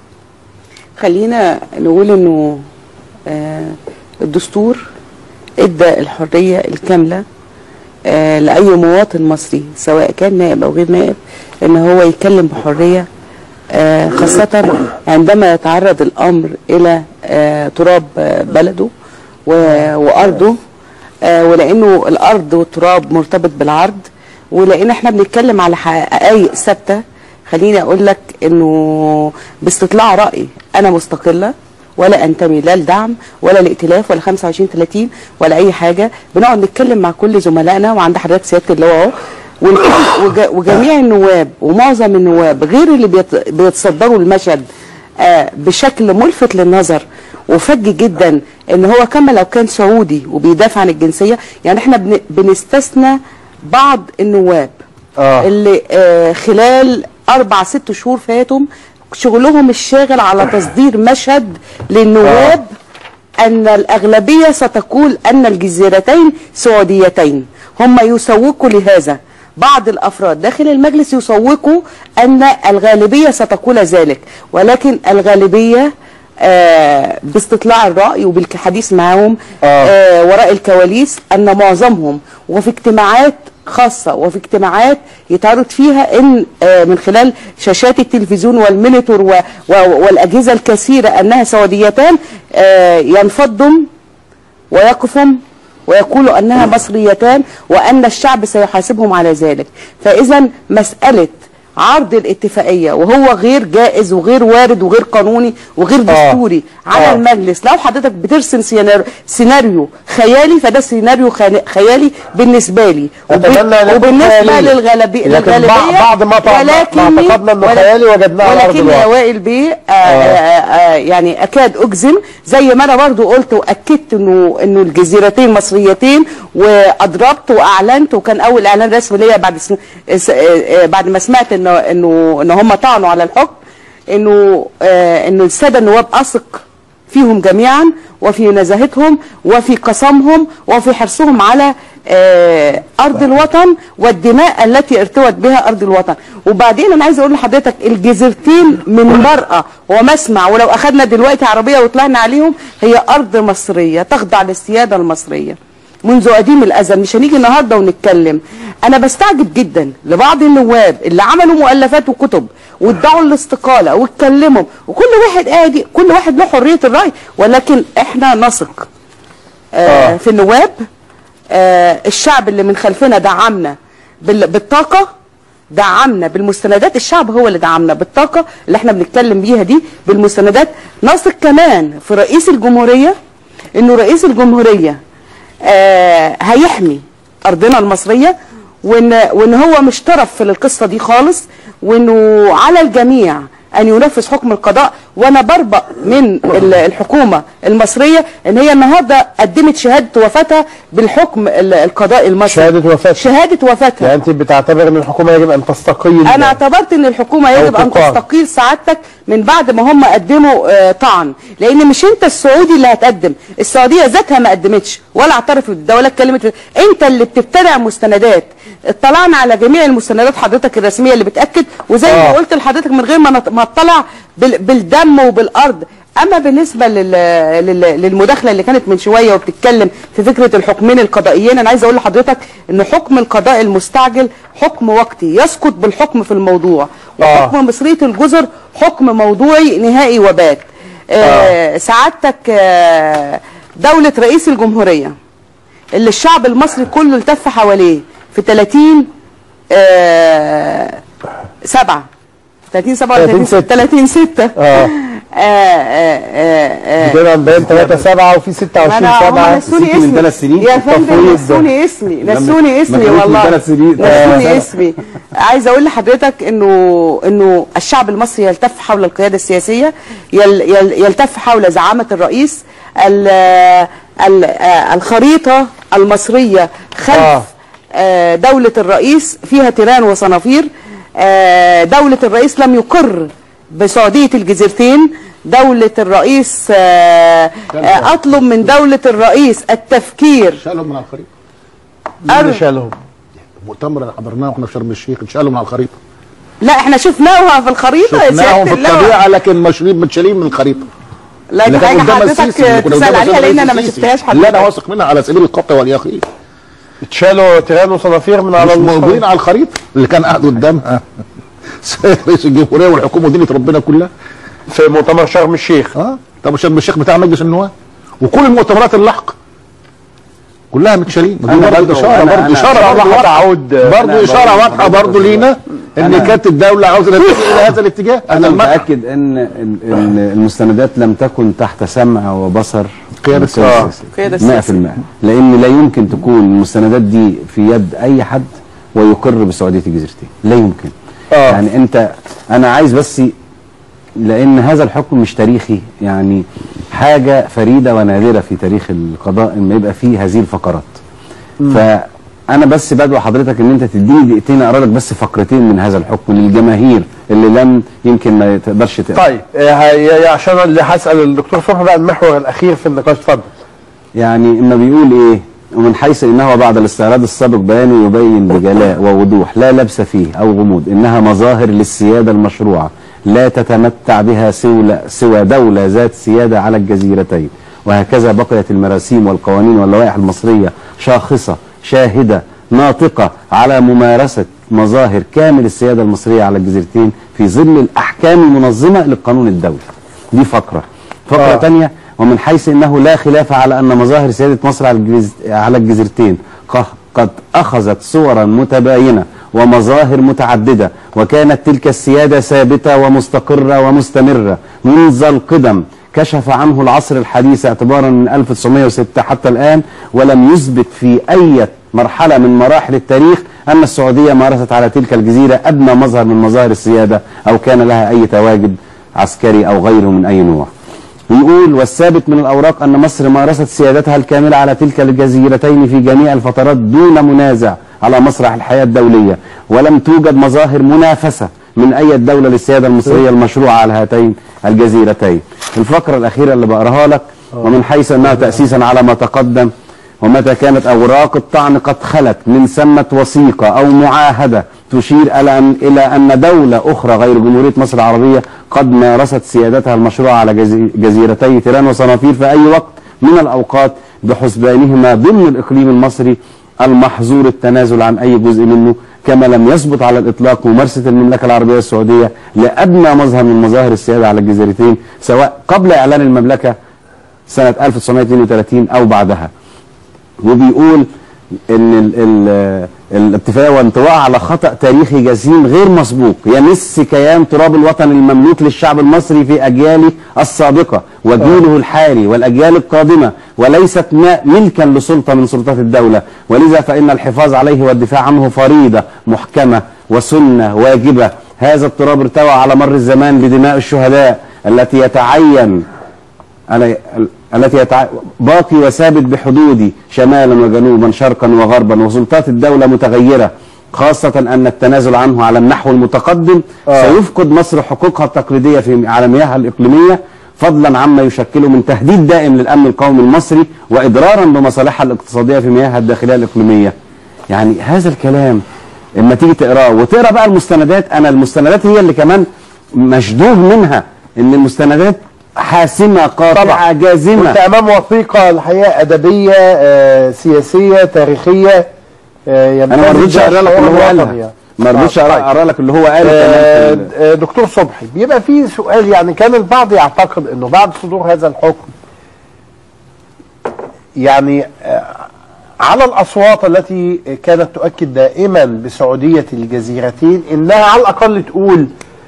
خلينا نقول انه آه، الدستور ادى الحريه الكامله آه، لاي مواطن مصري سواء كان نائب او غير نائب ان هو يتكلم بحريه آه، خاصه عندما يتعرض الامر الى آه، تراب آه، بلده و- وارضه آه، ولانه الارض والتراب مرتبط بالعرض ولان احنا بنتكلم على حقائق ثابته خليني اقول لك انه باستطلاع راي انا مستقله ولا انتمي لا لدعم ولا لائتلاف ولا 25 30 ولا اي حاجه بنقعد نتكلم مع كل زملائنا وعند حضرتك سياده اللواء اهو ونتكلم- وج- وجميع النواب ومعظم النواب غير اللي بيت- بيتصدروا المشهد آه، بشكل ملفت للنظر وفج جدا ان هو كما لو كان سعودي وبيدافع عن الجنسيه يعني احنا بن- بنستثنى بعض النواب آه. اللي آه خلال اربع ست شهور فاتوا شغلهم الشاغل على تصدير مشهد للنواب ان الاغلبيه ستقول ان الجزيرتين سعوديتين هم يسوقوا لهذا بعض الافراد داخل المجلس يسوقوا ان الغالبيه ستقول ذلك ولكن الغالبيه آه باستطلاع الراي وبالحديث معهم آه وراء الكواليس ان معظمهم وفي اجتماعات خاصة وفي اجتماعات يتعرض فيها ان آه، من خلال شاشات التلفزيون والمينيتور و- و- والاجهزة الكثيرة انها سعوديتان آه، ينفضوا ويقفوا ويقولوا انها مصريتان وان الشعب سيحاسبهم على ذلك فاذا مسألة عرض الاتفاقية وهو غير جائز وغير وارد وغير قانوني وغير دستوري على آه. المجلس لو حضرتك بترسم سيناريو, سيناريو خيالي فده سيناريو خيالي- خيالي بالنسبة لي وب- أتمنى أن يكون وبالنسبة خيالي. للغالبية لكن للغالبية بعض- بعض ما طع- ما ولكني- اعتقدنا أنه ول- خيالي وجدناه على أرض ولكن الواقع. يا وائل بيه آه آه آه يعني اكاد اجزم زي ما انا برضو قلت واكدت انه انه الجزيرتين مصريتين واضربت واعلنت وكان اول اعلان رسمي ليا بعد سن... س- آه، آه، بعد ما سمعت انه انه ان هم طعنوا على الحكم انه آه انه الساده النواب اثق فيهم جميعا وفي نزاهتهم وفي قسمهم وفي حرصهم على آه، ارض الوطن والدماء التي ارتوت بها ارض الوطن وبعدين انا عايز اقول لحضرتك الجزيرتين من مرأى ومسمع ولو اخذنا دلوقتي عربيه وطلعنا عليهم هي ارض مصريه تخضع للسياده المصريه منذ قديم الازل مش هنيجي النهارده ونتكلم انا بستعجب جدا لبعض النواب اللي عملوا مؤلفات وكتب وادعوا الاستقاله واتكلموا وكل واحد قاعد كل واحد له حريه الراي ولكن احنا نثق آه في النواب آه الشعب اللي من خلفنا دعمنا بال- بالطاقه دعمنا بالمستندات الشعب هو اللي دعمنا بالطاقه اللي احنا بنتكلم بيها دي بالمستندات نثق كمان في رئيس الجمهوريه انه رئيس الجمهوريه آه هيحمي ارضنا المصريه وان وان هو مش طرف في القصه دي خالص وانه على الجميع ان ينفذ حكم القضاء وانا بربأ من ال- الحكومه المصريه ان هي النهارده قدمت شهاده وفاتها بالحكم ال- القضائي المصري شهاده وفاه شهاده وفاتها يعني انت بتعتبر ان الحكومه يجب ان تستقيل انا اعتبرت ان الحكومه أو يجب ان تقال. تستقيل سعادتك من بعد ما هم قدموا آه، طعن لان مش انت السعودي اللي هتقدم السعوديه ذاتها ما قدمتش ولا اعترفت بالده ولا اتكلمت انت اللي بتبتدع مستندات اطلعنا على جميع المستندات حضرتك الرسميه اللي بتاكد وزي ما آه. قلت لحضرتك من غير ما نط- ما اطلع بال- بالدم وبالارض اما بالنسبه لل... لل... للمداخله اللي كانت من شويه وبتتكلم في فكره الحكمين القضائيين انا عايزه اقول لحضرتك ان حكم القضاء المستعجل حكم وقتي يسقط بالحكم في الموضوع وحكم مصريه الجزر حكم موضوعي نهائي وبات آه سعادتك آه دوله رئيس الجمهوريه اللي الشعب المصري كله التف حواليه في 30 آه 7 30 7 ولا 30 6 30 6 اه كده بين 3 7 وفي 26 أنا- 7 هم نسوني اسمي يا فندم نسوني اسمي نسوني اسمي مجنون من والله ثلاث سنين. نسوني آه. اسمي عايزه اقول لحضرتك انه انه الشعب المصري يلتف حول القياده السياسيه يل يل يلتف حول زعامه الرئيس ال ال آه، الخريطه المصريه خلف آه، دولة الرئيس فيها تيران وصنافير آه، دولة الرئيس لم يقر بسعودية الجزيرتين دولة الرئيس آه، آه، أطلب من دولة الرئيس التفكير شالهم من على الخريطه مين اللي شالهم؟ المؤتمر اللي حضرناه واحنا في شرم الشيخ اتشالوا من على الخريطه لا احنا شفناها في الخريطة يا شفناهم سيادة في اللواء. الطبيعه لكن مشرين متشالين من الخريطه لا اللي دي كان حاجة قدام حضرتك السيسي، اللي كنا تسأل قدام عليها الرئيس لأن أنا ما السيسي. شفتهاش لا انا حضرتك واثق منها على سبيل القطع واليقين اتشالوا تيران وصنافير من على مش الخريطة. موجودين على الخريطه اللي كان قاعد قدامها سيد رئيس الجمهوريه والحكومه ودينه ربنا كلها في مؤتمر شرم الشيخ اه طب شرم الشيخ بتاع مجلس النواب وكل المؤتمرات اللاحقه كلها متشالين دي أنا برضه برضه- اشاره أنا- برضه أنا- اشاره إن شاء الله برضه واضحة. هتعود برضه أنا اشاره برضه- واضحه برضه لينا ان أنا- كانت الدوله عاوزه تتجه الى هذا الاتجاه انا هذا المنع. متاكد ان ال- ال- المستندات لم تكن تحت سمع وبصر قيادة القيادة السياسة. قيادة 100% لان لا يمكن تكون المستندات دي في يد اي حد ويقر بسعوديه الجزيرتين لا يمكن آه. يعني انت انا عايز بس لان هذا الحكم مش تاريخي يعني حاجه فريده ونادره في تاريخ القضاء ان يبقى فيه هذه الفقرات فانا بس بدعو حضرتك ان انت تديني دقيقتين اقرا لك بس فقرتين من هذا الحكم للجماهير اللي لم يمكن ما تقدرش تقرا طيب آه، هي- عشان اللي هسال الدكتور صبحي بقى المحور الاخير في النقاش اتفضل يعني اما بيقول ايه ومن حيث انه بعد الاستعراض السابق بيانه يبين بجلاء ووضوح لا لبس فيه او غموض انها مظاهر للسياده المشروعه لا تتمتع بها سوى سوى دوله ذات سياده على الجزيرتين وهكذا بقيت المراسيم والقوانين واللوائح المصريه شاخصه شاهده ناطقه على ممارسه مظاهر كامل السياده المصريه على الجزيرتين في ظل الاحكام المنظمه للقانون الدولي دي فقره فقره آه. آه. تانية ومن حيث انه لا خلاف على ان مظاهر سياده مصر على الجز... على الجزيرتين قه- قد اخذت صورا متباينه ومظاهر متعدده وكانت تلك السياده ثابته ومستقره ومستمره منذ القدم كشف عنه العصر الحديث اعتبارا من 1906 حتى الان ولم يثبت في اي مرحله من مراحل التاريخ ان السعوديه مارست على تلك الجزيره ادنى مظهر من مظاهر السياده او كان لها اي تواجد عسكري او غيره من اي نوع. ويقول والثابت من الأوراق أن مصر مارست سيادتها الكاملة على تلك الجزيرتين في جميع الفترات دون منازع على مسرح الحياة الدولية ولم توجد مظاهر منافسة من أي دولة للسيادة المصرية المشروعة على هاتين الجزيرتين الفقرة الأخيرة اللي بقراها لك ومن حيث أنها تأسيسا على ما تقدم ومتى كانت أوراق الطعن قد خلت من ثمة وثيقة أو معاهدة تشير إلى أن, إلى أن دولة أخرى غير جمهورية مصر العربية قد مارست سيادتها المشروعة على جزي- جزيرتي تيران وصنافير في أي وقت من الأوقات بحسبانهما ضمن الإقليم المصري المحظور التنازل عن أي جزء منه كما لم يثبت على الإطلاق ممارسة المملكة العربية السعودية لأدنى مظهر من مظاهر السيادة على الجزيرتين سواء قبل إعلان المملكة سنة 1932 أو بعدها وبيقول ان ال ال الاتفاقيه وانطواءها على خطا تاريخي جسيم غير مسبوق يمس كيان تراب الوطن المملوك للشعب المصري في اجياله السابقه وجيله الحالي والاجيال القادمه وليست ما- ملكا لسلطه من سلطات الدوله ولذا فان الحفاظ عليه والدفاع عنه فريضه محكمه وسنه واجبه هذا التراب ارتوى على مر الزمان بدماء الشهداء التي يتعين أنا- التي يتع... باقي وثابت بحدودي شمالا وجنوبا شرقا وغربا وسلطات الدولة متغيرة خاصة أن التنازل عنه على النحو المتقدم آه. سيفقد مصر حقوقها التقليدية في على مياهها الإقليمية فضلا عما يشكله من تهديد دائم للأمن القومي المصري وإضرارا بمصالحها الاقتصادية في مياهها الداخلية الإقليمية يعني هذا الكلام اما تيجي تقراه وتقرا بقى المستندات انا المستندات هي اللي كمان مشدود منها ان المستندات حاسمه قاطعه جازمه كنت امام وثيقه الحقيقه ادبيه آه، سياسيه تاريخيه آه، انا ما رضيتش اقرا لك اللي هو قالها ما رضيتش اقرا أقرأ لك اللي هو قاله آه، كمان في ال- آه، دكتور صبحي بيبقى في سؤال يعني كان البعض يعتقد انه بعد صدور هذا الحكم يعني آه، على الاصوات التي كانت تؤكد دائما بسعوديه الجزيرتين انها على الاقل تقول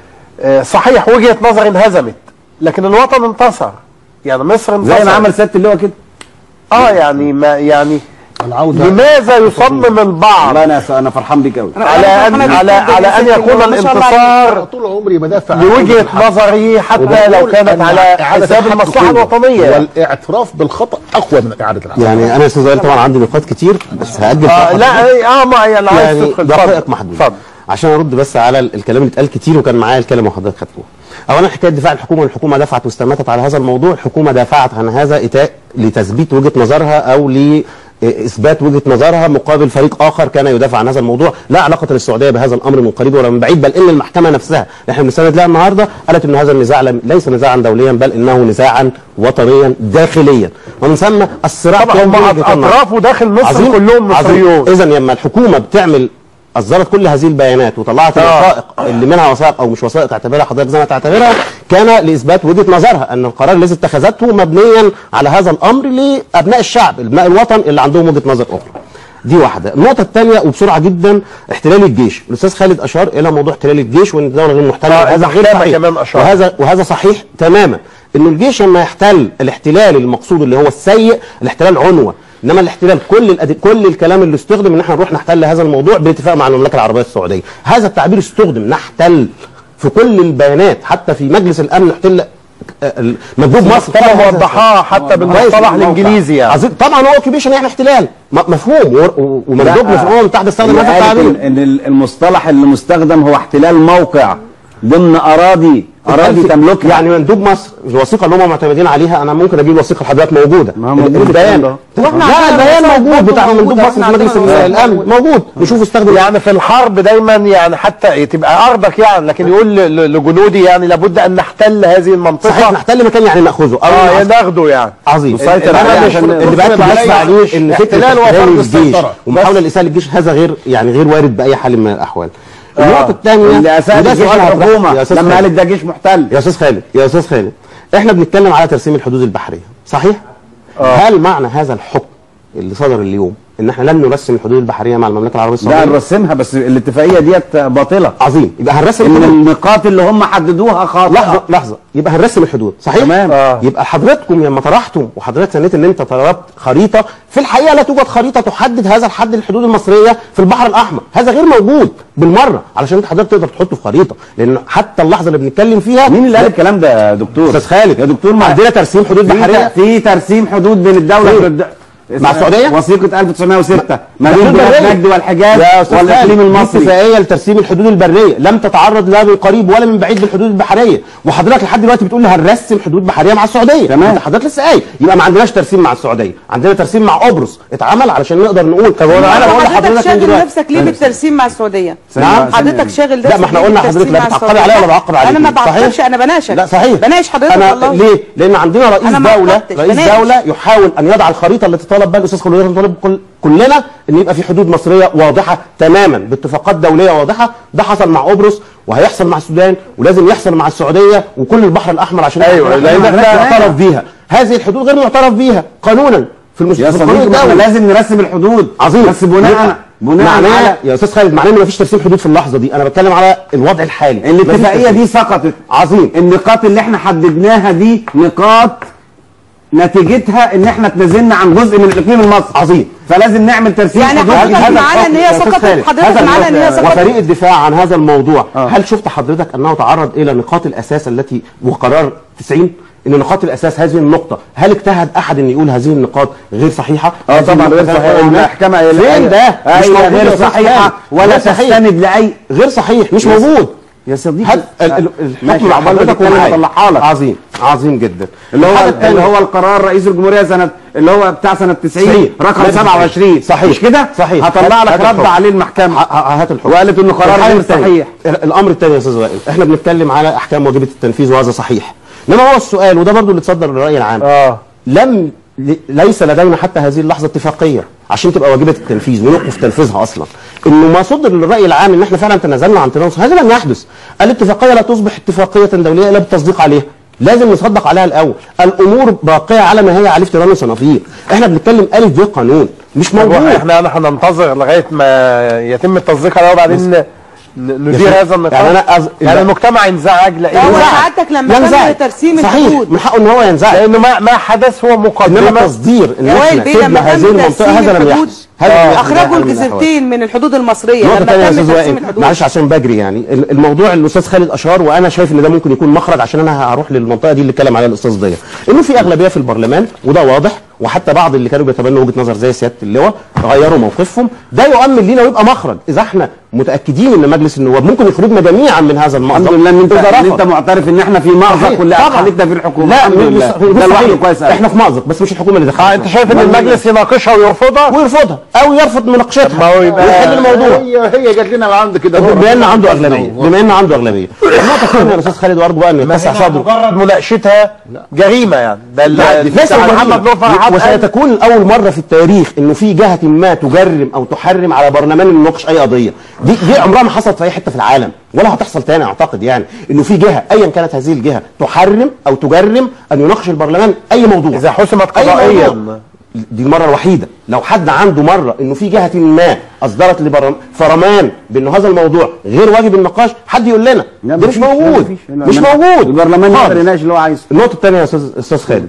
آه، صحيح وجهه نظر انهزمت لكن الوطن انتصر يعني مصر انتصر زي ما عمل سياده اللواء كده اه يعني ما يعني العوده لماذا يصمم البعض والله انا انا فرحان بيك قوي على ان على على ان يكون الانتصار طول عمري بدافع عن لوجهه الحق. نظري حتى لو وبقول كانت أن على إعادة حساب الحق المصلحه كله الوطنيه والاعتراف بالخطا اقوى من اعاده الحق يعني انا يا استاذ وائل طبعا عندي نقاط كتير بس هاجل آه فقط لا اه ما يعني عايز يعني تدخل دقائق اتفضل. محدوده اتفضل عشان ارد بس على ال- الكلام اللي اتقال كتير وكان معايا الكلمه وحضرتك خدتوها اولا حكايه دفاع الحكومه الحكومه دفعت واستماتت على هذا الموضوع الحكومه دافعت عن هذا إتا- لتثبيت وجهه نظرها او لاثبات وجهه نظرها مقابل فريق اخر كان يدافع عن هذا الموضوع لا علاقه للسعوديه بهذا الامر من قريب ولا من بعيد بل ان المحكمه نفسها اللي احنا بنستند لها النهارده قالت ان هذا النزاع لم- ليس نزاعا دوليا بل انه نزاعا وطنيا داخليا ومن ثم الصراع طبعا كان هم بين وجهتين نظر. اطرافه داخل مصر كلهم مصريون اذا لما الحكومه بتعمل اصدرت كل هذه البيانات وطلعت آه. الوثائق اللي منها وثائق او مش وثائق تعتبرها حضرتك زي ما تعتبرها كان لاثبات وجهه نظرها ان القرار الذي اتخذته مبنيا على هذا الامر لابناء الشعب ابناء الوطن اللي عندهم وجهه نظر اخرى دي واحده النقطه الثانيه وبسرعه جدا احتلال الجيش الاستاذ خالد اشار الى موضوع احتلال الجيش وان الدوله غير محتله آه، وهذا غير المحكمة صحيح كمان أشار. وهذا وهذا صحيح تماما انه الجيش لما يحتل الاحتلال المقصود اللي هو السيء الاحتلال عنوه انما الاحتلال كل الأد... كل الكلام اللي استخدم ان احنا نروح نحتل هذا الموضوع باتفاق مع المملكه العربيه السعوديه هذا التعبير استخدم نحتل في كل البيانات حتى في مجلس الامن احتل آه، مندوب مصر طبعا هذا- وضحها حتى بالمصطلح كويس. الانجليزي يعني عظيم طبعا هو اوكيبيشن يعني احتلال م- مفهوم و- و- ومندوبنا في الامم المتحده استخدم اللي هذا قالت التعبير ان ال- المصطلح اللي مستخدم هو احتلال موقع ضمن اراضي اراضي تملكها يعني مندوب مصر الوثيقه اللي هم معتمدين عليها انا ممكن اجيب الوثيقه لحضرتك موجوده ما هو موجود البيان الكلام ده. واحنا لا عندنا البيان الوثائق موجود برضه بتاع مندوب موجودة، مصر في واحنا مجلس عندنا الامن الوثائق موجود نشوف استخدم يعني في الحرب دايما يعني حتى تبقى ارضك يعني لكن يقول ل- ل- لجنودي يعني لابد ان نحتل هذه المنطقه صحيح نحتل مكان يعني ناخذه او اه نعسكر. ناخده يعني عظيم نسيطر أنا عليه مش- عشان اللي باكد نفرض بس عليه عليه ان فكره احتلال وفرض احتلال الجيش السيطرة. ومحاوله لاساءه الجيش هذا غير يعني غير وارد باي حال من الاحوال النقطه الثانيه اللي اساء وده الجيش سؤال هطرحه. الحكومه يا أستاذ لما خالد. قالت ده جيش محتل يا استاذ خالد يا استاذ خالد احنا بنتكلم على ترسيم الحدود البحريه صحيح آه. هل معنى هذا الحكم اللي صدر اليوم ان احنا لن نرسم الحدود البحريه مع المملكه العربيه لا السعوديه نرسمها بس الاتفاقيه ديت باطله عظيم يبقى هنرسم ان الحدود النقاط اللي هم حددوها خاطئه لحظه لحظه يبقى هنرسم الحدود صحيح تمام. آه. يبقى حضرتكم لما طرحتم وحضرتك سنيت ان انت طلبت خريطه في الحقيقه لا توجد خريطه تحدد هذا الحد الحدود المصريه في البحر الاحمر هذا غير موجود بالمره علشان انت حضرتك تقدر تحطه في خريطه لان حتى اللحظه اللي بنتكلم فيها مين اللي قال الكلام ده يا دكتور استاذ خالد يا دكتور ما عندنا ترسيم حدود في بحريه ت- في ترسيم حدود بين الدوله فين؟ والد- مع السعودية؟ وثيقه 1906 ما بين الحدود بلاد البرية. نجد والحجاز يا استاذ والاقليم خالد، دي المصري اتفاقيه لترسيم الحدود البريه لم تتعرض لا من قريب ولا من بعيد بالحدود البحريه وحضرتك لحد دلوقتي بتقول لي هنرسم حدود بحريه مع السعوديه تمام. انت حضرتك لسه قايل يبقى ما عندناش ترسيم مع السعوديه عندنا ترسيم مع قبرص اتعمل علشان نقدر نقول طب أنا- انا بقول حضرتك لحضرتك من شاغل دلوقتي نفسك ليه بالترسيم مع السعوديه؟ نعم. حضرتك شاغل لا ما احنا قلنا حضرتك لا بتعقبي عليا ولا بعقب عليك انا ما بعقبش انا بناشك لا صحيح بناقش حضرتك أنا والله ليه؟ لان عندنا رئيس أنا ما دوله عقبتش، رئيس بناقش. دوله يحاول ان يضع الخريطه التي طالب بها الاستاذ خالد وليد طالب كل كلنا ان يبقى في حدود مصريه واضحه تماما باتفاقات دوليه واضحه ده حصل مع قبرص وهيحصل مع السودان ولازم يحصل مع السعوديه وكل البحر الاحمر عشان أيوة، لأن لان إحنا- معترف بيها هذه الحدود غير معترف بيها قانونا في المس- يا في القانون صديقي ما احنا الدولي لازم نرسم الحدود عظيم بس بناء بناء معناه على- يا استاذ خالد معناه ان مفيش ترسيم حدود في اللحظه دي انا بتكلم على الوضع الحالي الاتفاقيه مفيش دي ترسيم. سقطت عظيم النقاط اللي احنا حددناها دي نقاط نتيجتها ان احنا تنازلنا عن جزء من الاقليم المصري عظيم فلازم نعمل ترسيم يعني حدود. حضرتك هذا معانا ان هي يا أستاذ سقطت خالد، حضرتك هذا معانا ان هي النقطة. سقطت وفريق الدفاع عن هذا الموضوع آه. هل شفت حضرتك انه تعرض الى نقاط الاساس التي وقرار 90 ان نقاط الاساس هذه النقطه هل اجتهد احد ان يقول هذه النقاط غير صحيحه اه هذه طبعا غير النقطة صحيحه كانت هناك؟ المحكمه فين ده مش هي موجود يا غير أستاذ صحيحه خالد. ولا غير صحيح. تستند لاي غير صحيح مش يا موجود يا صديقي هل ال- ال- ماشي، الحكم مع عقبال ما حضرتك تتكلم ومعايا. أطلعها لك. عظيم عظيم جدا اللي هو الحاجة اللي التانية. هو القرار رئيس الجمهوريه سنه اللي هو بتاع سنه 90 صحيح. رقم لازم 27 صحيح. مش كده صحيح. هطلع هات- لك هات رد الحكم. عليه المحكمه ه- ه- هات الحكم وقالت انه قرار الحاجة غير التانية. صحيح ال- الامر الثاني يا استاذ وائل احنا بنتكلم على احكام واجبه التنفيذ وهذا صحيح انما هو السؤال وده برضو اللي تصدر للراي العام اه لم ل- ليس لدينا حتى هذه اللحظه اتفاقيه عشان تبقى واجبه التنفيذ ونوقف تنفيذها اصلا انه ما صدر للراي العام ان احنا فعلا تنازلنا عن تناول هذا لم يحدث الاتفاقيه لا تصبح اتفاقيه دوليه الا بالتصديق عليها لازم نصدق عليها الاول الامور باقيه على ما هي عليه في تيران وصنافير احنا بنتكلم الف ب قانون مش موجود احنا احنا هننتظر لغايه ما يتم التصديق عليها وبعدين ن- ندير يا هذا النقاش يعني أنا أز... يعني المجتمع ينزعج لان هو ينزعج. سعادتك لما ينزعج. تم ترسيم صحيح الحدود من حقه ان هو ينزعج لانه ما ما حدث هو انما مقدمه تصدير ان يا وائل احنا بيه سيبنا لما هذه تم المنطقه ترسيم هذا لم الحدود يحدث هذا لم يحدث اخرجوا بحال من الأحوال. الجزيرتين من الحدود المصريه نقطة لما تانية يا تم استاذ ترسيم وائل الحدود معلش عشان بجري يعني ال- الموضوع اللي الاستاذ خالد اشار وانا شايف ان ده ممكن يكون مخرج عشان انا هروح للمنطقه دي اللي اتكلم عليها الاستاذ ضياء انه في اغلبيه في البرلمان وده واضح وحتى بعض اللي كانوا بيتبنوا وجهه نظر زي سياده اللواء غيروا موقفهم ده يؤمن لينا ويبقى مخرج اذا احنا متاكدين ان مجلس النواب ممكن يخرجنا جميعا من هذا المأزق الحمد لله ان انت إذا ان رفض. انت معترف ان احنا في مأزق صحيح. واللي طبعاً. خليتنا في الحكومه لا الحمد مش لله مش ده لوحده صحيح. كويس أوي. احنا في مأزق بس مش الحكومه اللي دخلت اه انت شايف ان المجلس يناقشها ويرفضها ويرفضها او يرفض مناقشتها ما هو يبقى ويحل الموضوع هي هي جات لنا عند كده بما ان عنده اغلبيه بما ان عنده اغلبيه النقطه الثانيه يا استاذ خالد وارجو بقى ان يتسع صدره مجرد مناقشتها جريمه يعني ده لا، ال- ليس بتاع جريمة. محمد نور فرحات قال- وسيتكون اول مره في التاريخ انه في جهه ما تجرم او تحرم على برلمان انه يناقش اي قضيه دي دي عمرها ما حصلت في اي حته في العالم ولا هتحصل تاني اعتقد يعني انه في جهه ايا كانت هذه الجهه تحرم او تجرم ان يناقش البرلمان اي موضوع اذا حسمت أي قضائيا موضوع. دي المره الوحيده لو حد عنده مره انه في جهه ما اصدرت لبرلمان فرمان بانه هذا الموضوع غير واجب النقاش حد يقول لنا لا، ده مش مفيش، لا، موجود مفيش. لا، مش لا. موجود البرلمان خالص. يقدر يناقش اللي هو عايزه النقطة الثانية يا أستاذ أستاذ خالد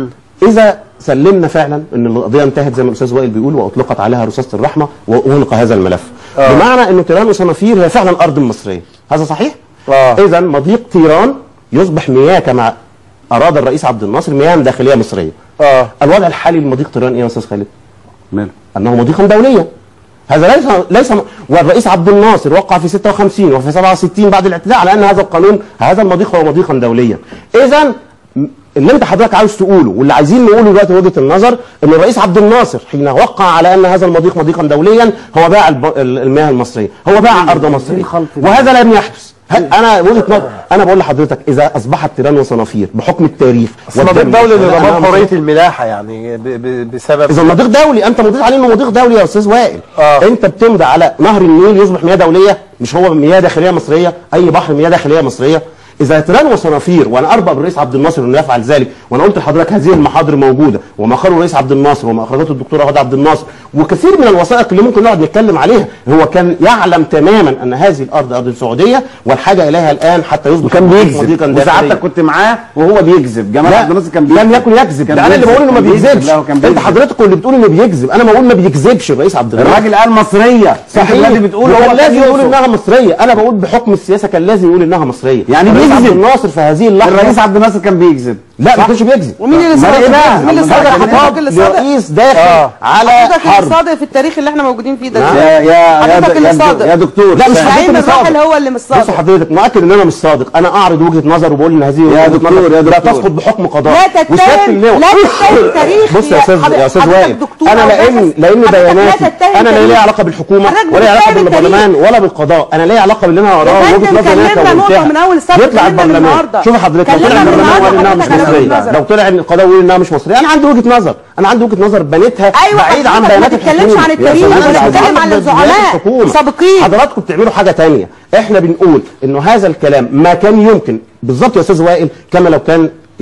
إذا سلمنا فعلا أن القضية انتهت زي ما الأستاذ وائل بيقول وأطلقت عليها رصاصة الرحمة وأغلق هذا الملف آه. بمعنى أن تيران وصنافير هي فعلا أرض مصرية هذا صحيح؟ آه. إذا مضيق تيران يصبح مياه كما أراد الرئيس عبد الناصر مياه داخلية مصرية اه الوضع الحالي لمضيق تيران إيه يا أستاذ خالد؟ ماله أنه مضيقا دوليا هذا ليس ليس والرئيس عبد الناصر وقع في 56 وفي 67 بعد الاعتداء على ان هذا القانون هذا المضيق هو مضيقا دوليا. اذا م- اللي انت حضرتك عاوز تقوله واللي عايزين نقوله دلوقتي وجهه النظر ان الرئيس عبد الناصر حين وقع على ان هذا المضيق مضيقا دوليا هو باع الب- ال- المياه المصريه، هو باع ارض مصريه وهذا لم يحدث. هل انا وجهه نظر انا بقول لحضرتك اذا اصبحت تيران وصنافير بحكم التاريخ مضيق والدم دولي والشهداء لضمان أمام حريه الملاحه يعني ب- ب- بسبب اذا مضيق دولي انت مضيق عليه انه مضيق دولي يا استاذ وائل آه. انت بتمضي على نهر النيل يصبح مياه دوليه مش هو مياه داخليه مصريه اي بحر مياه داخليه مصريه اذا تيران وصنافير وانا اربأ بالرئيس عبد الناصر انه يفعل ذلك وانا قلت لحضرتك هذه المحاضر موجوده وما اخره الرئيس عبد الناصر وما اخرجته الدكتوره هدى عبد الناصر وكثير من الوثائق اللي ممكن نقعد نتكلم عليها هو كان يعلم تماما ان هذه الارض ارض سعوديه والحاجه اليها الان حتى يصبح وكان مضيقاً بيكذب داخلياً. وسعادتك كنت معاه وهو بيكذب جمال لا عبد الناصر كان بيكذب لم يكن يكذب كان ده انا اللي بيكذب. بقول انه ما كان بيكذب. بيكذبش لا هو كان انت بيكذب. حضرتك اللي بتقول انه بيكذب انا بقول ما بيكذبش الرئيس عبد الناصر الراجل قال مصريه صحيح انت الذي بتقول هو هو كان لازم لازم يقول يقول انها مصريه انا بقول بحكم السياسه كان لازم يقول انها مصريه يعني الرئيس عبد بيكذب. الناصر في هذه اللحظه الرئيس عبد الناصر كان بيكذب لا ما كانش بيكذب ومين اللي أمال صادق إيه بقى؟ مين اللي أمال صادق هذا حضرتك خطاب اللي صادق لرئيس داخل آه. على حضرتك اللي حرب صادق في التاريخ اللي احنا موجودين فيه ده نعم. يا يا يا حضرتك اللي يا, صادق. يا دكتور لا مش سامح. حضرتك زعيم اللي الراحل صادق هو اللي مش بص صادق حضرتك مؤكد ان انا مش صادق انا اعرض وجهه نظر وبقول ان هذه يا وجهة دكتور، نظر يا لا دكتور. تسقط بحكم قضاء لا وسيادة تتهم اللواء. لا تتهم تاريخ بص يا استاذ يا استاذ وائل انا لان لان بياناتي انا لا لي علاقه بالحكومه حضرتك ولا لي علاقه بتتهم بالبرلمان ولا بالقضاء انا لي علاقه باللي انا يا اقراه فندم وجهه نظري كلمنا انا نقطة قلتها من أول السطر، يطلع كلمنا من البرلمان النهاردة. شوف حضرتك لو كلمنا طلع من البرلمان النهاردة وقال انها مش حضرتك على وجهة مصريه نظرك. لو طلع ان القضاء وقال انها مش مصريه انا عندي وجهه نظر انا عندي وجهه نظر بنيتها أيوة بعيد عن حضرتك ما بيانات تتكلمش الحكومة. عن يا التاريخ، سلام، أنا أنا بتكلم عايز عن أعرف الزعماء بيانات الحكومة. السابقين. حضراتكم بتعملوا حاجه تانية احنا بنقول انه هذا الكلام ما كان يمكن بالظبط يا استاذ وائل كما لو كان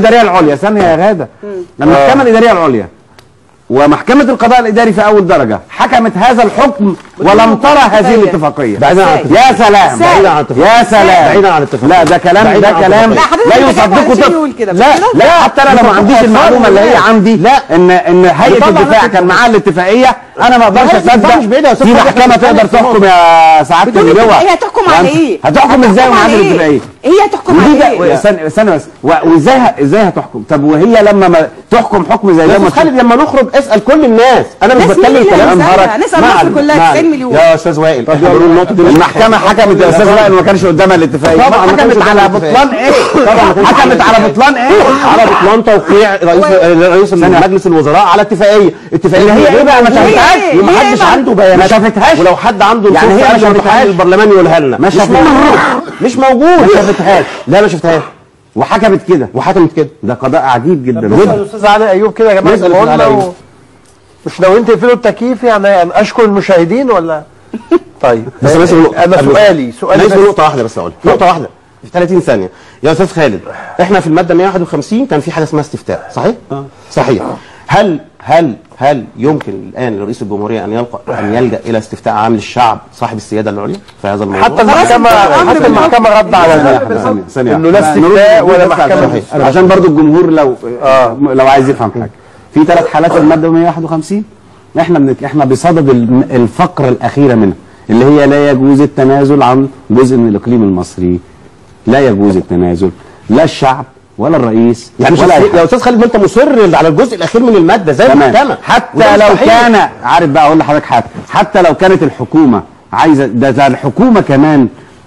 الاداريه العليا ثانيه يا غاده المحكمه الاداريه العليا ومحكمة القضاء الإداري في أول درجة حكمت هذا الحكم ولم ترى هذه الاتفاقية بعيدا عن يا سلام بعيدا عن الاتفاقية. يا سلام بعيدا عن الاتفاقية. لا ده كلام بعيدا ده عن كلام الاتفاقية. لا يصدقه طفل لا لا حتى انا لو ما عنديش المعلومه اللي هي عندي لا ان ان هيئه طبعاً الدفاع لا كان معاها الاتفاقيه انا ما اقدرش لا، الاتفاقية مش بعيدة يا اصدق أستاذ في فادي، محكمه إحنا تقدر بنتكلم تحكم يا سعاده بدون اللواء اتفاقية هتحكم على وأنت- ايه؟ هتحكم ازاي ومعاها على ايه؟ الاتفاقيه هي هتحكم ودي على ده ايه؟ استنى استنى بس و- وازاي ه- ازاي هتحكم طب وهي لما ما تحكم حكم زي يا ده ما استاذ خالد لما نخرج اسال كل الناس انا مش ناس بتكلم مين اللي كلام هنسألها؟ هرج نسأل ما مصر علينا، كلها ما 90 علينا. مليون. يا استاذ وائل احنا بنقول النقطه دي مش المحكمه حكمت يا استاذ وائل ما كانش قدامها الاتفاقيه طبعاً ما كانش حكمت على قدامها بطلان ايه طبعاً ما كانش حكمت على بطلان ايه على بطلان توقيع رئيس رئيس مجلس الوزراء على اتفاقيه اتفاقيه اللي هي ايه بقى ما شافتهاش إيه؟ ومحدش ليه؟ عنده بيانات ما شافتهاش ولو حد عنده يعني الفرصة هي ما قبل شافتهاش؟ امتحان البرلمان يقولها لنا ما مش شافتهاش. موجود مش موجود ما شافتهاش لا ما شفتهاش وحكمت كده وحكمت كده ده قضاء عجيب جدا نسأل الاستاذ علي ايوب كده يا جماعه نسأل زي ما الأستاذ علي قلنا أيوب. و- مش ناويين تقفلوا التكييف يعني يعني اشكر المشاهدين ولا طيب بس انا اسال انا سؤالي سؤالي انا بس- نقطه واحده بس اقول نقطه واحده في 30 ثانيه يا استاذ خالد احنا في الماده 151 كان في حاجه اسمها استفتاء صحيح صحيح هل هل هل يمكن الان لرئيس الجمهوريه ان يلقى ان يلجا الى استفتاء عام للشعب صاحب السياده العليا في هذا الموضوع حتى المحكمه حتى المحكمه رد على ده ثانية انه لا واحدة. استفتاء نرد ولا بس محكمه عشان- عشان برضو الجمهور لو لو عايز يفهم حاجه في ثلاث حالات في الماده 151 احنا بنك... احنا بصدد الم- الفقره الاخيره منها اللي هي لا يجوز التنازل عن جزء من الاقليم المصري لا يجوز التنازل لا الشعب ولا الرئيس يعني مش ولا أي يا حد. استاذ خالد ما انت مصر على الجزء الاخير من الماده زي تمام. المحكمه حتى وده لو مستحيل. كان عارف بقى اقول لحضرتك حاجه حتى لو كانت الحكومه عايزه ده, ده الحكومه كمان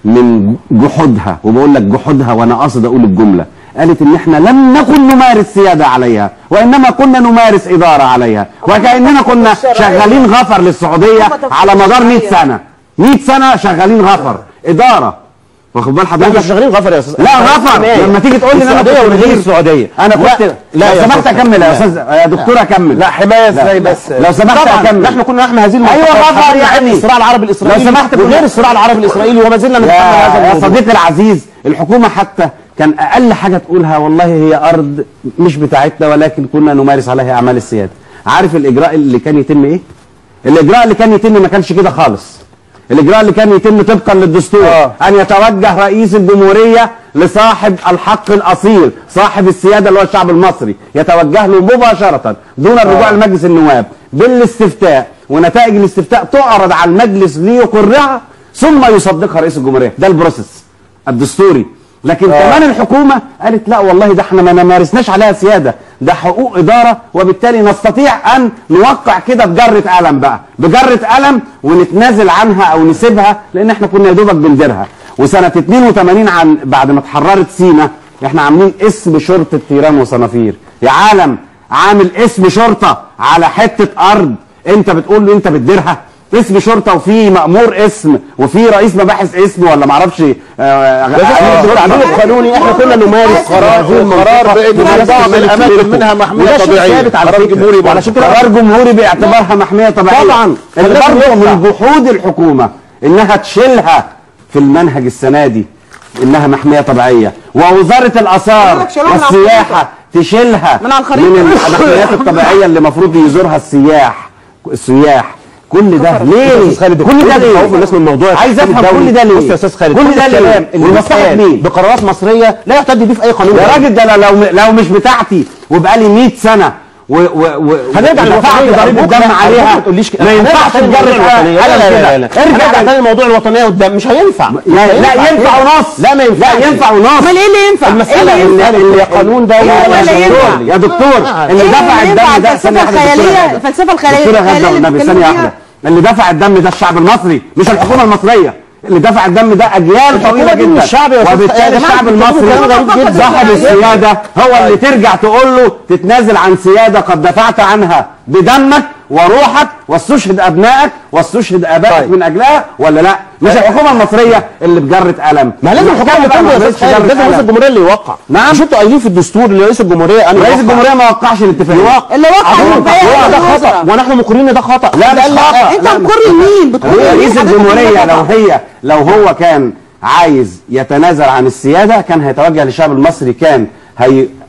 من جحودها وبقول لك جحودها وانا قاصد اقول الجمله قالت ان احنا لم نكن نمارس سياده عليها وانما كنا نمارس اداره عليها وكاننا كنا شغالين غفر للسعوديه على مدار 100 سنه 100 سنه شغالين غفر اداره واخد بال لا حضرتك مش شغالين غفر يا استاذ لا غفر لما تيجي تقول لي ان انا السعوديه كنت وغير مدير السعوديه انا كنت لا, لا يا لو سمحت أستاذ. اكمل يا لا. استاذ يا دكتور اكمل لا حمايه ازاي لا. بس لو سمحت طبعا اكمل نحن كنا نحن هذه ايوه المنطقة غفر حددنا يعني الصراع العربي الاسرائيلي لو سمحت وغير بالله. الصراع العربي الاسرائيلي وما زلنا نتحمل هذا يا, يا الموضوع صديقي العزيز الحكومه حتى كان اقل حاجه تقولها والله هي ارض مش بتاعتنا ولكن كنا نمارس عليها اعمال السياده عارف الاجراء اللي كان يتم ايه الاجراء اللي كان يتم ما كانش كده خالص الاجراء اللي كان يتم طبقا للدستور آه. ان يتوجه رئيس الجمهوريه لصاحب الحق الاصيل صاحب السياده اللي هو الشعب المصري يتوجه له مباشره دون الرجوع لمجلس النواب بالاستفتاء ونتائج الاستفتاء تعرض على المجلس ليقرها ثم يصدقها رئيس الجمهوريه ده البروسيس الدستوري لكن آه. كمان الحكومه قالت لا والله ده احنا ما مارسناش عليها سياده ده حقوق اداره وبالتالي نستطيع ان نوقع كده بجره قلم بقى بجره قلم ونتنازل عنها او نسيبها لان احنا كنا يا دوبك بنديرها وسنه 82 عن بعد ما اتحررت سينا احنا عاملين اسم شرطه تيران وصنافير يا عالم عامل اسم شرطه على حته ارض انت بتقول له انت بتديرها اسم شرطه وفي مامور اسم وفي رئيس مباحث اسم ولا معرفش آه بس احنا في التعديل القانوني احنا كنا نمارس قرار قرار بان بعض الاماكن منها محميه طبيعيه قرار جمهوري وعلى فكره قرار جمهوري باعتبارها محميه طبيعيه طبعا. اللي فلازم برضه يطلع. من جحود الحكومه انها تشيلها في المنهج السنه دي انها محميه طبيعيه ووزاره الاثار لك شيلوها من على والسياحه تشيلها من على الخريطة. من المحميات الطبيعيه اللي المفروض يزورها السياح السياح كل ده ليه؟ استاذ خالد كل ده ليه؟ خوف الناس من الموضوع عايز افهم كل ده ليه؟ بص يا استاذ خالد كل ده ليه؟ الكلام اللي ولمصلحه بيتقال مين؟ بقرارات مصريه لا يحتج بيه في اي قانون يا راجل ده انا لو لو مش بتاعتي وبقالي 100 سنه و و و هنرجع ودفعت للوطنيه ضريبه أرجوك دم لا، عليها أرجوك ما تقوليش كده ما ينفعش هنرجع تاني تجرب للوطنية. لا لا لا لا ارجع ارجع تاني تاني موضوع الوطنيه قدام مش هينفع لا لا ينفع ونص لا ما ينفعش لا ينفع ونص امال ايه اللي ينفع؟ المسألة ايه اللي اللي, ينفع؟ اللي قانون ده إيه هو اللي ينفع؟ يا دكتور اللي إيه دفع اللي ينفع الدم ده الفلسفة ثانية واحدة، دكتورة الخيالية غادة. الفلسفة الخيالية دكتورة غادة الخيالية اللي والنبي بتتكلموا ثانية فيها؟ واحدة اللي دفع الدم ده الشعب المصري مش الحكومة المصرية اللي دفع الدم ده اجيال طويله دي من جدا الشعب يا أستاذ. يا وبالتالي جماعة الشعب بتتكلموا المصري كلام غريب جدا. صاحب السياده هو اللي ترجع تقول له تتنازل عن سياده قد دفعت عنها بدمك وروحك واستشهد ابنائك واستشهد ابائك طيب. من اجلها ولا لا مش الحكومه المصريه اللي بجره قلم ما لازم الحكومه بقى تمضي ما يا بقتش استاذ خالد جرة لازم رئيس قلم. الجمهوريه اللي يوقع نعم. مش انتوا قايلين في الدستور ان رئيس الجمهوريه ان رئيس الجمهوريه ما وقعش الاتفاقيه اللي وقع هو البيان ده خطا الوزراء. ونحن مقرين إن ده خطا لا مش خطا انت مقر لمين؟ بتقول لمين رئيس حضرتك الجمهوريه إن ده لو خطأ؟ هي لو هو كان عايز يتنازل عن السياده كان هيتوجه للشعب المصري كان هي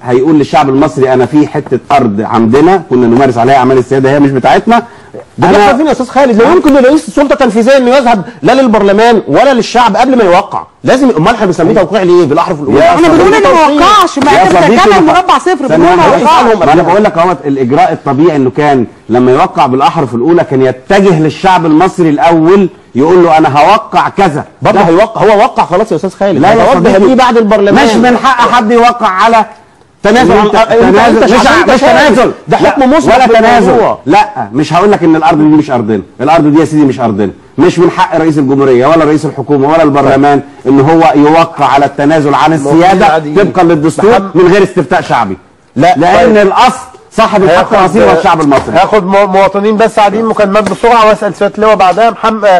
هيقول للشعب المصري انا في حته ارض عندنا كنا نمارس عليها اعمال السياده هي مش بتاعتنا ده بيحصل فين يا استاذ خالد لا يمكن لرئيس السلطه التنفيذيه انه يذهب لا للبرلمان ولا للشعب قبل ما يوقع لازم امال احنا بنسميه توقيع ليه بالاحرف الاولى يا احنا بنقول انه ما وقعش ما يا انت صديقي بتتكلم ما- مربع صفر ثانية بنقول ما واحدة. وقعش ما انا بقول لك اهوت الاجراء الطبيعي انه كان لما يوقع بالاحرف الاولى كان يتجه للشعب المصري الاول يقول له انا هوقع كذا برضه هيوقع هو وقع خلاص يا استاذ خالد لا يا هيتوجه صديقي. بيه بعد البرلمان مش من حق حد يوقع على تنازل عن- انت- انت- تنازل انت مش شايف- مش انت شايف. تنازل ده لا، حكم مسبق ولا تنازل بالموضوع. لا مش هقول لك ان الارض دي مش ارضنا الارض دي يا سيدي مش ارضنا مش من حق رئيس الجمهوريه ولا رئيس الحكومه ولا البرلمان ان هو يوقع على التنازل عن السياده عاديين. طبقا للدستور من غير استفتاء شعبي لا لان طيب. الاصل صاحب الحق هاخد- الاصيل هو الشعب المصري هاخد مو- مواطنين بس قاعدين مكالمات بسرعه واسال سياده اللواء بعدها محمد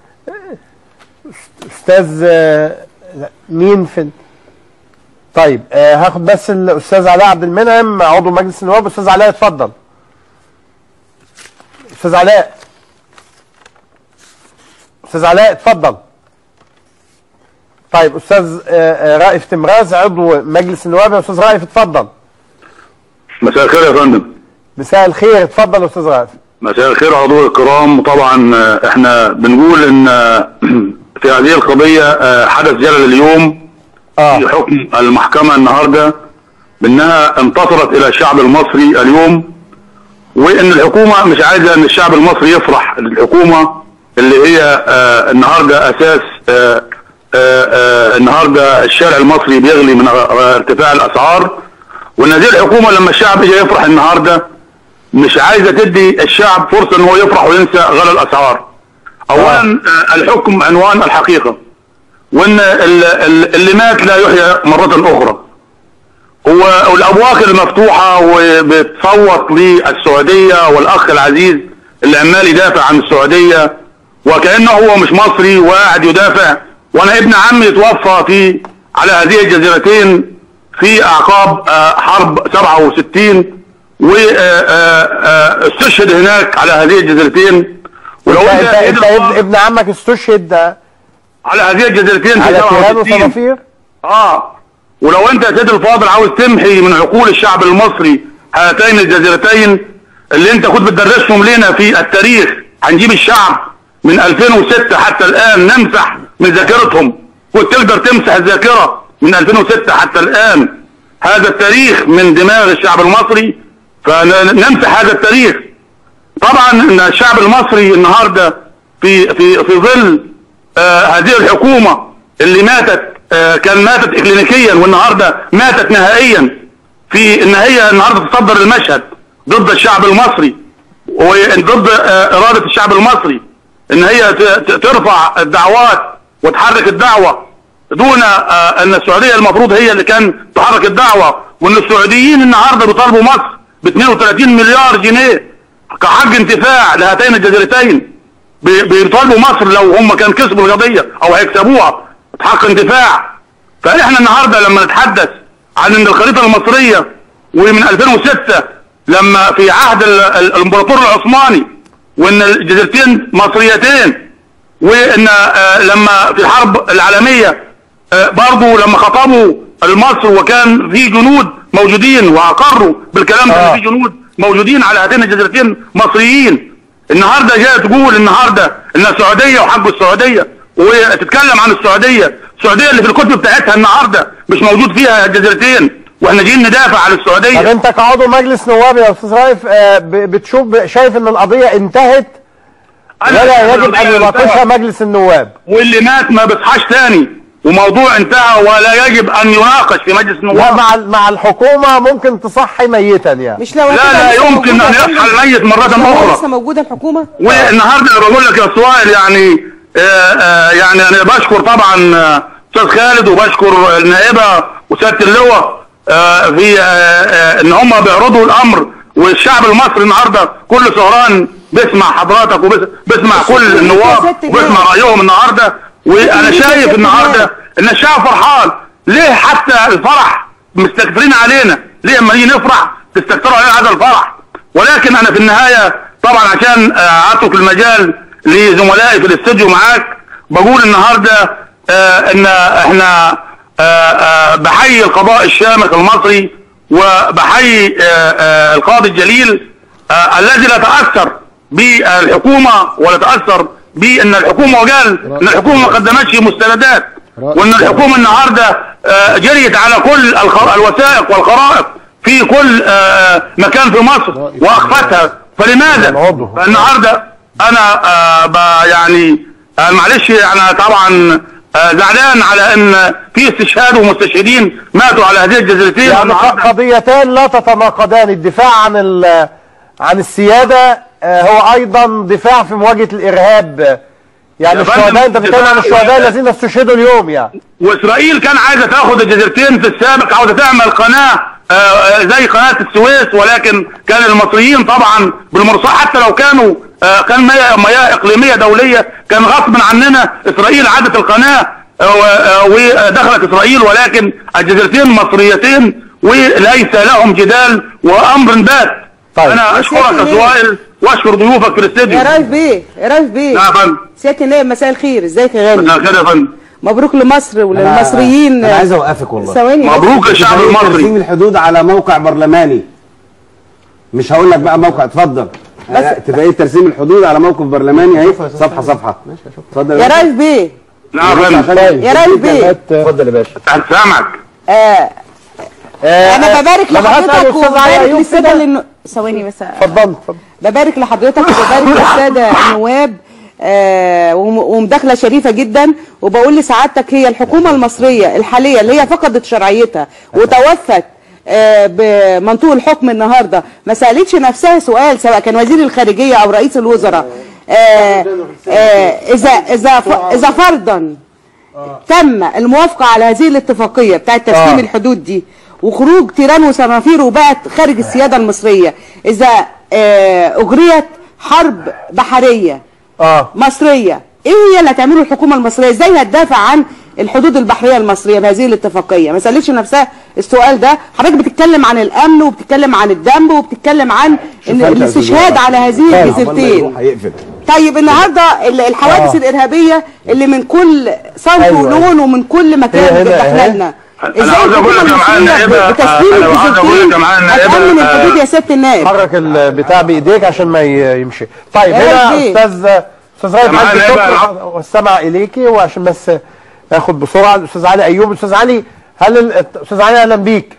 استاذ آه، لا، مين في طيب آه، هاخد بس الاستاذ علاء عبد المنعم عضو مجلس النواب استاذ علاء اتفضل استاذ علاء استاذ علاء اتفضل طيب استاذ آه، آه، رائف تمراز عضو مجلس النواب يا استاذ رائف اتفضل مساء الخير يا فندم مساء الخير اتفضل يا استاذ رائف مساء الخير عضو الكرام طبعا آه، احنا بنقول ان آه، في هذه القضية آه، حدث جلل اليوم في حكم المحكمة النهاردة بانها انتصرت الى الشعب المصري اليوم وان الحكومة مش عايزة ان الشعب المصري يفرح الحكومة اللي هي آه، النهاردة اساس آه، آه، آه، النهاردة الشارع المصري بيغلي من آه، ارتفاع الاسعار وان هذه الحكومة لما الشعب يجي يفرح النهارده مش عايزه تدي الشعب فرصه ان هو يفرح وينسى غلاء الاسعار. اولا آه، الحكم عنوان الحقيقه وان ال- ال- اللي مات لا يحيى مره اخرى. هو الابواق المفتوحه وبتصوت للسعوديه والاخ العزيز اللي عمال يدافع عن السعوديه وكانه هو مش مصري وقاعد يدافع وانا ابن عمي توفى في على هذه الجزيرتين في اعقاب آه، حرب 67 واستشهد هناك على هذه الجزيرتين ولو انت, انت انت, انت ابن, ابن عمك استشهد آه، على هذه الجزيرتين في على تيران 67 وصنافير اه ولو انت يا سيد الفاضل عاوز تمحي من عقول الشعب المصري هاتين الجزيرتين اللي انت كنت بتدرسهم لنا في التاريخ هنجيب الشعب من 2006 حتى الان نمسح من ذاكرتهم كنت تقدر تمسح الذاكره من 2006 حتى الان هذا التاريخ من دماغ الشعب المصري فنمسح هذا التاريخ طبعا ان الشعب المصري النهارده في في في ظل آه هذه الحكومه اللي ماتت آه كان ماتت اكلينيكيا والنهارده ماتت نهائيا في ان هي النهارده تصدر المشهد ضد الشعب المصري وضد آه اراده الشعب المصري ان هي ت- ت- ترفع الدعوات وتحرك الدعوه دون آه ان السعوديه المفروض هي اللي كان تحرك الدعوه وان السعوديين النهارده بيطالبوا مصر ب 32 مليار جنيه كحق انتفاع لهاتين الجزيرتين بي- بيطالبوا مصر لو هم كان كسبوا القضيه او هيكسبوها حق انتفاع فاحنا النهارده لما نتحدث عن ان الخريطه المصريه ومن 2006 لما في عهد ال- ال- الامبراطور العثماني وان الجزيرتين مصريتين وان آه، لما في الحرب العالميه آه، برضو لما خطبوا المصر وكان في جنود موجودين واقروا بالكلام ده إن في جنود موجودين على هاتين الجزيرتين مصريين النهارده جايه تقول النهارده ان السعوديه وحق السعوديه وتتكلم عن السعوديه السعوديه اللي في الكتب بتاعتها النهارده مش موجود فيها الجزيرتين واحنا جايين ندافع عن السعوديه طب انت كعضو مجلس نواب يا استاذ رائف آه، ب- بتشوف شايف ان القضيه انتهت ولا يجب ان يناقشها مجلس النواب واللي مات ما بيصحاش تاني وموضوع انتهى ولا يجب ان يناقش في مجلس لا النواب مع مع الحكومه ممكن تصحي ميتا يعني مش لو لا هتبقى لا لسه يمكن موجودة ان يا فندم؟ يصحى الميت مرة مش لو اخرى لسه موجوده الحكومه والنهارده انا بقول لك يا سؤال يعني آه آه يعني انا بشكر طبعا آه، استاذ خالد وبشكر النائبه وسياده اللواء آه في آه آه ان هم بيعرضوا الامر والشعب المصري النهارده كل سهران بيسمع حضرتك وبيسمع كل النواب وبيسمع رايهم النهارده وانا شايف النهارده ان الشعب فرحان ليه حتى الفرح مستكترين علينا ليه اما نيجي نفرح تستكتروا علينا هذا الفرح ولكن انا في النهايه طبعا عشان آه، اترك المجال لزملائي في الاستوديو معاك بقول النهارده آه ان احنا آه آه بحيي القضاء الشامخ المصري وبحيي آه، آه، القاضي الجليل آه، الذي لا تاثر بالحكومه ولا تاثر بان الحكومه وقال ان الحكومه ما قدمتش مستندات وان الحكومه النهارده آه، جريت على كل الخ- الوثائق والخرائط في كل آه، مكان في مصر واخفتها فلماذا؟ فالنهارده انا آه، ب- يعني آه، معلش انا طبعا آه، زعلان على ان في استشهاد ومستشهدين ماتوا على هذه الجزيرتين يعني والنهارده قضيتان لا تتناقضان الدفاع عن ال- عن السيادة آه، هو أيضا دفاع في مواجهة الإرهاب يعني يا فندم، الشهداء أنت بتتكلم عن دفاع- الشهداء الذين استشهدوا اليوم يعني واسرائيل كان عايزه تاخد الجزيرتين في السابق عاوزه تعمل قناه آه، آه، زي قناه السويس ولكن كان المصريين طبعا بالمرصاد حتى لو كانوا آه، كان مياه مياه اقليميه دوليه كان غصب عننا اسرائيل عادت القناه آه، و- آه، ودخلت اسرائيل ولكن الجزيرتين مصريتين وليس لهم جدال وامر بات طيب. انا اشكرك يا سوائل واشكر ضيوفك في الاستديو يا رايف بيه يا رايف بيه نعم يا فندم سياده النائب مساء الخير ازيك يا غالي مساء الخير يا فندم مبروك لمصر وللمصريين انا عايز اوقفك والله ثواني بس. مبروك للشعب تفعيل المصري ترسيم الحدود على موقع برلماني مش هقول لك بقى موقع اتفضل بس- تفعيل ترسيم الحدود على موقف برلماني اهي صفحه صفحه اتفضل يا رايف بيه نعم يا فندم يا رايف بيه اتفضل يا باشا سامعك آه انا ببارك لما هسأل لحضرتك الأستاذ علي وببارك أيوب للساده كده. اللي ثواني بس اتفضل اتفضل ببارك لحضرتك وببارك للساده النواب آه وم- ومداخله شريفه جدا وبقول لسعادتك هي الحكومه المصريه الحاليه اللي هي فقدت شرعيتها وتوفت آه بمنطوق الحكم النهارده ما سالتش نفسها سؤال سواء كان وزير الخارجيه او رئيس الوزراء آه آه اذا اذا ف- اذا فرضا تم الموافقه على هذه الاتفاقيه بتاعه تسليم آه. الحدود دي وخروج تيران وصنافير وبقت خارج السياده المصريه اذا آه، اجريت حرب بحريه اه مصريه ايه هي اللي هتعمله الحكومه المصريه ازاي هتدافع عن الحدود البحريه المصريه بهذه الاتفاقيه ما سالتش نفسها السؤال ده حضرتك بتتكلم عن الامن وبتتكلم عن الدم وبتتكلم عن إن الاستشهاد على هذه الجزيرتين هيقفل طيب النهارده ال- الحوادث آه. الارهابيه اللي من كل صنف أيوة، ولون ومن كل مكان هي هنا بتدخلنا أهي. لنا أنا عاوز أقول لك يا معالي النائبة، بتسليم أنا عاوز أقول لك يا معالي النائبة، هتأمن الحدود آه، يا سياده النائب حرك البتاع بايديك عشان ما ي- يمشي طيب يا هنا ربي. استاذ استاذ رايد معانا عندي إيه بقى شكر والسمع اليكي وعشان بس اخد بسرعه الاستاذ علي ايوب استاذ علي هل ال- استاذ علي اهلا بيك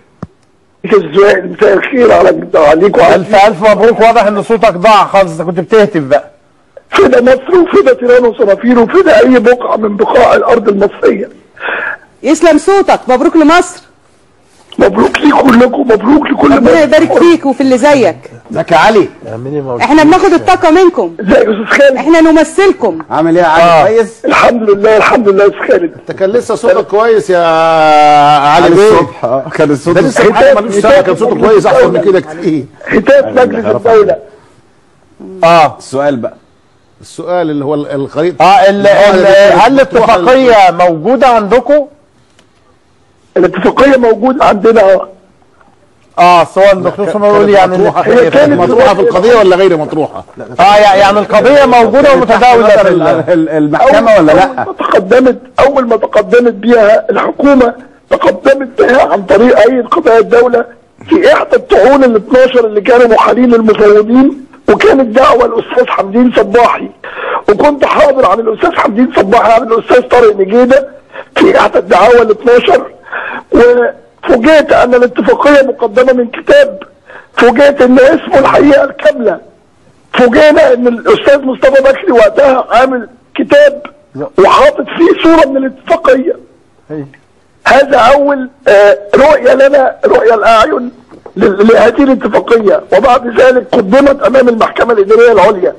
السؤال مساء الخير على عليك وعلى الف الف مبروك واضح ان صوتك ضاع خالص انت كنت بتهتف بقى فدا مصر وفدا تيران وصنافير وفدا اي بقعه من بقاع الارض المصريه يسلم صوتك مبروك لمصر مبروك ليكم كلكم مبروك لكل ربنا مصر. يبارك فيك وفي اللي زيك ازيك يا علي احنا بناخد الطاقه منكم ازيك يا استاذ خالد احنا نمثلكم عامل ايه يا علي آه. كويس الحمد لله الحمد لله يا استاذ خالد انت كان لسه صوتك كويس يا علي علي بيه الصبح آه، كان الصوت ده لسه محمد ملوش سنه كان صوته كويس احسن من كده كتير هتاف مجلس الدوله اه السؤال بقى السؤال اللي هو ال- الخريطه اه ال ال هل مفتوحة الاتفاقيه موجوده عندكم؟ الاتفاقيه موجوده عندنا اه اه سواء الدكتور سمر يقول يعني إن مطروحه الاتفاقية كانت موجودة. مطروحه في القضيه ولا غير مطروحه؟ اه يع- يعني القضيه موجوده ومتداوله في ال- ال- المحكمه ولا أول لا ما تقدمت اول ما تقدمت بيها الحكومه تقدمت بها عن طريق هيئه قضايا الدوله في احدى الطعون ال 12 اللي كانوا محالين للمفوضين وكانت دعوه الاستاذ حمدين صباحي وكنت حاضر عن الاستاذ حمدين صباحي عن الاستاذ طارق نجيده في احدى الدعاوى ال 12 وفوجئت ان الاتفاقيه مقدمه من كتاب فوجئت ان اسمه الحقيقه الكامله فوجئنا ان الاستاذ مصطفى بكري وقتها عامل كتاب وحاطط فيه صوره من الاتفاقيه هذا اول آه، رؤيه لنا رؤيه الاعين ل- لهذه الاتفاقيه وبعد ذلك قدمت امام المحكمه الاداريه العليا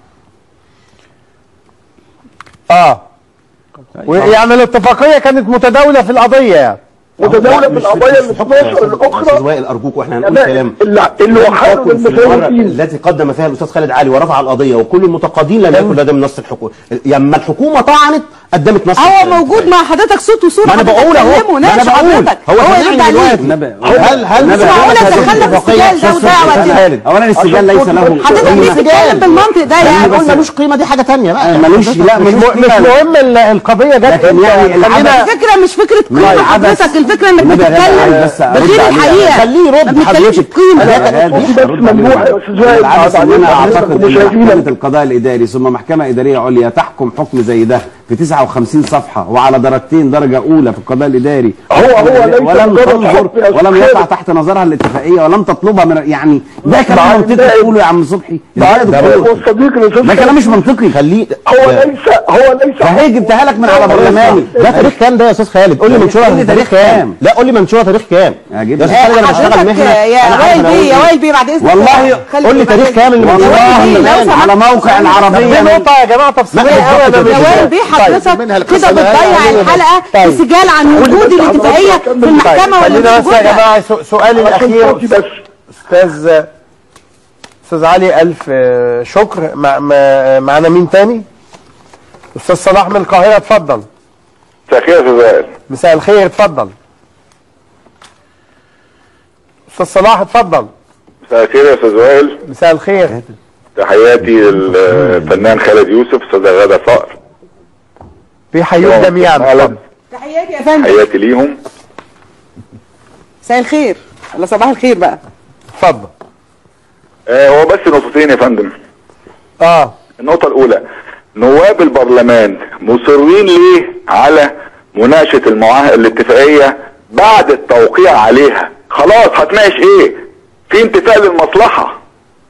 اه يعني الاتفاقيه كانت متداوله في القضيه يعني متداوله في مش القضايا مش ال حكم يا 12 أستاذ- أستاذ الاخرى وائل ارجوك واحنا هنقول لا، كلام اللي- اللي لم وحاله تكن في المرة للمفوضين. التي قدم فيها الاستاذ خالد علي ورفع القضيه وكل المتقاضين لم يكن لديهم نص الحكومه لما الحكومه طعنت قدمت نص هو الكلام. موجود مع حضرتك صوت وصوره ما انا حضرتك بقول اهو كلمه ما انا ناقش بقول حضرتك هو هو سامعني يرد عليك دلوقتي نبأ- هل هل مش معقولة تدخلنا في السجال ده وتضيع وقتنا اولا السجال ليس له حضرتك قيمة. ليه بتتكلم بالمنطق ده يعني يعني بس ملوش قيمه دي حاجه تانية بقى ملوش لا مش ملوش م- مش قيمة. مهم ال- القضيه جت لكن امتى يعني خلينا العبث- الفكرة مش فكرة قيمة لا، حضرتك عبث. الفكرة انك النبي يا جدع بتتكلم عايز بس أرد بغير عليه. الحقيقة خليه يرد ما بنتكلمش حضرتك. بقيمة لا، بس ممنوع يا أستاذ وائل. العبث ان انا بعد اعتقد إذنكم ان مشاهدينا. محكمه القضاء الاداري ثم محكمه اداريه عليا تحكم حكم زي ده في 59 صفحه وعلى درجتين درجه اولى في القضاء الاداري هو- هو ليس ولم مجرد تنظر حكم يا أستاذ ولم يقع خالد. تحت نظرها الاتفاقيه ولم تطلبها من يعني ده مع كلام منطقي النائب. تقوله يا عم صبحي ازاي يا ده هو دكتور الصديق الاستاذ ده كلام مش خالد. منطقي خليه هو ليس هو ليس فهي جبتها لك من على برلماني ده تاريخ كام ده يا استاذ خالد قول لي منشورها قول لي تاريخ تاريخ كام كام؟ لا قول لي منشورها تاريخ كام أجيب يا لك. استاذ خالد انا بشتغل حضرتك مهنه يا أنا عارف وائل أنا بيه بقول يا إيه. وائل بيه بعد اذنك والله خلي قول لي بالك. تاريخ كام اللي يا موجود وائل بيه، لو والله سمحت. على موقع العربيه دي من- نقطه يا جماعه تفصيليه لا، قوي انا بالظبط مش يا وائل بيه حضرتك منها كده القصة بتضيع النهائية. الحلقة طيب. في سجال عن وجود الاتفاقية في المحكمة ولا خلينا مش بس يا موجودة جماعه سو- سؤالي الاخير بس استاذ استاذ علي الف آه، شكر مع مع- معانا مين تاني استاذ صلاح من القاهره اتفضل مساء الخير يا استاذ وائل مساء الخير اتفضل استاذ صلاح اتفضل مساء الخير يا استاذ وائل مساء الخير تحياتي للفنان خالد يوسف استاذه غاده صقر بيحيوك جميعا فعلا تحياتي يا فندم تحياتي ليهم مساء الخير ولا صباح الخير بقى اتفضل آه هو بس نقطتين يا فندم اه النقطة الأولى نواب البرلمان مصرين ليه على مناقشة المعاهدة الاتفاقية بعد التوقيع عليها خلاص هتناقش ايه في انتفاء للمصلحة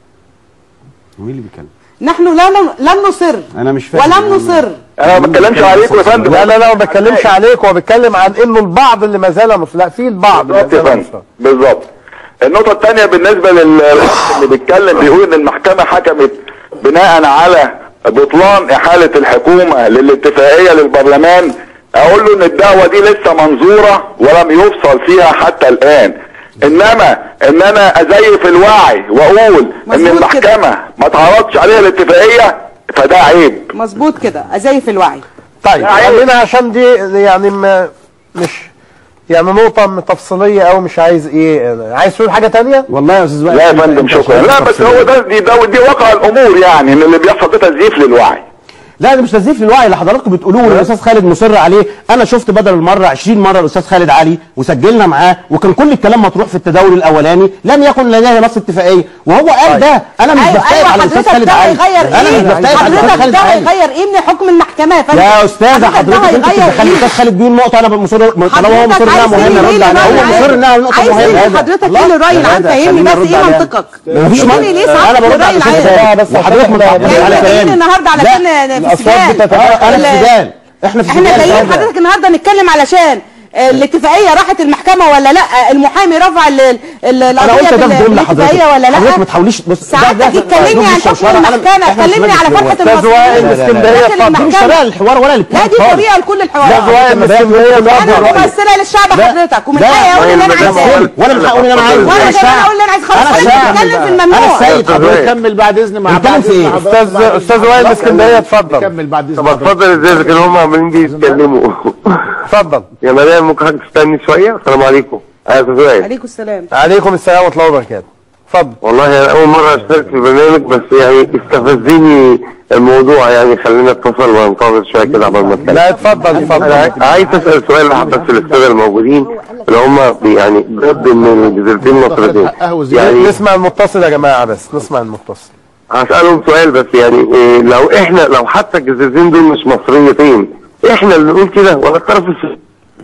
مين اللي بيتكلم نحن لم لم نصر انا مش فاهم ولم نصر انا ما بتكلمش عليكم يا فندم لا لا لا ما بتكلمش عليك هو بيتكلم عن انه البعض اللي ما زال مصر لا في البعض ما بالظبط يا زال فندم مصر بالظبط النقطة الثانية بالنسبة للأخ اللي بيتكلم بيقول إن المحكمة حكمت بناء على بطلان إحالة الحكومة للاتفاقية للبرلمان أقول له إن الدعوة دي لسه منظورة ولم يفصل فيها حتى الآن إنما إن أنا أزيف الوعي وأقول إن مظبوط كده. المحكمة ما تعرضش عليها الاتفاقية فده عيب مظبوط كده ازيف الوعي طيب لا، عيب. خلينا عشان دي يعني ما مش يعني نقطة تفصيلية أو مش عايز إيه عايز تقول حاجة تانية؟ والله يا استاذ وائل لا يا أنت- فندم أنت شكرا شايف لا بس تفصيل. هو ده دي, ده دي واقع الأمور يعني إن اللي بيحصل ده تزييف للوعي لا ده مش تزييف للوعي اللي حضراتكم بتقولوه والاستاذ خالد مصر عليه انا شفت بدل المره 20 مره الاستاذ خالد علي وسجلنا معاه وكان كل الكلام مطروح في التداول الاولاني لم يكن لديه نص اتفاقيه وهو قال ده انا مش ايوه بختلف ايوه على الاستاذ حضرتك خالد ده علي هيغير انا مش ايه بختلف على الاستاذ حضرتك خالد ده علي هيغير ايه من حكم المحكمة يا فندم يا استاذ ده حضرتك انت هيغير بتدخلي إيه؟ الاستاذ خالد بيه النقطه انا مصر طالما هو مصر حضرتك انها عايز مهمه تقول نرد ليه عليها للراي هو مصر العام؟ انها نقطه عايز مهمه تقول حضرتك ايه للراي العام فهمني بس ايه منطقك مفيش تقولي ليه انا ساعات برد الراي على الاستاذ العام خالد وحضرتك متعقدين يعني على احنا جايين كلامي النهارده على لا، كنا في الأصوات سجال بتتفاعل. انا في ال- سجال احنا في احنا سجال جايين هذا. حضرتك النهارده نتكلم علشان آه، الاتفاقيه راحت المحكمه ولا لا المحامي رفع ال- ال- انا القضيه قلت ده بال- في جمله حضرتك بالاتفاقيه ولا حضرتك ما لا تحاوليش بص ساعتك اتكلمني عن حكم المحكمه كلمني على فرحه أستاذ وائل المصريين اسكندرية داخل اتفضل. دي مش المحكمة. طريقه للحوار ولا لا للكلام دي خالص. طريقه لكل أستاذ الحوارات وائل اسكندرية انا اتفضل. ممثله للشعب لا. حضرتك ومن لا. حقي اقول اللي انا أنا عايزاه السيد. وانا من حقي اقول اللي انا عايزه وانا أنا كمان الشعب. اقول اللي انا عايز خلاص أنا خلينا الشعب. نتكلم في انا الممنوع السيد حضرتك نكمل بعد اذن مع نتكلم بعض في إيه؟ أستاذ أستاذ وائل اسكندرية اتفضل نكمل بعد اذن طب حضرتك. اتفضل ازاي كانوا هم عمالين بيتكلموا اتفضل يا مدام ممكن حضرتك تستني شويه السلام عليكم ايوه يا استاذ وائل عليكم السلام عليكم السلام ورحمة الله وبركاته اتفضل والله انا اول مره اشترك في برنامج بس يعني استفزني الموضوع يعني خلينا اتصل وننتظر شويه كده قبل ما اتكلم لا اتفضل انا اتفضل عاي- عايز اسال سؤال لحد بس للساده الموجودين اللي هم بي- يعني ضد ان الجزيرتين مصريتين حقها وزيادة. يعني نسمع المتصل يا جماعة بس نسمع المتصل هسالهم سؤال بس يعني إيه لو احنا لو حتى الجزيرتين دول مش مصريتين احنا اللي نقول كده ولا الطرف الثاني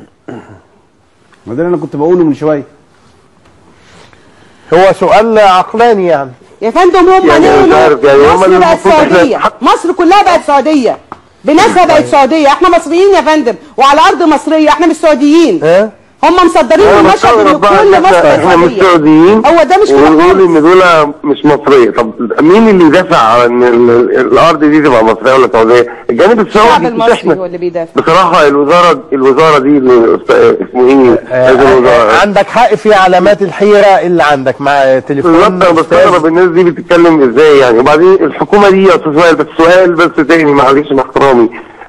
ما ده اللي انا كنت بقوله من شويه هو سؤال عقلاني يعني يا فندم هم يعني ليه مش عارف يعني هم مصر اللي بقت المفروض إحنا- سعوديه مصر كلها بقت سعوديه بناسها بقت سعوديه احنا مصريين يا فندم وعلى ارض مصريه احنا مش سعوديين ها هم مصدرين انا المشهد ان مستغرب بقى كل ان مصر احنا احنا مش سعوديه سعوديين هو ده مش كده ونقول خالص. ان دول مش مصريه طب مين اللي يدافع على ان ال- ال- الارض دي تبقى مصريه ولا سعوديه؟ الجانب الشعب السعودي مش المصري احنا هو اللي بيدافع بصراحه الوزاره الوزاره دي اللي است- اسمه ايه؟ رئيس الوزراء عندك حق في علامات الحيرة اللي عندك مع تليفون بالظبط انا بستغرب أستاذ الناس دي بتتكلم ازاي يعني وبعدين الحكومه دي يا استاذ وائل بس سؤال بس تاني معلش مع احترامي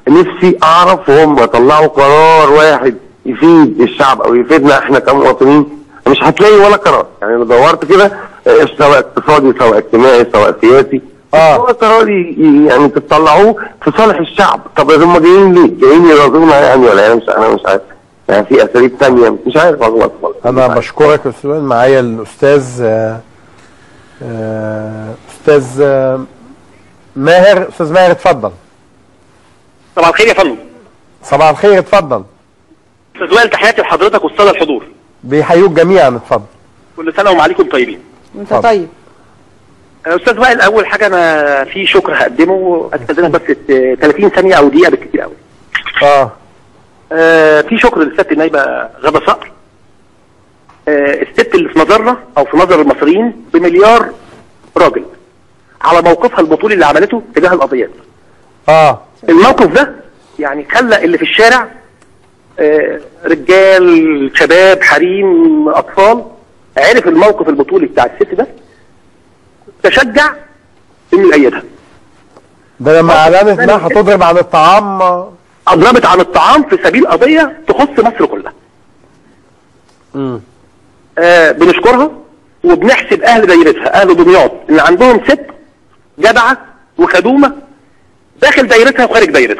نفسي اعرف هم طلعوا قرار واحد يفيد الشعب او يفيدنا احنا كمواطنين مش هتلاقي ولا قرار يعني انا دورت كده آه، سواء اقتصادي سواء اجتماعي سواء سياسي اه ولا قرار ي- ي- يعني تطلعوه في صالح الشعب طب هم جايين ليه؟ جايين يرازونا يعني ولا انا مش انا مش عارف يعني في اساليب ثانيه مش عارف والله انا بشكرك يا استاذ معايا الاستاذ آه، آه، استاذ آه، ماهر استاذ ماهر اتفضل صباح الخير يا فندم صباح الخير اتفضل استاذ وائل تحياتي لحضرتك والساده الحضور بيحيوك جميعا اتفضل كل سنه وعليكم طيبين انت طيب استاذ وائل اول حاجه انا في شكر هقدمه استاذنك بس ت- 30 ثانيه او دقيقه بالكثير قوي اه آه في شكر للست النايبه غدا صقر آه الست اللي في نظرنا او في نظر المصريين بمليار راجل على موقفها البطولي اللي عملته تجاه القضيات اه الموقف ده يعني خلى اللي في الشارع آه، رجال شباب حريم اطفال عرف الموقف البطولي بتاع الست ده تشجع انه يأيدها ده لما اعلنت انها هتضرب عن الطعام آه، اضربت عن الطعام في سبيل قضيه تخص مصر كلها مم. آه بنشكرها وبنحسب اهل دايرتها اهل دمياط ان عندهم ست جدعه وخدومه داخل دايرتها وخارج دايرتها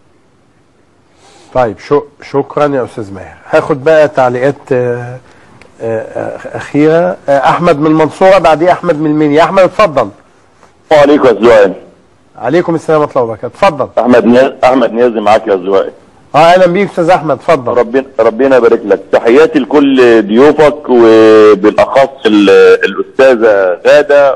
طيب شو شكرا يا استاذ ماهر هاخد بقى تعليقات آه، آه، اخيره آه، احمد من المنصوره بعديه احمد من المنيا احمد اتفضل وعليكم يا زوائل عليكم السلام ورحمه الله وبركاته اتفضل احمد نياز احمد نيازي معاك يا زوائل اه اهلا بيك استاذ احمد اتفضل ربنا ربنا يبارك لك تحياتي لكل ضيوفك وبالاخص ال- الاستاذه غاده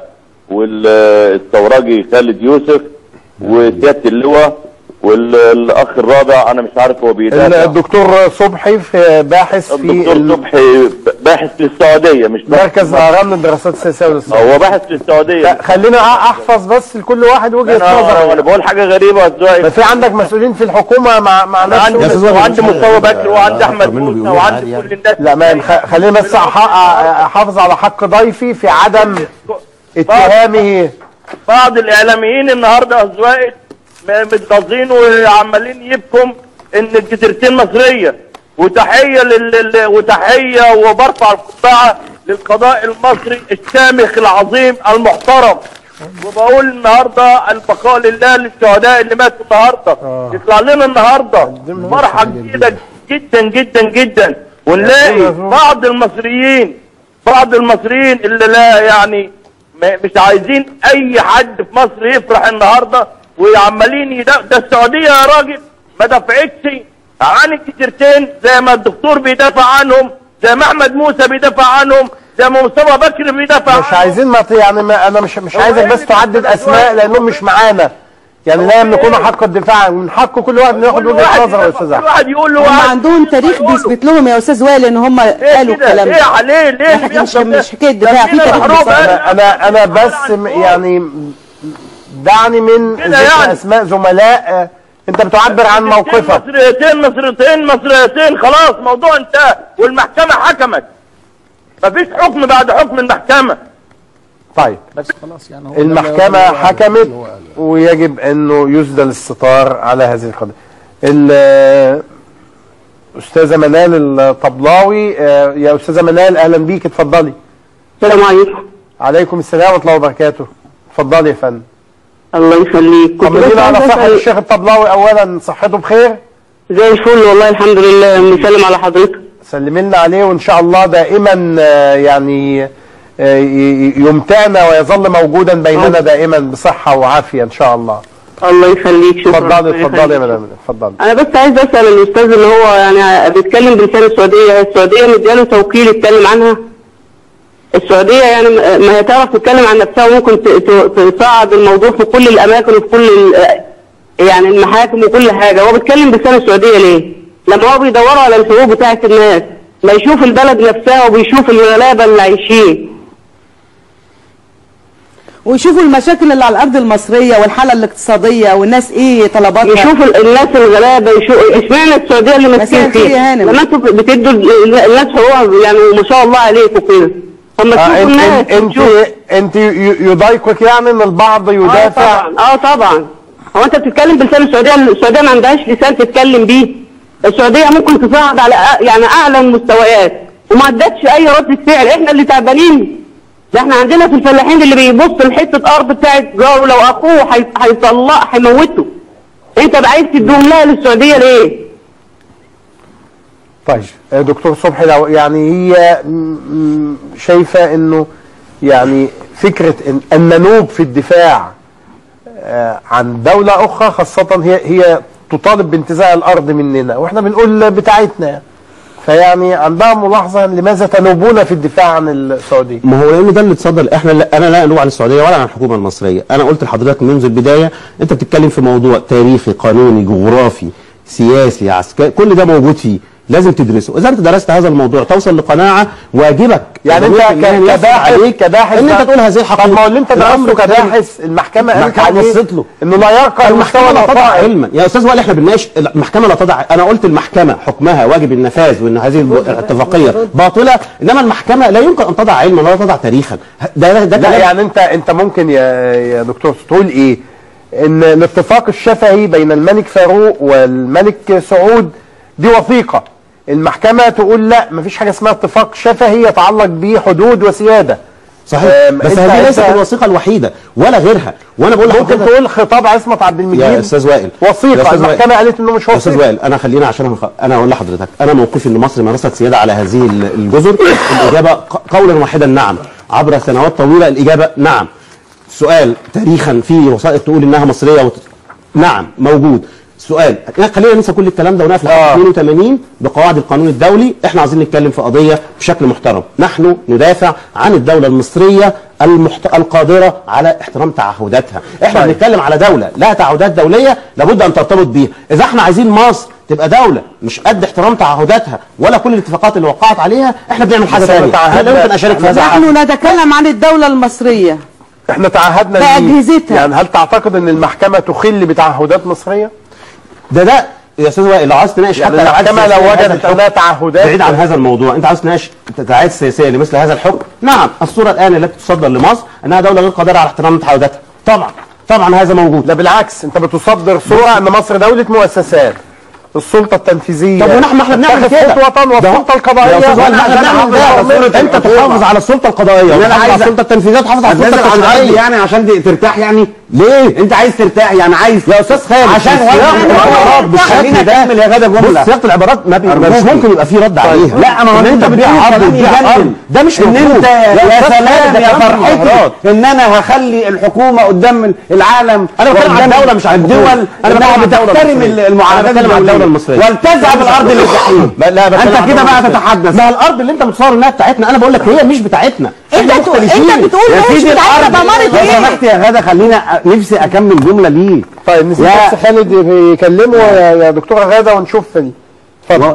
والثوراجي خالد يوسف وسياده اللواء والاخ الرابع انا مش عارف هو ال- بيدافع الدكتور صبحي في باحث في الدكتور صبحي باحث في السعوديه مش باحث مركز اهرام للدراسات السياسيه والاقتصاديه هو باحث في السعوديه خلينا احفظ بس لكل واحد وجهه انا نظر انا بقول حاجه غريبه يا زوائل ما في عندك مسؤولين في الحكومه مع مع انا نفس عندي الناس. وعندي مصطفى بكر وعندي احمد موسى وعندي كل الناس لا ما خ- خلينا بس أح- احافظ على حق ضيفي في عدم اتهامه بعض الاعلاميين النهارده يا زوائل متغاظين وعمالين يبكم ان الجزيرتين مصريه وتحيه لل... لل- وتحيه وبرفع القبعه للقضاء المصري الشامخ العظيم المحترم وبقول النهارده البقاء لله للشهداء اللي ماتوا النهارده يطلع لنا النهارده فرحه جديده جدا جدا جدا ونلاقي بعض المصريين بعض المصريين اللي لا يعني ما- مش عايزين اي حد في مصر يفرح النهارده وعمالين يدافع ده السعوديه يا راجل ما دفعتش عن الجزيرتين زي ما الدكتور بيدافع عنهم زي ما احمد موسى بيدافع عنهم زي ما مصطفى بكر بيدافع مش عايزين ما يعني ما انا مش مش عايزك بس تعدد اسماء لانهم مش معانا يعني لا يملكون حق الدفاع من حق كل واحد انه ياخد وجهه نظره يا استاذ احمد يقول له هم عندهم تاريخ بيثبت لهم يا استاذ وائل ان هم قالوا الكلام ليه عليه ليه لا، مش مش حكايه دفاع في تاريخ بيثبت. انا انا انا بس م- يعني دعني من كده ذكر يعني. اسماء زملاء آه، انت بتعبر عن موقفك مصريتين مصريتين مصريتين خلاص موضوع انتهى والمحكمة حكمت مفيش حكم بعد حكم المحكمة طيب بس خلاص يعني هو المحكمة حكمت ويجب انه يسدل الستار على هذه القضية ال- استاذة منال الطبلاوي آه، يا استاذة منال اهلا بيك اتفضلي السلام عليكم عليكم السلام ورحمة الله وبركاته اتفضلي يا فندم الله يخليك كنت بس طمنينا على عايزة صحة أسأل- الشيخ الطبلاوي اولا صحته بخير زي الفل والله الحمد لله مسلم على حضرتك سلمي لنا عليه وان شاء الله دائما آه، يعني آه، ي- ي- يمتعنا ويظل موجودا بيننا دائما بصحة وعافية ان شاء الله الله يخليك شكرا اتفضلي الله اتفضلي يا يخليك. مدام اتفضلي انا بس عايز اسال الاستاذ اللي هو يعني بيتكلم بلسان السعوديه السعوديه مدياله توكيل يتكلم عنها السعوديه يعني م- ما هي تعرف تتكلم عن نفسها وممكن ت- ت- تصعد الموضوع في كل الاماكن وفي كل ال- يعني المحاكم وكل حاجه هو بيتكلم بلسان السعوديه ليه؟ لما هو بيدوروا على الحقوق بتاعت الناس ما يشوف البلد نفسها وبيشوف الغلابه اللي عايشين ويشوفوا المشاكل اللي على الارض المصريه والحاله الاقتصاديه والناس ايه طلباتها يشوفوا ال- الناس الغلابه يشوفوا اشمعنى السعوديه اللي ماسكين مساء الخير يا فيها هانم. لما انتوا بتدوا ال- الناس حقوقها يعني ما شاء الله عليكم كده هم آه، تشوفوا انت الناس انت انت ي- يضايقك يعني ان البعض اه يدافع طبعا اه طبعا هو انت بتتكلم بلسان السعوديه السعوديه ما عندهاش لسان تتكلم بيه السعوديه ممكن تصعد على أ- يعني اعلى المستويات وما ادتش اي رد فعل احنا اللي تعبانين ده احنا عندنا في الفلاحين اللي بيبص لحته ارض بتاعت جاره لو اخوه هي- هيطلق هيموته انت بقى عايز تدوم لها للسعوديه ليه؟ طيب آه، دكتور صبحي لو يعني هي م- م- شايفة انه يعني فكرة ان ان ننوب في الدفاع آه، عن دولة اخرى خاصة هي هي تطالب بانتزاع الارض مننا واحنا بنقول بتاعتنا فيعني عندها ملاحظة لماذا تنوبون في الدفاع عن السعودية ما هو لان ده اللي اتصدر احنا لا انا لا الوم عن السعوديه ولا عن الحكومه المصريه انا قلت لحضرتك منذ البدايه انت بتتكلم في موضوع تاريخي قانوني جغرافي سياسي عسكري كل ده موجود فيه لازم تدرسه اذا انت درست هذا الموضوع توصل لقناعه واجبك يعني انت ضروري إن ك- يفرض كباحث عليك كباحث ان ده- انت تقول هذه الحقيقه طب ما هو اللي انت الأمر درسته كذلك. كباحث المحكمة قالت المحكمة عليه بصت له انه لا يرقى المحكمة المستوى لا تضع الوقائع علما يا استاذ وائل احنا بنناقش المحكمة لا تضع انا قلت المحكمة حكمها واجب النفاذ وان هذه الاتفاقية باطلة انما المحكمة لا يمكن ان تضع علما ولا تضع تاريخا ده ده لا كلام يعني انت انت ممكن يا يا دكتور تقول ايه ان الاتفاق الشفهي بين الملك فاروق والملك سعود دي وثيقه المحكمه تقول لا مفيش حاجه اسمها اتفاق شفهي يتعلق به حدود وسياده صحيح آم، بس انت- هذه ليست انت الوثيقة الوحيدة ولا غيرها وانا بقول ممكن لحضرتك تقول خطاب عصمت عبد المجيد يا استاذ وائل يا وثيقه أستاذ وائل. المحكمه قالت انه مش يا استاذ وثيقه وائل انا خلينا عشان هنخ... انا اقول لحضرتك انا موقفي ان مصر مارست سياده على هذه ال- الجزر الاجابه ق- قولا واحدا نعم عبر سنوات طويله الاجابه نعم سؤال تاريخا في وثائق تقول انها مصريه وت... نعم موجود سؤال لا، خلينا ننسى كل الكلام ده ونقف لحد 82 بقواعد القانون الدولي احنا عايزين نتكلم في قضيه بشكل محترم نحن ندافع عن الدوله المصريه المحت... القادره على احترام تعهداتها احنا طيب. بنتكلم على دوله لها تعهدات دوليه لابد ان ترتبط بيها اذا احنا عايزين مصر تبقى دوله مش قد احترام تعهداتها ولا كل الاتفاقات اللي وقعت عليها احنا بنعمل حاجه بس احنا ثانيه انا لا تعهدنا- يمكن اشارك في هذا احنا العهد. نحن نتكلم عن الدولة المصرية احنا تعهدنا بأجهزتها. يعني هل تعتقد ان المحكمه تخل بتعهدات مصريه ده ده يا استاذ وائل لو عايز تناقش يعني حتى لو عايز المحكمة لو تناقش هذا وجدت الحكم أنها تعهدات- بعيد عن هذا الموضوع انت عايز تناقش تداعيات سياسيه لمثل هذا الحكم نعم الصوره الان التي تصدر لمصر انها دوله غير قادره على احترام تعهداتها طبعا طبعا هذا موجود لا بالعكس انت بتصدر صوره ان مصر دوله مؤسسات السلطه التنفيذيه طب ونحن ما احنا بنعمل تتخذ كده خطوة ده هو- والسلطه القضائيه يا أستاذ وائل، ما احنا بنعمل ده انت تحافظ على السلطه القضائيه انا وتحافظ على عايز السلطه التنفيذيه وتحافظ على السلطه اتنازل عن ارضي التشريعيه يعني عشان دي- ترتاح يعني ليه انت عايز ترتاح يعني عايز يا استاذ خالد عشان سياق واحد- العبارات بالشكل خلينا ده نكمل يا غدا جملة. بص، سياق العبارات ما بي- أرجوك. مش ممكن يبقى فيه رد عليها لا ما هو ان انت بتبيع عرض وتبيع ارض ده مش ان مفروض انت يا أستاذ سلام خالد، ده يا كلام فرحتي مظاهرات. ان انا هخلي الحكومه قدام العالم انا بتكلم عن وقدام الدوله مش عن الدول الدول انا بتكلم عن الدوله بتحترم المصرية. المعاهدات أنا بتكلم عن الدوله الدولية المصريه ولتذهب الارض للجحيم لا لا بتكلم انت عن كده الدولة بقى المصرية. تتحدث ما الارض اللي انت متصور انها بتاعتنا انا بقول لك هي مش بتاعتنا انت احنا بتقول- مختلفين انت بتقول يا مش سيدي بتاعتنا الارض بأمارة لو ايه؟ سمحت يا غدا خلينا نفسي اكمل جمله ليه طيب نسيب يا- بس خالد يكلمه يا يا دكتوره غاده ونشوف دي و...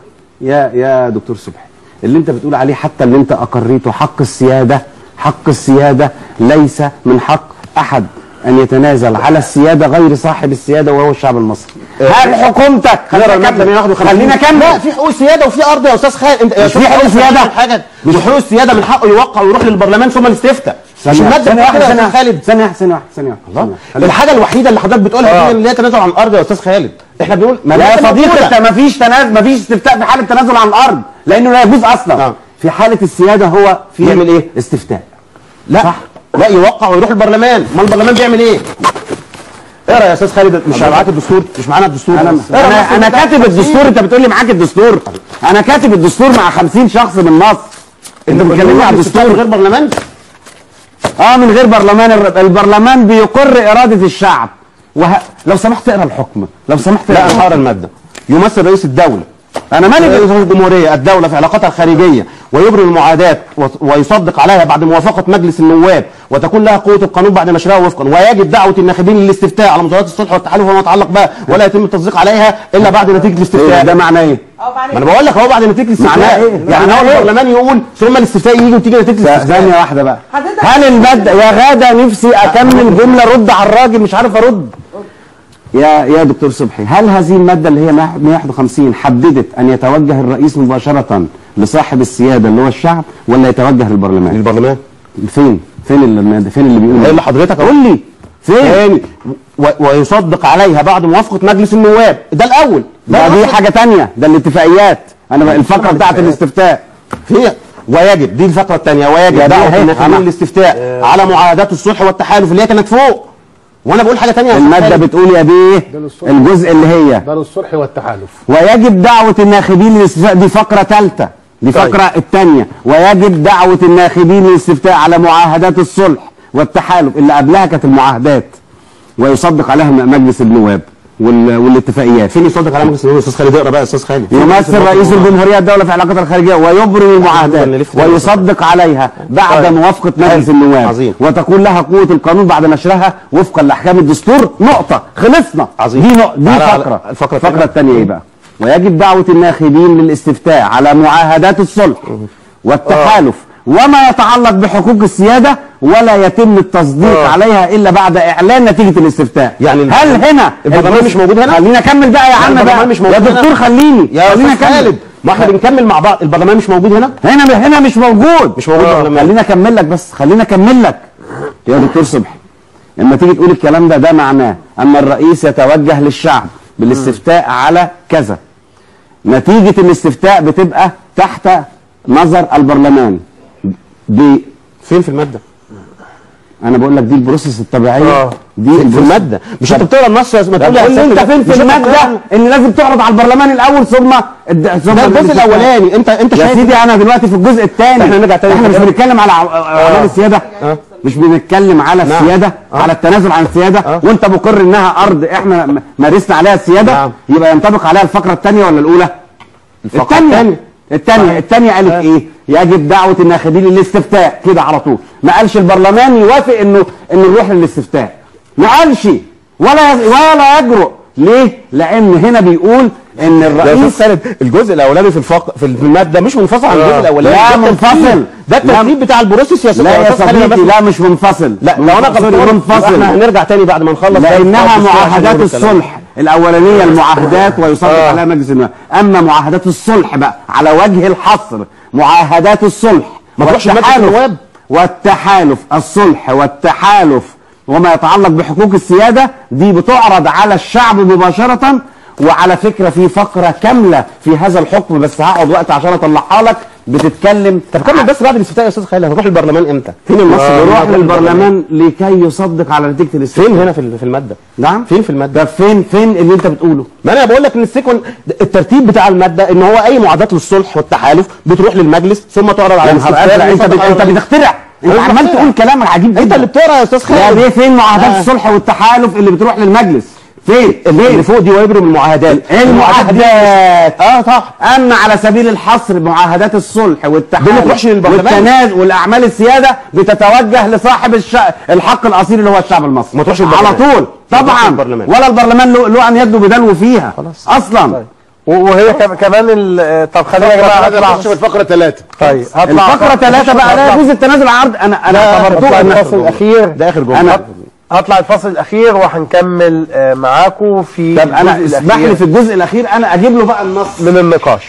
يا يا دكتور صبحي اللي انت بتقول عليه حتى اللي انت اقريته حق السياده حق السياده ليس من حق احد ان يتنازل على السياده غير صاحب السياده وهو الشعب المصري هل حكومتك خلينا خلينا نكمل نكمل خلينا نكمل لا في حقوق سياده وفي ارض يا استاذ خالد انت يا مش في أستاذ حقوق خالد، سيادة؟ حاجه مش حقوق السياده من حقه يوقع ويروح للبرلمان ثم الاستفتاء مش ثانية الماده ثانية واحدة كده يا ثانية أستاذ خالد ثانية ثانية واحدة ثانية واحدة الله الحاجه الوحيده اللي حضرتك بتقولها آه. دي اللي هي تنازل عن الارض يا استاذ خالد احنا بنقول ما لا يا لازم صديقي موجودة. انت مفيش تنازل مفيش استفتاء في حاله تنازل عن الارض لانه لا يجوز اصلا آه. في حاله السياده هو في يعمل ايه؟ استفتاء لا صح لا يوقع ويروح البرلمان ما البرلمان بيعمل ايه اقرا يا استاذ خالد مش معاك الدستور مش معانا الدستور انا اقرا انا, مصر أنا بتاع كاتب 50. الدستور انت بتقول لي معاك الدستور انا كاتب الدستور مع 50 شخص من مصر انت بتكلمني عن الاستفتاء من الدستور غير برلمان اه من غير برلمان الر- البرلمان بيقر اراده الشعب وه... لو سمحت اقرا الحكم لو سمحت لا اقرا انا هقرا الماده يمثل رئيس الدوله انا مالي رئيس الجمهوريه الدوله في علاقاتها الخارجيه ويبرم المعادات و- ويصدق عليها بعد موافقه مجلس النواب وتكون لها قوه القانون بعد نشرها وفقا ويجب دعوه الناخبين للاستفتاء على مظاهرات الصلح والتحالف وما يتعلق بها ولا يتم التصديق عليها الا بعد نتيجه إيه الاستفتاء ده معناه ايه؟ ما انا بقول لك اهو بعد نتيجه الاستفتاء معناه إيه؟ يعني معناه هو إيه؟ البرلمان يقول ثم الاستفتاء يجي وتيجي نتيجه ثانية الاستفتاء واحدة بقى هل المادة يا غادة نفسي أكمل جملة رد على الراجل مش عارف أرد يا يا دكتور صبحي هل هذه المادة اللي هي 151 حددت أن يتوجه الرئيس مباشرة لصاحب السيادة اللي هو الشعب ولا يتوجه للبرلمان؟ للبرلمان فين؟ فين اللي فين اللي بيقول قايل لحضرتك أهو. قول لي فين و... ويصدق عليها بعد موافقه مجلس النواب ده الاول ده دي الأصل. حاجه تانية ده الاتفاقيات انا بقى الفقره بتاعت الاستفتاء هي ويجب دي الفقره الثانيه ويجب يا ده دعوه أهي، الناخبين أنا- للاستفتاء على معاهدات الصلح والتحالف اللي هي كانت فوق وانا بقول حاجه ثانيه الماده بتقول يا بيه الجزء اللي هي ده للصلح والتحالف ويجب دعوة الناخبين للاستفتاء دي فقرة ثالثة دي طيب. فقرة الثانية ويجب دعوة الناخبين للاستفتاء على معاهدات الصلح والتحالف اللي قبلها كانت المعاهدات ويصدق عليها م- مجلس النواب وال... والاتفاقيات فين يصدق على مجلس النواب استاذ خالد اقرا بقى يا استاذ خالد يمثل رئيس الجمهورية الدولة في العلاقات الخارجية ويبرم المعاهدات ويصدق عليها بعد طيب. موافقة مجلس النواب عظيم. وتكون لها قوة القانون بعد نشرها وفقا لأحكام الدستور نقطة خلصنا عظيم. دي نق... دي تعالى على فقرة الفقرة الفقرة الثانية ايه بقى ويجب دعوة الناخبين للاستفتاء على معاهدات الصلح والتحالف وما يتعلق بحقوق السيادة ولا يتم التصديق آه. عليها إلا بعد إعلان نتيجة الاستفتاء يعني هل هنا البرلمان مش موجود هنا؟ خلينا أكمل بقى يا يعني عم بقى البرلمان مش موجود يا هنا؟ دكتور خليني يا خلينا استاذ أكمل. خالد ما احنا بنكمل مع بعض البرلمان مش موجود هنا هنا هنا مش موجود مش موجود آه. البرلمان. خلينا اكمل لك بس خلينا اكمل لك يا دكتور صبحي لما تيجي تقول الكلام ده ده معناه ان الرئيس يتوجه للشعب بالاستفتاء على كذا نتيجة الاستفتاء بتبقى تحت نظر البرلمان دي فين في الماده انا بقول لك دي البروسيس الطبيعيه دي في البروسيس- الماده مش انت بتقرا النص يا ما طب تقول لي قول لي انت فين في مش أنت الماده بتقرا- ان لازم تعرض على البرلمان الاول ثم الد- ثم ده الجزء الاستفتاء. الاولاني انت انت يا شايف سيدي انا دلوقتي في الجزء الثاني احنا نرجع تاني احنا مش للكلام. بنتكلم على ع- اعلان السياده آه. مش بنتكلم على نعم. السياده آه. على التنازل عن السياده وانت مقر انها ارض احنا م- مارسنا عليها السياده نعم. يبقى ينطبق عليها الفقره الثانيه ولا الاولى الفقرة الثانيه الثانية. الثانيه الثانيه قالت ايه يجب دعوه الناخبين للاستفتاء كده على طول ما قالش البرلمان يوافق انه انه نروح للاستفتاء ما قالش ولا ولا يجرؤ ليه لان هنا بيقول ان يا الرئيس استاذ خالد الجزء الاولاني في الفق... في الماده مش منفصل عن الجزء آه. الاولاني لا، ده الترتيب. منفصل. ده لا. الترتيب بتاع البروسيس يا لا يا أستاذ خالد، أنا صديقي بس- لا مش منفصل لا لو انا منفصل غلطان منفصل احنا هنرجع تاني بعد ما نخلص لانها بقى معاهدات الكلام. الصلح الاولانيه المعاهدات ويصدق آه. عليها مجلس النواب اما معاهدات الصلح بقى على وجه الحصر معاهدات الصلح ما تروحش لمجلس والتحالف- النواب. والتحالف الصلح والتحالف وما يتعلق بحقوق السياده دي بتعرض على الشعب مباشره وعلى فكره في فقره كامله في هذا الحكم بس هقعد وقت عشان اطلعها لك بتتكلم طب كمل بس بعد الاستفتاء يا استاذ خالد هنروح البرلمان امتى؟ فين النص اللي يروح هنروح للبرلمان لكي يصدق على نتيجه الاستفتاء فين هنا في ال- في الماده؟ نعم فين في الماده؟ ده فين فين اللي انت بتقوله ما انا بقول لك ان السيكون الترتيب بتاع الماده ان هو اي معاهدات للصلح والتحالف بتروح للمجلس ثم تعرض على يا نهار الاستفتاء ازرق انت ويصدق بت- على انت المجلس. بتخترع انت أنا عمال بخترع. تقول كلام عجيب جدا انت اللي بتقرا يا استاذ خالد يا بيه فين معاهدات آه. الصلح والتحالف اللي بتروح للمجلس فين اللي فين فوق دي ويبرم المعاهدات المعاهدات اه صح اما على سبيل الحصر معاهدات الصلح والتحالف دي ما تروحش للبرلمان. والتنازل والاعمال السياده بتتوجه لصاحب الش... الحق الاصيل اللي هو الشعب المصري ما تروحش على للبرلمان. طول ما تروحش طبعا للبرلمان. ولا البرلمان له, له ان يدلو بدلو فيها خلاص. اصلا وهي كم- كمان ال- طب خلينا يا جماعه هذا هطلع نخش في الفقره ثلاثه طيب هطلع الفقره ثلاثه بقى لا يجوز التنازل عن عرض انا انا اعتبرته هطلع إن- الفصل الاخير ده اخر جمله انا هطلع الفصل الاخير وهنكمل آه، معاكم في طب انا الجزء اسمح الأخير لي في الجزء الاخير انا اجيب له بقى النص من النقاش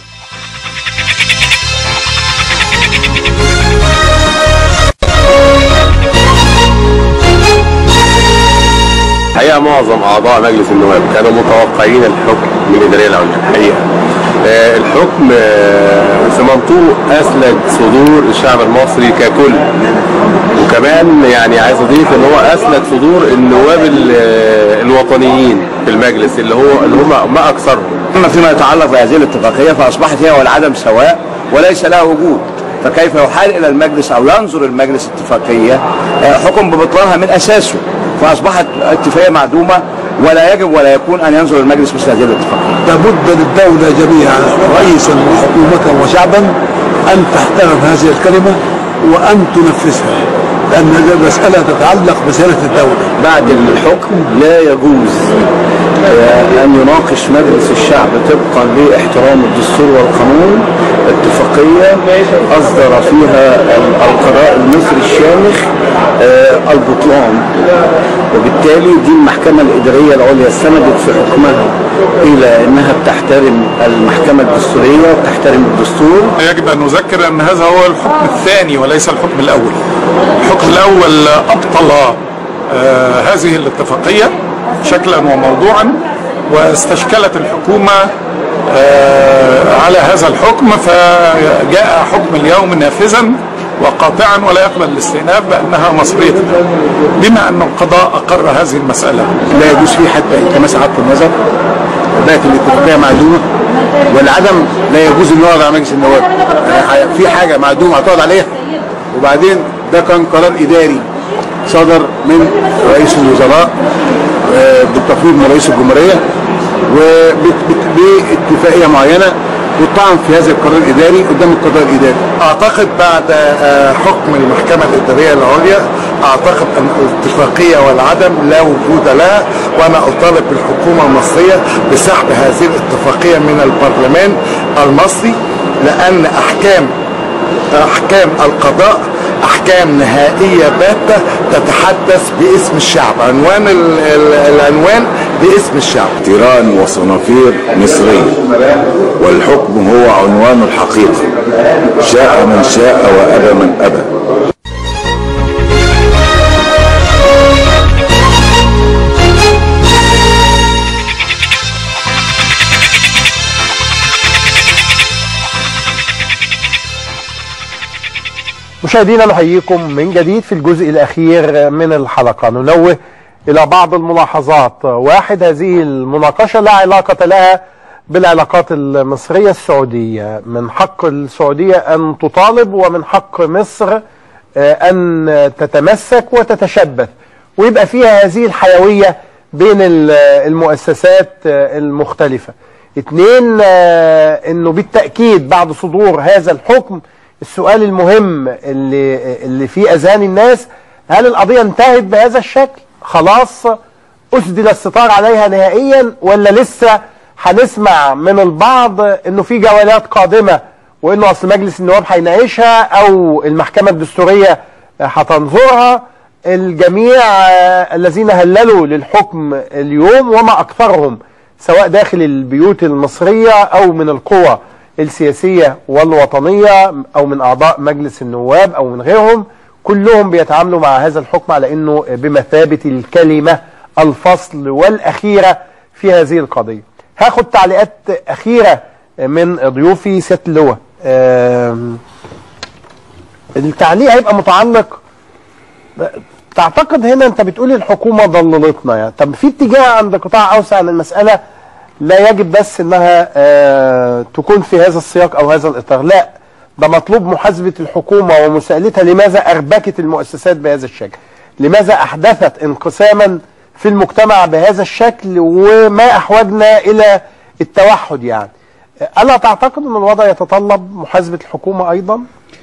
الحقيقه معظم اعضاء مجلس النواب كانوا متوقعين الحكم من الاداريه العليا الحقيقه آه، الحكم آه، في منطوق اسلج صدور الشعب المصري ككل وكمان يعني عايز اضيف ان هو اسلج صدور النواب ال- آه، الوطنيين في المجلس اللي هو اللي هم ما اكثرهم أما فيما يتعلق بهذه الاتفاقية فأصبحت هي والعدم سواء وليس لها وجود فكيف يحال إلى المجلس أو ينظر المجلس اتفاقية آه، حكم ببطلانها من أساسه فأصبحت اتفاقية معدومة ولا يجب ولا يكون أن ينظر المجلس مثل هذه الاتفاقية لابد للدولة جميعا رئيسا وحكومة وشعبا أن تحترم هذه الكلمة وأن تنفذها لأن المسألة تتعلق بسيرة الدولة بعد الحكم لا يجوز آه، أن يناقش مجلس الشعب طبقا لاحترام الدستور والقانون اتفاقية أصدر فيها ال- القضاء المصري الشامخ آه، البطلان وبالتالي دي المحكمة الإدارية العليا استندت في حكمها إلى أنها بتحترم المحكمة الدستورية وبتحترم الدستور يجب أن نذكر أن هذا هو الحكم الثاني وليس الحكم الأول الحكم الأول أبطل آه، هذه الاتفاقية شكلا وموضوعا واستشكلت الحكومة آه، على هذا الحكم فجاء حكم اليوم نافذا وقاطعا ولا يقبل الاستئناف بأنها مصرية بما أن القضاء أقر هذه المسألة لا يجوز فيه حتى كما سعادة النظر بقت الاتفاقيه معدومه والعدم لا يجوز ان يقعد على مجلس النواب يعني في حاجه معدومه هتقعد عليها وبعدين ده كان قرار اداري صدر من رئيس الوزراء آه، بالتفويض من رئيس الجمهوريه وباتفاقيه معينه والطعن في هذا القرار الاداري قدام القضاء الاداري اعتقد بعد آه، حكم المحكمه الاداريه العليا اعتقد ان الاتفاقيه والعدم لا وجود لها وانا اطالب بالحكومه المصريه بسحب هذه الاتفاقيه من البرلمان المصري لان احكام احكام القضاء احكام نهائيه باته تتحدث باسم الشعب عنوان ال- ال- العنوان باسم الشعب تيران وصنافير مصرية والحكم هو عنوان الحقيقة شاء من شاء وأبى من أبى مشاهدينا نحييكم من جديد في الجزء الأخير من الحلقة ننوه إلى بعض الملاحظات واحد هذه المناقشة لا علاقة لها بالعلاقات المصرية السعودية من حق السعودية أن تطالب ومن حق مصر آه، أن تتمسك وتتشبث ويبقى فيها هذه الحيوية بين ال- المؤسسات آه، المختلفة اثنين آه، انه بالتأكيد بعد صدور هذا الحكم السؤال المهم اللي اللي في اذهان الناس هل القضيه انتهت بهذا الشكل؟ خلاص اسدل الستار عليها نهائيا ولا لسه هنسمع من البعض انه في جولات قادمه وانه اصل مجلس النواب هيناقشها او المحكمه الدستوريه هتنظرها الجميع آه، الذين هللوا للحكم اليوم وما اكثرهم سواء داخل البيوت المصريه او من القوى السياسية والوطنية أو من أعضاء مجلس النواب أو من غيرهم كلهم بيتعاملوا مع هذا الحكم على أنه بمثابة الكلمة الفصل والأخيرة في هذه القضية هاخد تعليقات أخيرة من ضيوفي سيادة اللواء آم، التعليق هيبقى متعلق تعتقد هنا انت بتقول الحكومة ضللتنا يعني طب في اتجاه عند قطاع اوسع ان المسألة لا يجب بس انها آه تكون في هذا السياق او هذا الاطار لا ده مطلوب محاسبة الحكومة ومساءلتها لماذا اربكت المؤسسات بهذا الشكل لماذا احدثت انقساما في المجتمع بهذا الشكل وما احوجنا الى التوحد يعني ألا تعتقد أن الوضع يتطلب محاسبة الحكومة أيضا؟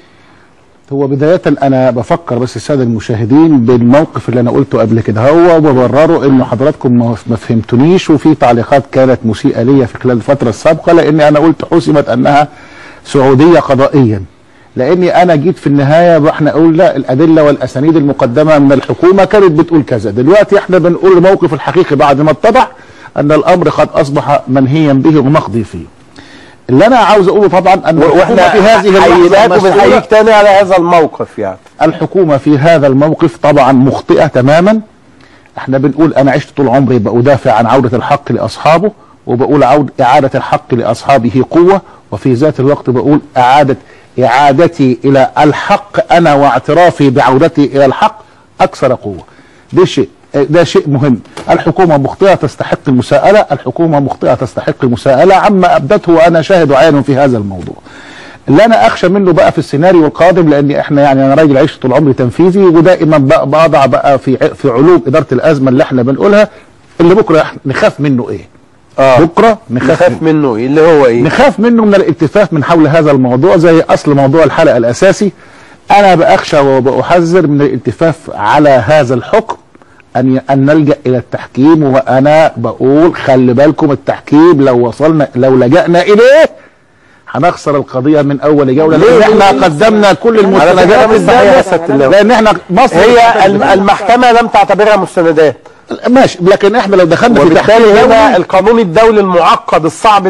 هو بداية أنا بفكر بس السادة المشاهدين بالموقف اللي أنا قلته قبل كده هو وببرره إنه حضراتكم ما ما فهمتونيش وفي تعليقات كانت مسيئة ليا في خلال الفترة السابقة لأني أنا قلت حسمت أنها سعودية قضائيا لأني أنا جيت في النهاية احنا قلنا الأدلة والأسانيد المقدمة من الحكومة كانت بتقول كذا دلوقتي احنا بنقول الموقف الحقيقي بعد ما اتضح أن الأمر قد أصبح منهيا به ومقضي فيه اللي انا عاوز اقوله طبعا ان الحكومة واحنا في هذه اللحظه حييناك مسؤولة- وبنحييك تاني على هذا الموقف يعني الحكومة في هذا الموقف طبعا مخطئة تماما احنا بنقول انا عشت طول عمري بدافع عن عودة الحق لاصحابه وبقول عود اعادة الحق لاصحابه قوة وفي ذات الوقت بقول اعادة اعادتي الى الحق انا واعترافي بعودتي الى الحق اكثر قوة ده شيء ده شيء مهم الحكومة مخطئة تستحق المساءلة الحكومة مخطئة تستحق المساءلة عما أبدته وأنا شاهد عين في هذا الموضوع اللي انا اخشى منه بقى في السيناريو القادم لان احنا يعني انا راجل عشت طول عمري تنفيذي ودائما بقى بضع بقى في ع- في علوم اداره الازمه اللي احنا بنقولها اللي بكره إح- نخاف منه ايه؟ آه. بكره نخاف, نخاف منه ايه اللي هو ايه؟ نخاف منه من الالتفاف من حول هذا الموضوع زي اصل موضوع الحلقه الاساسي انا باخشى وبأحذر من الالتفاف على هذا الحكم ان ي- ان نلجا الى التحكيم وانا بقول خلي بالكم التحكيم لو وصلنا لو لجأنا اليه هنخسر القضيه من اول جوله ليه؟ لان احنا ليه؟ قدمنا كل على فكرة المستندات مش صحيح يا سيادة الدالة اللواء. لان احنا مصر هي الم- المحكمة لم تعتبرها مستندات ماشي لكن احنا لو دخلنا في تحكيم وبالتالي هنا دولي القانون الدولي المعقد الصعب ده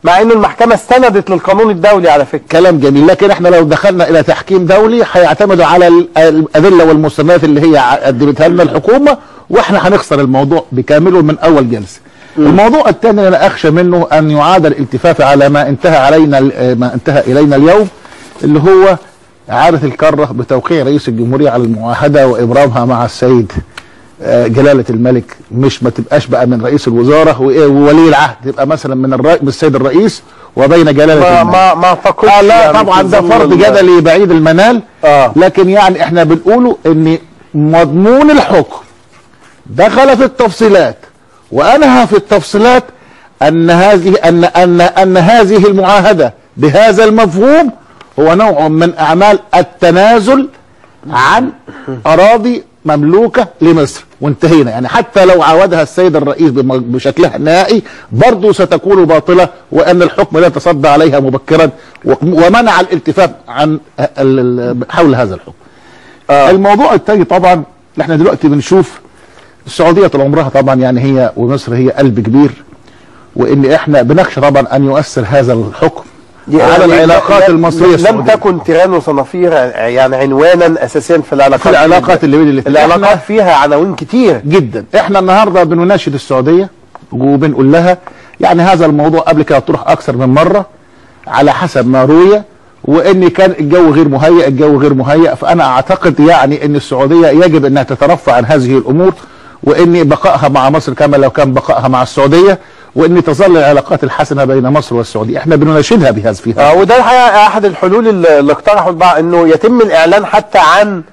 مع ان المحكمه استندت للقانون الدولي على فكره كلام جميل لكن احنا لو دخلنا الى تحكيم دولي هيعتمدوا على ال- الادله والمستندات اللي هي ع- قدمتها لنا الحكومه واحنا هنخسر الموضوع بكامله من اول جلسه. الموضوع الثاني اللي انا اخشى منه ان يعاد الالتفاف على ما انتهى علينا ال- ما انتهى الينا اليوم اللي هو اعاده الكره بتوقيع رئيس الجمهوريه على المعاهده وابرامها مع السيد آه، جلاله الملك مش ما تبقاش بقى من رئيس الوزاره وإيه وولي العهد تبقى مثلا من الرئيس من السيد الرئيس وبين جلاله ما الملك ما ما اعتقدش آه لا يعني طبعا في ده ظل فرض ال- جدلي بعيد المنال آه. لكن يعني احنا بنقوله ان مضمون الحكم دخل في التفصيلات وانهى في التفصيلات ان هذه ان ان ان هذه المعاهده بهذا المفهوم هو نوع من اعمال التنازل عن اراضي مملوكه لمصر وانتهينا يعني حتى لو عاودها السيد الرئيس بم- بشكلها النهائي برضه ستكون باطله وان الحكم لا تصدى عليها مبكرا و- ومنع الالتفاف عن ال- ال- حول هذا الحكم. آه. الموضوع الثاني طبعا اللي احنا دلوقتي بنشوف السعوديه طول عمرها طبعا يعني هي ومصر هي قلب كبير وان احنا بنخشى طبعا ان يؤثر هذا الحكم على يعني العلاقات لم- المصريه لم السعوديه تكن تيران وصنافير يعني عنوانا اساسيا في العلاقات في العلاقات اللي بين الاثنين العلاقات فيها عناوين كتير جدا احنا النهارده بنناشد السعوديه وبنقول لها يعني هذا الموضوع قبل كده طرح اكثر من مره على حسب ما روي وان كان الجو غير مهيئ الجو غير مهيئ فانا اعتقد يعني ان السعوديه يجب انها تترفع عن هذه الامور وان بقائها مع مصر كما لو كان بقائها مع السعوديه وان تظل العلاقات الحسنه بين مصر والسعوديه احنا بنناشدها بهذا في هذا آه وده الحقيقه احد الحلول اللي اللي اقترحوا البعض انه يتم الاعلان حتى عن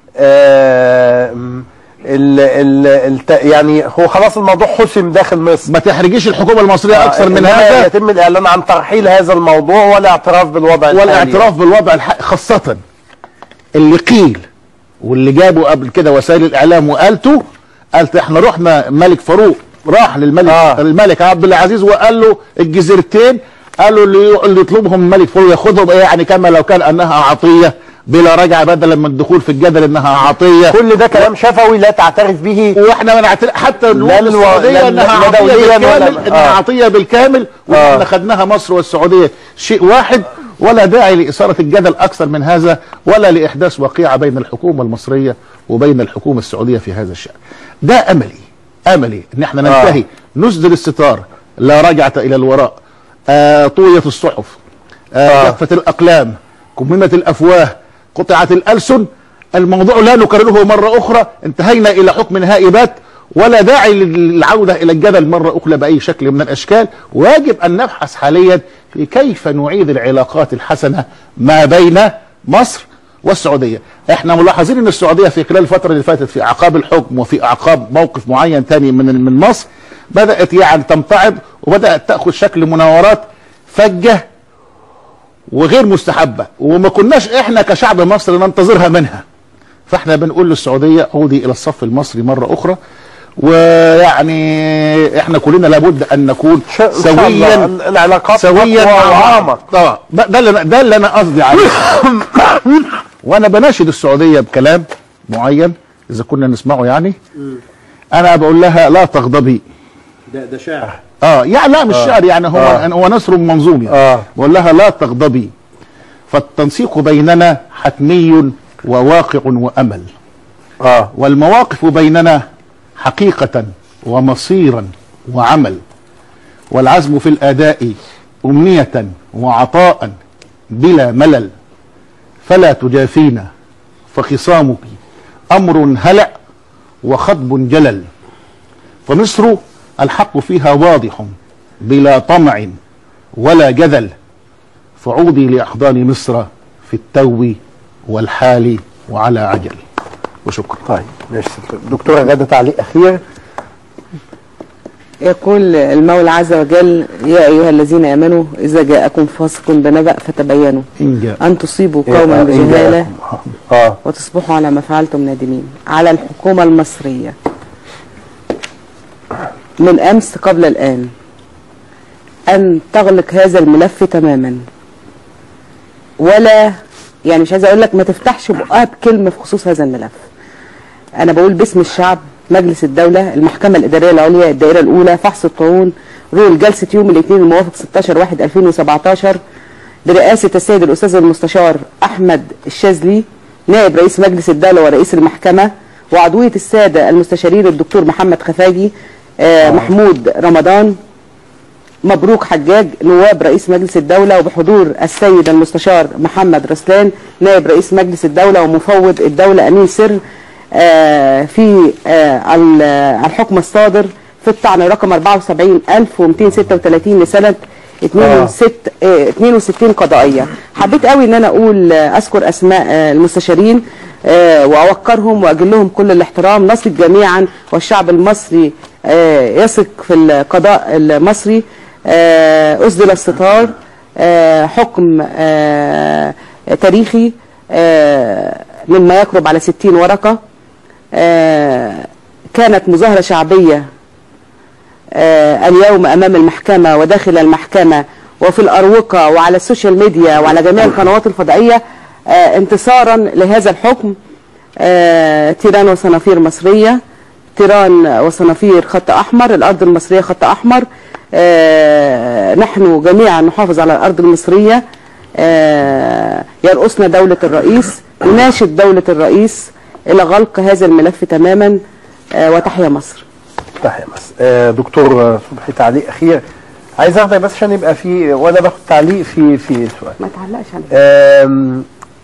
آه ال ال الت يعني هو خلاص الموضوع حسم داخل مصر ما تحرجيش الحكومه المصريه اكثر من إنما هذا يتم الاعلان عن ترحيل هذا الموضوع والاعتراف بالوضع الحالي والاعتراف بالوضع الح... خاصة اللي قيل واللي جابوا قبل كده وسائل الاعلام وقالته قالت احنا رحنا ملك فاروق راح للملك آه. الملك عبد العزيز وقال له الجزيرتين قالوا اللي اللي يطلبهم الملك فاروق ياخدهم ايه يعني كما لو كان انها عطيه بلا رجعه بدلا من الدخول في الجدل انها عطيه كل ده كلام شفوي لا تعترف به واحنا ما نعترف حتى لا نقول الو- السعوديه لا- انها لا عطيه دولياً ولا- بالكامل انها آه. عطيه بالكامل واحنا خدناها مصر والسعوديه شيء واحد ولا داعي لاثاره الجدل اكثر من هذا ولا لاحداث وقيعه بين الحكومه المصريه وبين الحكومه السعوديه في هذا الشان. ده املي املي ان احنا ننتهي نسدل الستار لا رجعه الى الوراء آه طويه الصحف آه جفت الاقلام كممت الافواه قطعت الالسن الموضوع لا نكرره مره اخرى انتهينا الى حكم نهائي بات ولا داعي للعوده الى الجدل مره اخرى باي شكل من الاشكال ويجب ان نبحث حاليا في كيف نعيد العلاقات الحسنه ما بين مصر والسعوديه احنا ملاحظين ان السعوديه في خلال الفتره اللي فاتت في اعقاب الحكم وفي اعقاب موقف معين تاني من من مصر بدات يعني تمتعض وبدات تاخذ شكل مناورات فجه وغير مستحبه وما كناش احنا كشعب مصري ننتظرها منها فاحنا بنقول للسعوديه عودي الى الصف المصري مره اخرى ويعني احنا كلنا لابد ان نكون شاء الله. سويا العلاقات سويا أقوى مع بعض. وأعمق. طبعا ده اللي أنا- ده اللي انا قصدي عليه وانا بناشد السعوديه بكلام معين اذا كنا نسمعه يعني انا بقول لها لا تغضبي ده ده شاعر اه يعني لا مش آه. شعر يعني هو آه. هو نثر منظوم يعني آه. بقول لها لا تغضبي فالتنسيق بيننا حتمي وواقع وامل آه. والمواقف بيننا حقيقة ومصيرا وعمل والعزم في الأداء أمنية وعطاء بلا ملل فلا تجافينا فخصامك أمر هلع وخطب جلل فمصر الحق فيها واضح بلا طمع ولا جذل فعودي لأحضان مصر في التو والحال وعلى عجل وشكرا طيب ماشي دكتوره غاده تعليق اخير يقول المولى عز وجل يا أيها الذين آمنوا إذا جاءكم فاسق بنبأ فتبينوا إن جاء أن تصيبوا إيه، قوما آه، إن بجهالة جاءكم. اه وتصبحوا على ما فعلتم نادمين على الحكومة المصرية من أمس قبل الآن أن تغلق هذا الملف تماما ولا يعني مش عايزة أقول لك ما تفتحش بقها بكلمة في خصوص هذا الملف أنا بقول باسم الشعب مجلس الدولة المحكمة الإدارية العليا الدائرة الأولى فحص الطعون رول جلسة يوم الاثنين الموافق 16 1 2017 برئاسة السيد الأستاذ المستشار أحمد الشاذلي نائب رئيس مجلس الدولة ورئيس المحكمة وعضوية السادة المستشارين الدكتور محمد خفاجي آه محمود رمضان مبروك حجاج نواب رئيس مجلس الدولة وبحضور السيد المستشار محمد رسلان نائب رئيس مجلس الدولة ومفوض الدولة أمين سر آه في آه ال- آه، الحكم الصادر في الطعن رقم 74236 لسنة 62 آه، 62 قضائية حبيت قوي ان انا اقول آه، اذكر اسماء آه، المستشارين آه، واوقرهم واجلهم كل الاحترام نثق جميعا والشعب المصري آه، يثق في القضاء المصري آه، أسدل الستار آه، حكم آه، تاريخي آه، مما يقرب على 60 ورقة آه، كانت مظاهرة شعبية آه، اليوم أمام المحكمة وداخل المحكمة وفي الأروقة وعلى السوشيال ميديا وعلى جميع القنوات الفضائية آه، انتصارا لهذا الحكم آه، تيران وصنافير مصرية تيران وصنافير خط أحمر الأرض المصرية خط أحمر آه، نحن جميعا نحافظ على الأرض المصرية آه، يرأسنا دولة الرئيس نناشد دولة الرئيس إلى غلق هذا الملف تماما آه، وتحيا مصر تحيا مصر آه، دكتور آه، صبحي تعليق اخير عايز اخدك بس عشان يبقى في وانا باخد تعليق في في سؤال ما تعلقش عليه آم،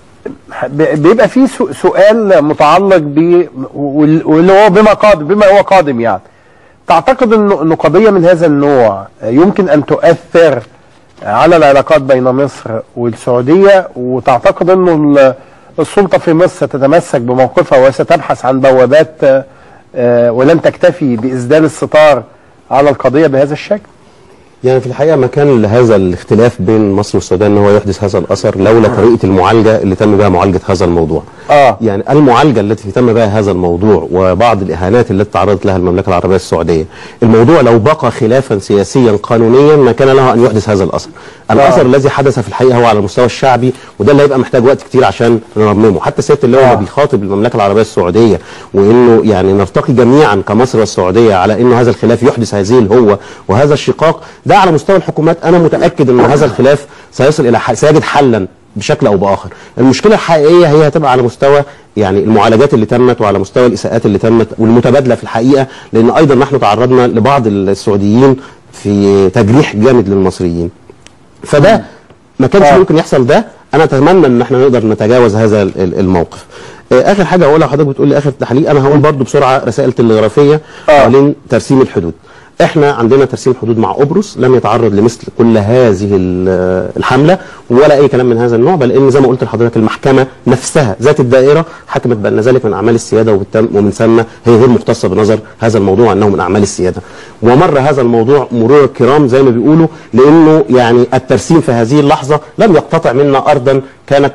ب- بيبقى في سو- سؤال متعلق ب وال- واللي هو بما قادم بما هو قادم يعني تعتقد ان إن قضيه من هذا النوع يمكن ان تؤثر على العلاقات بين مصر والسعوديه وتعتقد انه ال- السلطه في مصر ستتمسك بموقفها وستبحث عن بوابات آه، ولن تكتفي باسدال الستار على القضيه بهذا الشكل؟ يعني في الحقيقه ما كان لهذا الاختلاف بين مصر والسودان ان هو يحدث هذا الاثر لولا طريقه المعالجه اللي تم بها معالجه هذا الموضوع. اه يعني المعالجه التي تم بها هذا الموضوع وبعض الاهانات التي تعرضت لها المملكه العربيه السعوديه، الموضوع لو بقى خلافا سياسيا قانونيا ما كان له ان يحدث هذا الاثر. الاثر الذي حدث في الحقيقه هو على المستوى الشعبي وده اللي هيبقى محتاج وقت كتير عشان نرممه، حتى سياده اللواء اللي بيخاطب المملكه العربيه السعوديه وانه يعني نرتقي جميعا كمصر والسعوديه على انه هذا الخلاف يحدث هذه الهوه وهذا الشقاق ده على مستوى الحكومات انا متاكد ان هذا الخلاف سيصل الى ح- سيجد حلا بشكل او باخر المشكله الحقيقيه هي هتبقى على مستوى يعني المعالجات اللي تمت وعلى مستوى الاساءات اللي تمت والمتبادله في الحقيقه لان ايضا نحن تعرضنا لبعض السعوديين في تجريح جامد للمصريين فده ما كانش ممكن يحصل ده انا اتمنى ان احنا نقدر نتجاوز هذا ال- ال- الموقف آه، اخر حاجه هقولها حضرتك بتقول لي اخر تحليق انا هقول برضو بسرعه رسائل تلغرافيه حوالين ترسيم الحدود احنا عندنا ترسيم حدود مع قبرص لم يتعرض لمثل كل هذه ال- الحمله ولا اي كلام من هذا النوع بل ان زي ما قلت لحضرتك المحكمه نفسها ذات الدائره حكمت بان ذلك من اعمال السياده وبالتم ومن ثم هي غير مختصه بنظر هذا الموضوع انه من اعمال السياده ومر هذا الموضوع مرور الكرام زي ما بيقولوا لانه يعني الترسيم في هذه اللحظه لم يقتطع منا ارضا كانت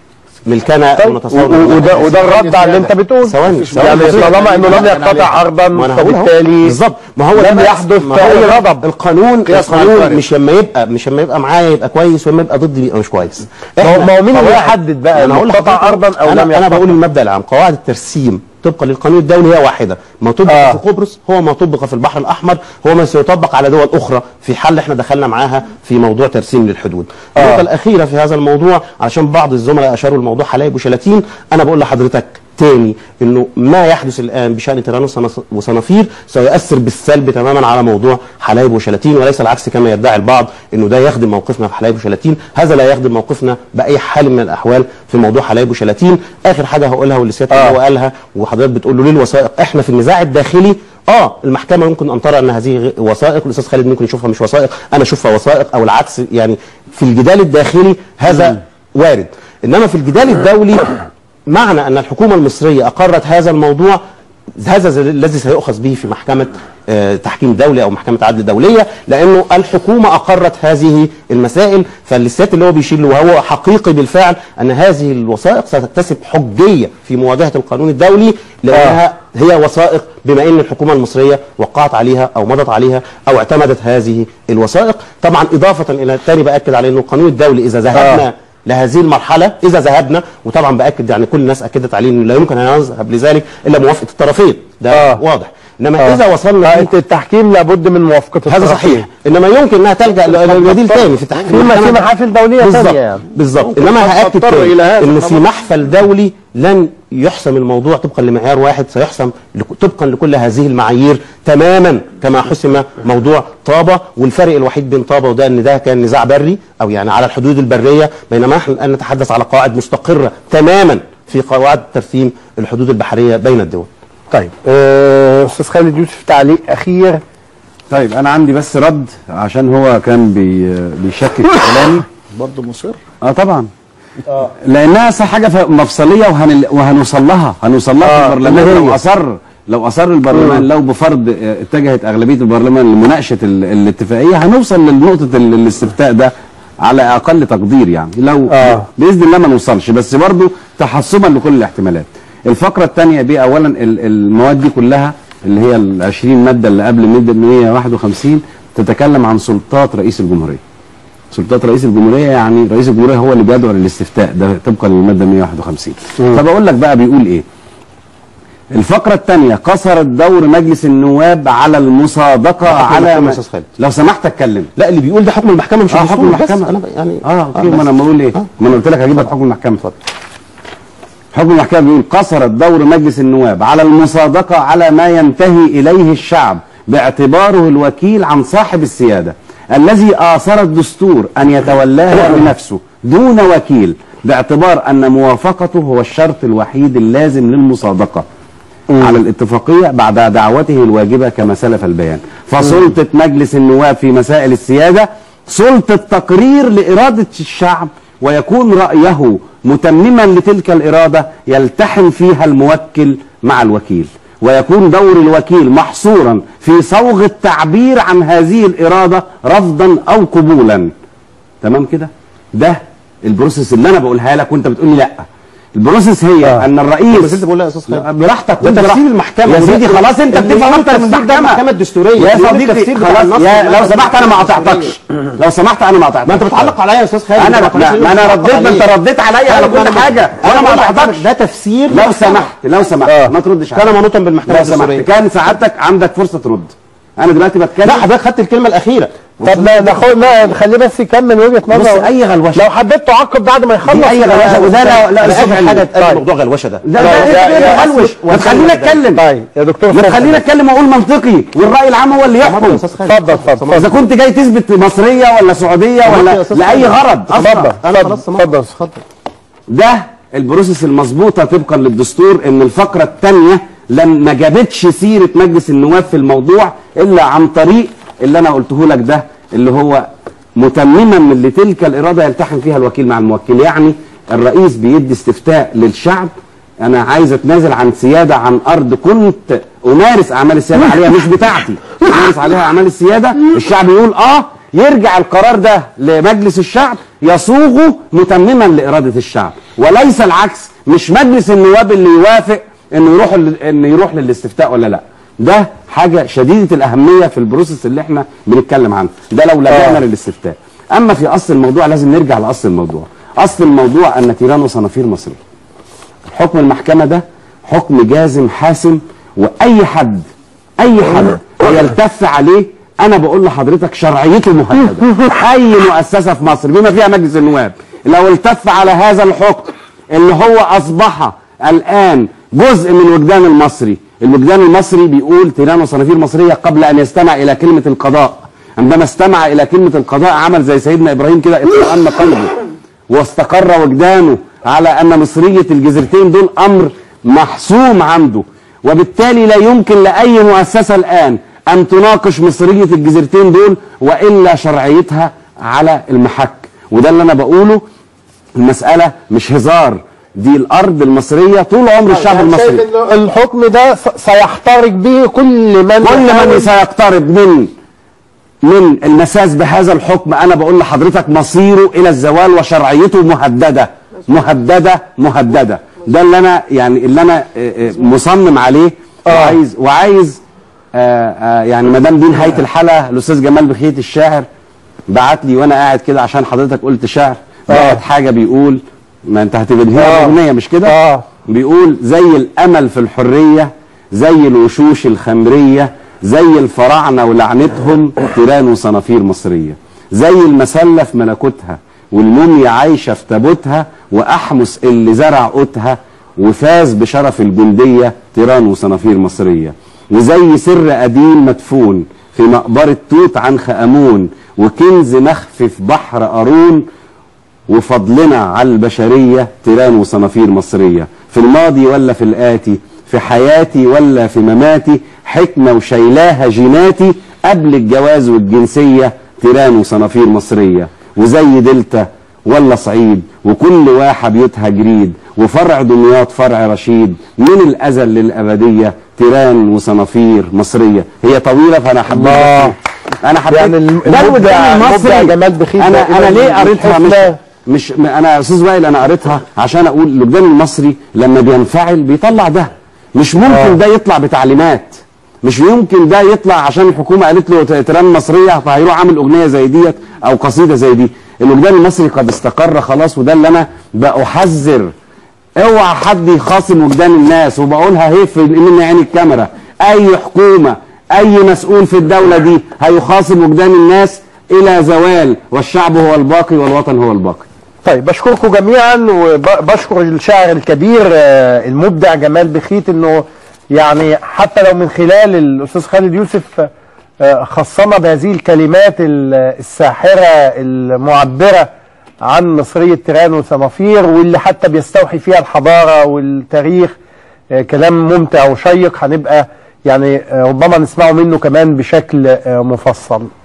ملكنا طيب، ونتصور و- و- وده وده الرد على اللي انت بتقول ثواني يعني طالما انه لم يقتطع ارضا ما أنا هقول أهو. فبالتالي بالظبط ما هو ده لم بقى- يحدث ما هو اي ده غضب القانون قياس مع القانون الفارق. مش لما يبقى مش لما يبقى معايا يبقى كويس ولما يبقى ضدي يبقى مش كويس ما هو- ما هو مين اللي قواعد- يحدد بقى أنا إنه هقول قطع لحضرتك أرضاً أو أنا لم انا يقتطع؟ بقول المبدا العام قواعد الترسيم طبقا للقانون الدولي هي واحده ما طبق آه. في قبرص هو ما طبق في البحر الاحمر هو ما سيطبق على دول اخرى في حل احنا دخلنا معاها في موضوع ترسيم للحدود آه. النقطه الاخيره في هذا الموضوع عشان بعض الزملاء اشاروا لموضوع حلايب وشلاتين انا بقول لحضرتك تاني انه ما يحدث الان بشان تيران وصنف- وصنافير سيؤثر بالسلب تماما على موضوع حلايب وشلاتين وليس العكس كما يدعي البعض انه ده يخدم موقفنا في حلايب وشلاتين هذا لا يخدم موقفنا باي حال من الاحوال في موضوع حلايب وشلاتين اخر حاجه هقولها واللي سيادتك آه. هو قالها وحضرتك بتقول له ليه الوثائق احنا في النزاع الداخلي اه المحكمه ممكن ان ترى ان هذه غ- وثائق الاستاذ خالد ممكن يشوفها مش وثائق انا اشوفها وثائق او العكس يعني في الجدال الداخلي هذا وارد انما في الجدال الدولي معنى ان الحكومه المصريه اقرت هذا الموضوع هذا ز- الذي سيؤخذ به في محكمه آه، تحكيم دولي او محكمه عدل دوليه لانه الحكومه اقرت هذه المسائل فالسيادة اللي هو بيشير له وهو حقيقي بالفعل ان هذه الوثائق ستكتسب حجيه في مواجهه القانون الدولي لانها هي وثائق بما ان الحكومه المصريه وقعت عليها او مضت عليها او اعتمدت هذه الوثائق طبعا اضافه الى الثاني باكد على انه القانون الدولي اذا ذهبنا آه. لهذه المرحله اذا ذهبنا وطبعا باكد يعني كل الناس اكدت عليه انه لا يمكن ان يذهب لذلك الا موافقه الطرفين ده آه. واضح انما آه. اذا وصلنا آه، التحكيم لابد من موافقه هذا الطرفين. صحيح انما يمكن انها تلجا لمديل تاني في التحكيم في في المحكمة. محافل دوليه بالظبط ثانيه يعني بالظبط ممكن انما قد هاكد تضطر تاني إلى هذا ان في طبعاً. محفل دولي لن يحسم الموضوع طبقا لمعيار واحد سيحسم لك- طبقا لكل هذه المعايير تماما كما حسم موضوع طابه والفرق الوحيد بين طابه وده ان ده كان نزاع بري او يعني على الحدود البريه بينما نحن الان نتحدث على قواعد مستقره تماما في قواعد ترسيم الحدود البحريه بين الدول. طيب آه، استاذ خالد يوسف تعليق اخير طيب انا عندي بس رد عشان هو كان بي بيشكك في كلامي برضه مصر اه طبعا لانها س- حاجه ف- مفصليه وهن وهنوصل لها هنوصل لها آه، في البرلمان اللي هي. لو اصر لو اصر البرلمان مم. لو بفرض آه، اتجهت اغلبيه البرلمان لمناقشه ال- الاتفاقيه هنوصل لنقطه ال- الاستفتاء ده على اقل تقدير يعني لو آه. باذن الله ما نوصلش بس برضو تحسبا لكل الاحتمالات الفقره الثانيه بيه اولا ال- المواد دي كلها اللي هي ال 20 ماده اللي قبل ماده 151 تتكلم عن سلطات رئيس الجمهوريه سلطات رئيس الجمهوريه يعني رئيس الجمهوريه هو اللي بيدعو للاستفتاء ده طبقا للماده 151 مم. فبقول لك بقى بيقول ايه الفقره الثانيه قصرت دور مجلس النواب على المصادقه حكم على المحكمة ما- يا أستاذ خالد. لو سمحت اتكلم لا اللي بيقول ده حكم المحكمه مش اه الدستور، حكم بس المحكمه انا ب- يعني اه اوكي بس. ما انا بقول ايه ما انا قلت لك هجيب لك حكم المحكمه اتفضل حكم المحكمه بيقول قصرت دور مجلس النواب على المصادقه على ما ينتهي اليه الشعب باعتباره الوكيل عن صاحب السياده الذي آثر الدستور ان يتولاها بنفسه دون وكيل باعتبار ان موافقته هو الشرط الوحيد اللازم للمصادقه على الاتفاقية بعد دعوته الواجبة كما سلف البيان فسلطة مجلس النواب في مسائل السيادة سلطة تقرير لإرادة الشعب ويكون رأيه متمما لتلك الإرادة يلتحم فيها الموكل مع الوكيل ويكون دور الوكيل محصورا في صوغ التعبير عن هذه الإرادة رفضا أو قبولا تمام كده ده البروسيس اللي أنا بقولها لك وأنت بتقول لي لأ البروسيس هي آه. ان الرئيس بس انت بقول لا يا استاذ خالد براحتك ده قول تفسير براحتك. المحكمة يا وده- سيدي خلاص انت اللي بتفهم يقول اكتر من التفسير ده المحكمه المحكمة الدستورية. يا اللي يقول صديقي التفسير بتاع خلاص النص يا اللي لو أنا سمحت انا ما بديك قاطعتكش لو سمحت انا ما قاطعتكش ما انت بتعلق عليا يا استاذ خالد انا ما ما, ما انا رديت ما انت رديت عليا على كل حاجه وانا ما قاطعتكش ده تفسير لو سمحت لو سمحت ما تردش كان عليا. منوطا بالمحكمة لو سمحت الدستورية. كان سعادتك عندك فرصه ترد انا دلوقتي بتكلم لا حضرتك خدت الكلمه الاخيره طب لا ناخد لا نخليه بس يكمل وجهه بص نظره اي غلوشه لو حبيت تعقب بعد ما يخلص دي اي غلوشه وده لا لا لا الصبح حاجه طيب. تقلل موضوع غلوشه ده لا لا يا- ايه يا- غلوش ما تخلينا اتكلم طيب يا دكتور ما اتفضل. تخلينا اتكلم واقول منطقي والراي العام هو اللي يحكم اتفضل اتفضل اذا كنت جاي تثبت مصريه ولا سعوديه ولا لاي غرض اتفضل اصلا اتفضل اتفضل اتفضل ده البروسيس المظبوطه طبقا للدستور ان الفقره الثانيه لم ما جابتش سيره مجلس النواب في الموضوع الا عن طريق اللي انا قلته لك ده اللي هو متمما من لتلك الاراده يلتحم فيها الوكيل مع الموكل يعني الرئيس بيدي استفتاء للشعب انا عايز اتنازل عن سياده عن ارض كنت امارس اعمال السياده عليها مش بتاعتي امارس عليها اعمال السياده الشعب يقول اه يرجع القرار ده لمجلس الشعب يصوغه متمما لاراده الشعب وليس العكس مش مجلس النواب اللي يوافق انه يروح ال- انه يروح للاستفتاء ولا لا ده حاجه شديده الاهميه في البروسيس اللي احنا بنتكلم عنه ده لو لجأنا للاستفتاء اما في اصل الموضوع لازم نرجع لاصل الموضوع اصل الموضوع ان تيران وصنافير مصريه حكم المحكمة ده حكم جازم حاسم وأي حد أي حد يلتف عليه أنا بقول لحضرتك شرعيته مهددة أي مؤسسة في مصر بما فيها مجلس النواب لو التف على هذا الحكم اللي هو أصبح الآن جزء من الوجدان المصري الوجدان المصري بيقول تيران وصنافير مصرية قبل أن يستمع إلى كلمة القضاء عندما استمع إلى كلمة القضاء عمل زي سيدنا إبراهيم كده اطمأن قلبه واستقر وجدانه على ان مصريه الجزيرتين دول امر محسوم عنده وبالتالي لا يمكن لاي مؤسسه الان ان تناقش مصريه الجزيرتين دول والا شرعيتها على المحك وده اللي انا بقوله المساله مش هزار دي الارض المصريه طول عمر الشعب يعني المصري شايف إن الحكم ده س- سيحترق به كل من كل من يحاول- سيقترب من من المساس بهذا الحكم انا بقول لحضرتك مصيره الى الزوال وشرعيته مهدده مهدده مهدده ده اللي انا يعني اللي انا آه، آه، مصمم عليه وعايز وعايز آه، آه، يعني ما دام دي نهايه الحلقه الاستاذ جمال بخيت الشاعر بعت لي وانا قاعد كده عشان حضرتك قلت شعر بعت حاجه بيقول ما انت هتبنيها اغنيه مش كده؟ بيقول زي الامل في الحريه زي الوشوش الخمرية زي الفراعنة ولعنتهم تيران وصنافير مصرية زي المسلة في ملكوتها والموميا عايشة في تابوتها وأحمس اللي زرع قوتها وفاز بشرف الجندية تيران وصنافير مصرية وزي سر قديم مدفون في مقبرة توت عنخ آمون وكنز مخفي في بحر قارون وفضلنا على البشرية تيران وصنافير مصرية في الماضي ولا في الآتي في حياتي ولا في مماتي حكمة وشيلاها جيناتي قبل الجواز والجنسية تيران وصنافير مصرية وزي دلتا ولا صعيد وكل واحة بيوتها جريد وفرع دمياط فرع رشيد من الأزل للأبدية تيران وصنافير مصرية هي طويلة فأنا حبيت الله. أنا حبيت يعني الم- ده المبدع- الوجدان المبدع المصري جمال بخيت أنا دائماً أنا ليه قريتها مش الحفلة مش م- انا يا استاذ وائل انا قريتها عشان اقول الوجدان المصري لما بينفعل بيطلع ده مش ممكن آه. ده يطلع بتعليمات مش يمكن ده يطلع عشان الحكومه قالت له ت- تيران مصريه فهيروح عامل اغنيه زي ديت او قصيده زي دي الوجدان المصري قد استقر خلاص وده اللي انا بأحذر اوعى حد يخاصم وجدان الناس وبقولها هي في من عين الكاميرا اي حكومه اي مسؤول في الدوله دي هيخاصم وجدان الناس الى زوال والشعب هو الباقي والوطن هو الباقي طيب بشكركم جميعا وبشكر الشاعر الكبير آه، المبدع جمال بخيت انه يعني حتى لو من خلال الاستاذ خالد يوسف آه، خصنا بهذه الكلمات ال- الساحره المعبره عن مصريه تيران وصنافير واللي حتى بيستوحي فيها الحضاره والتاريخ آه، كلام ممتع وشيق هنبقى يعني آه، ربما نسمعه منه كمان بشكل آه، مفصل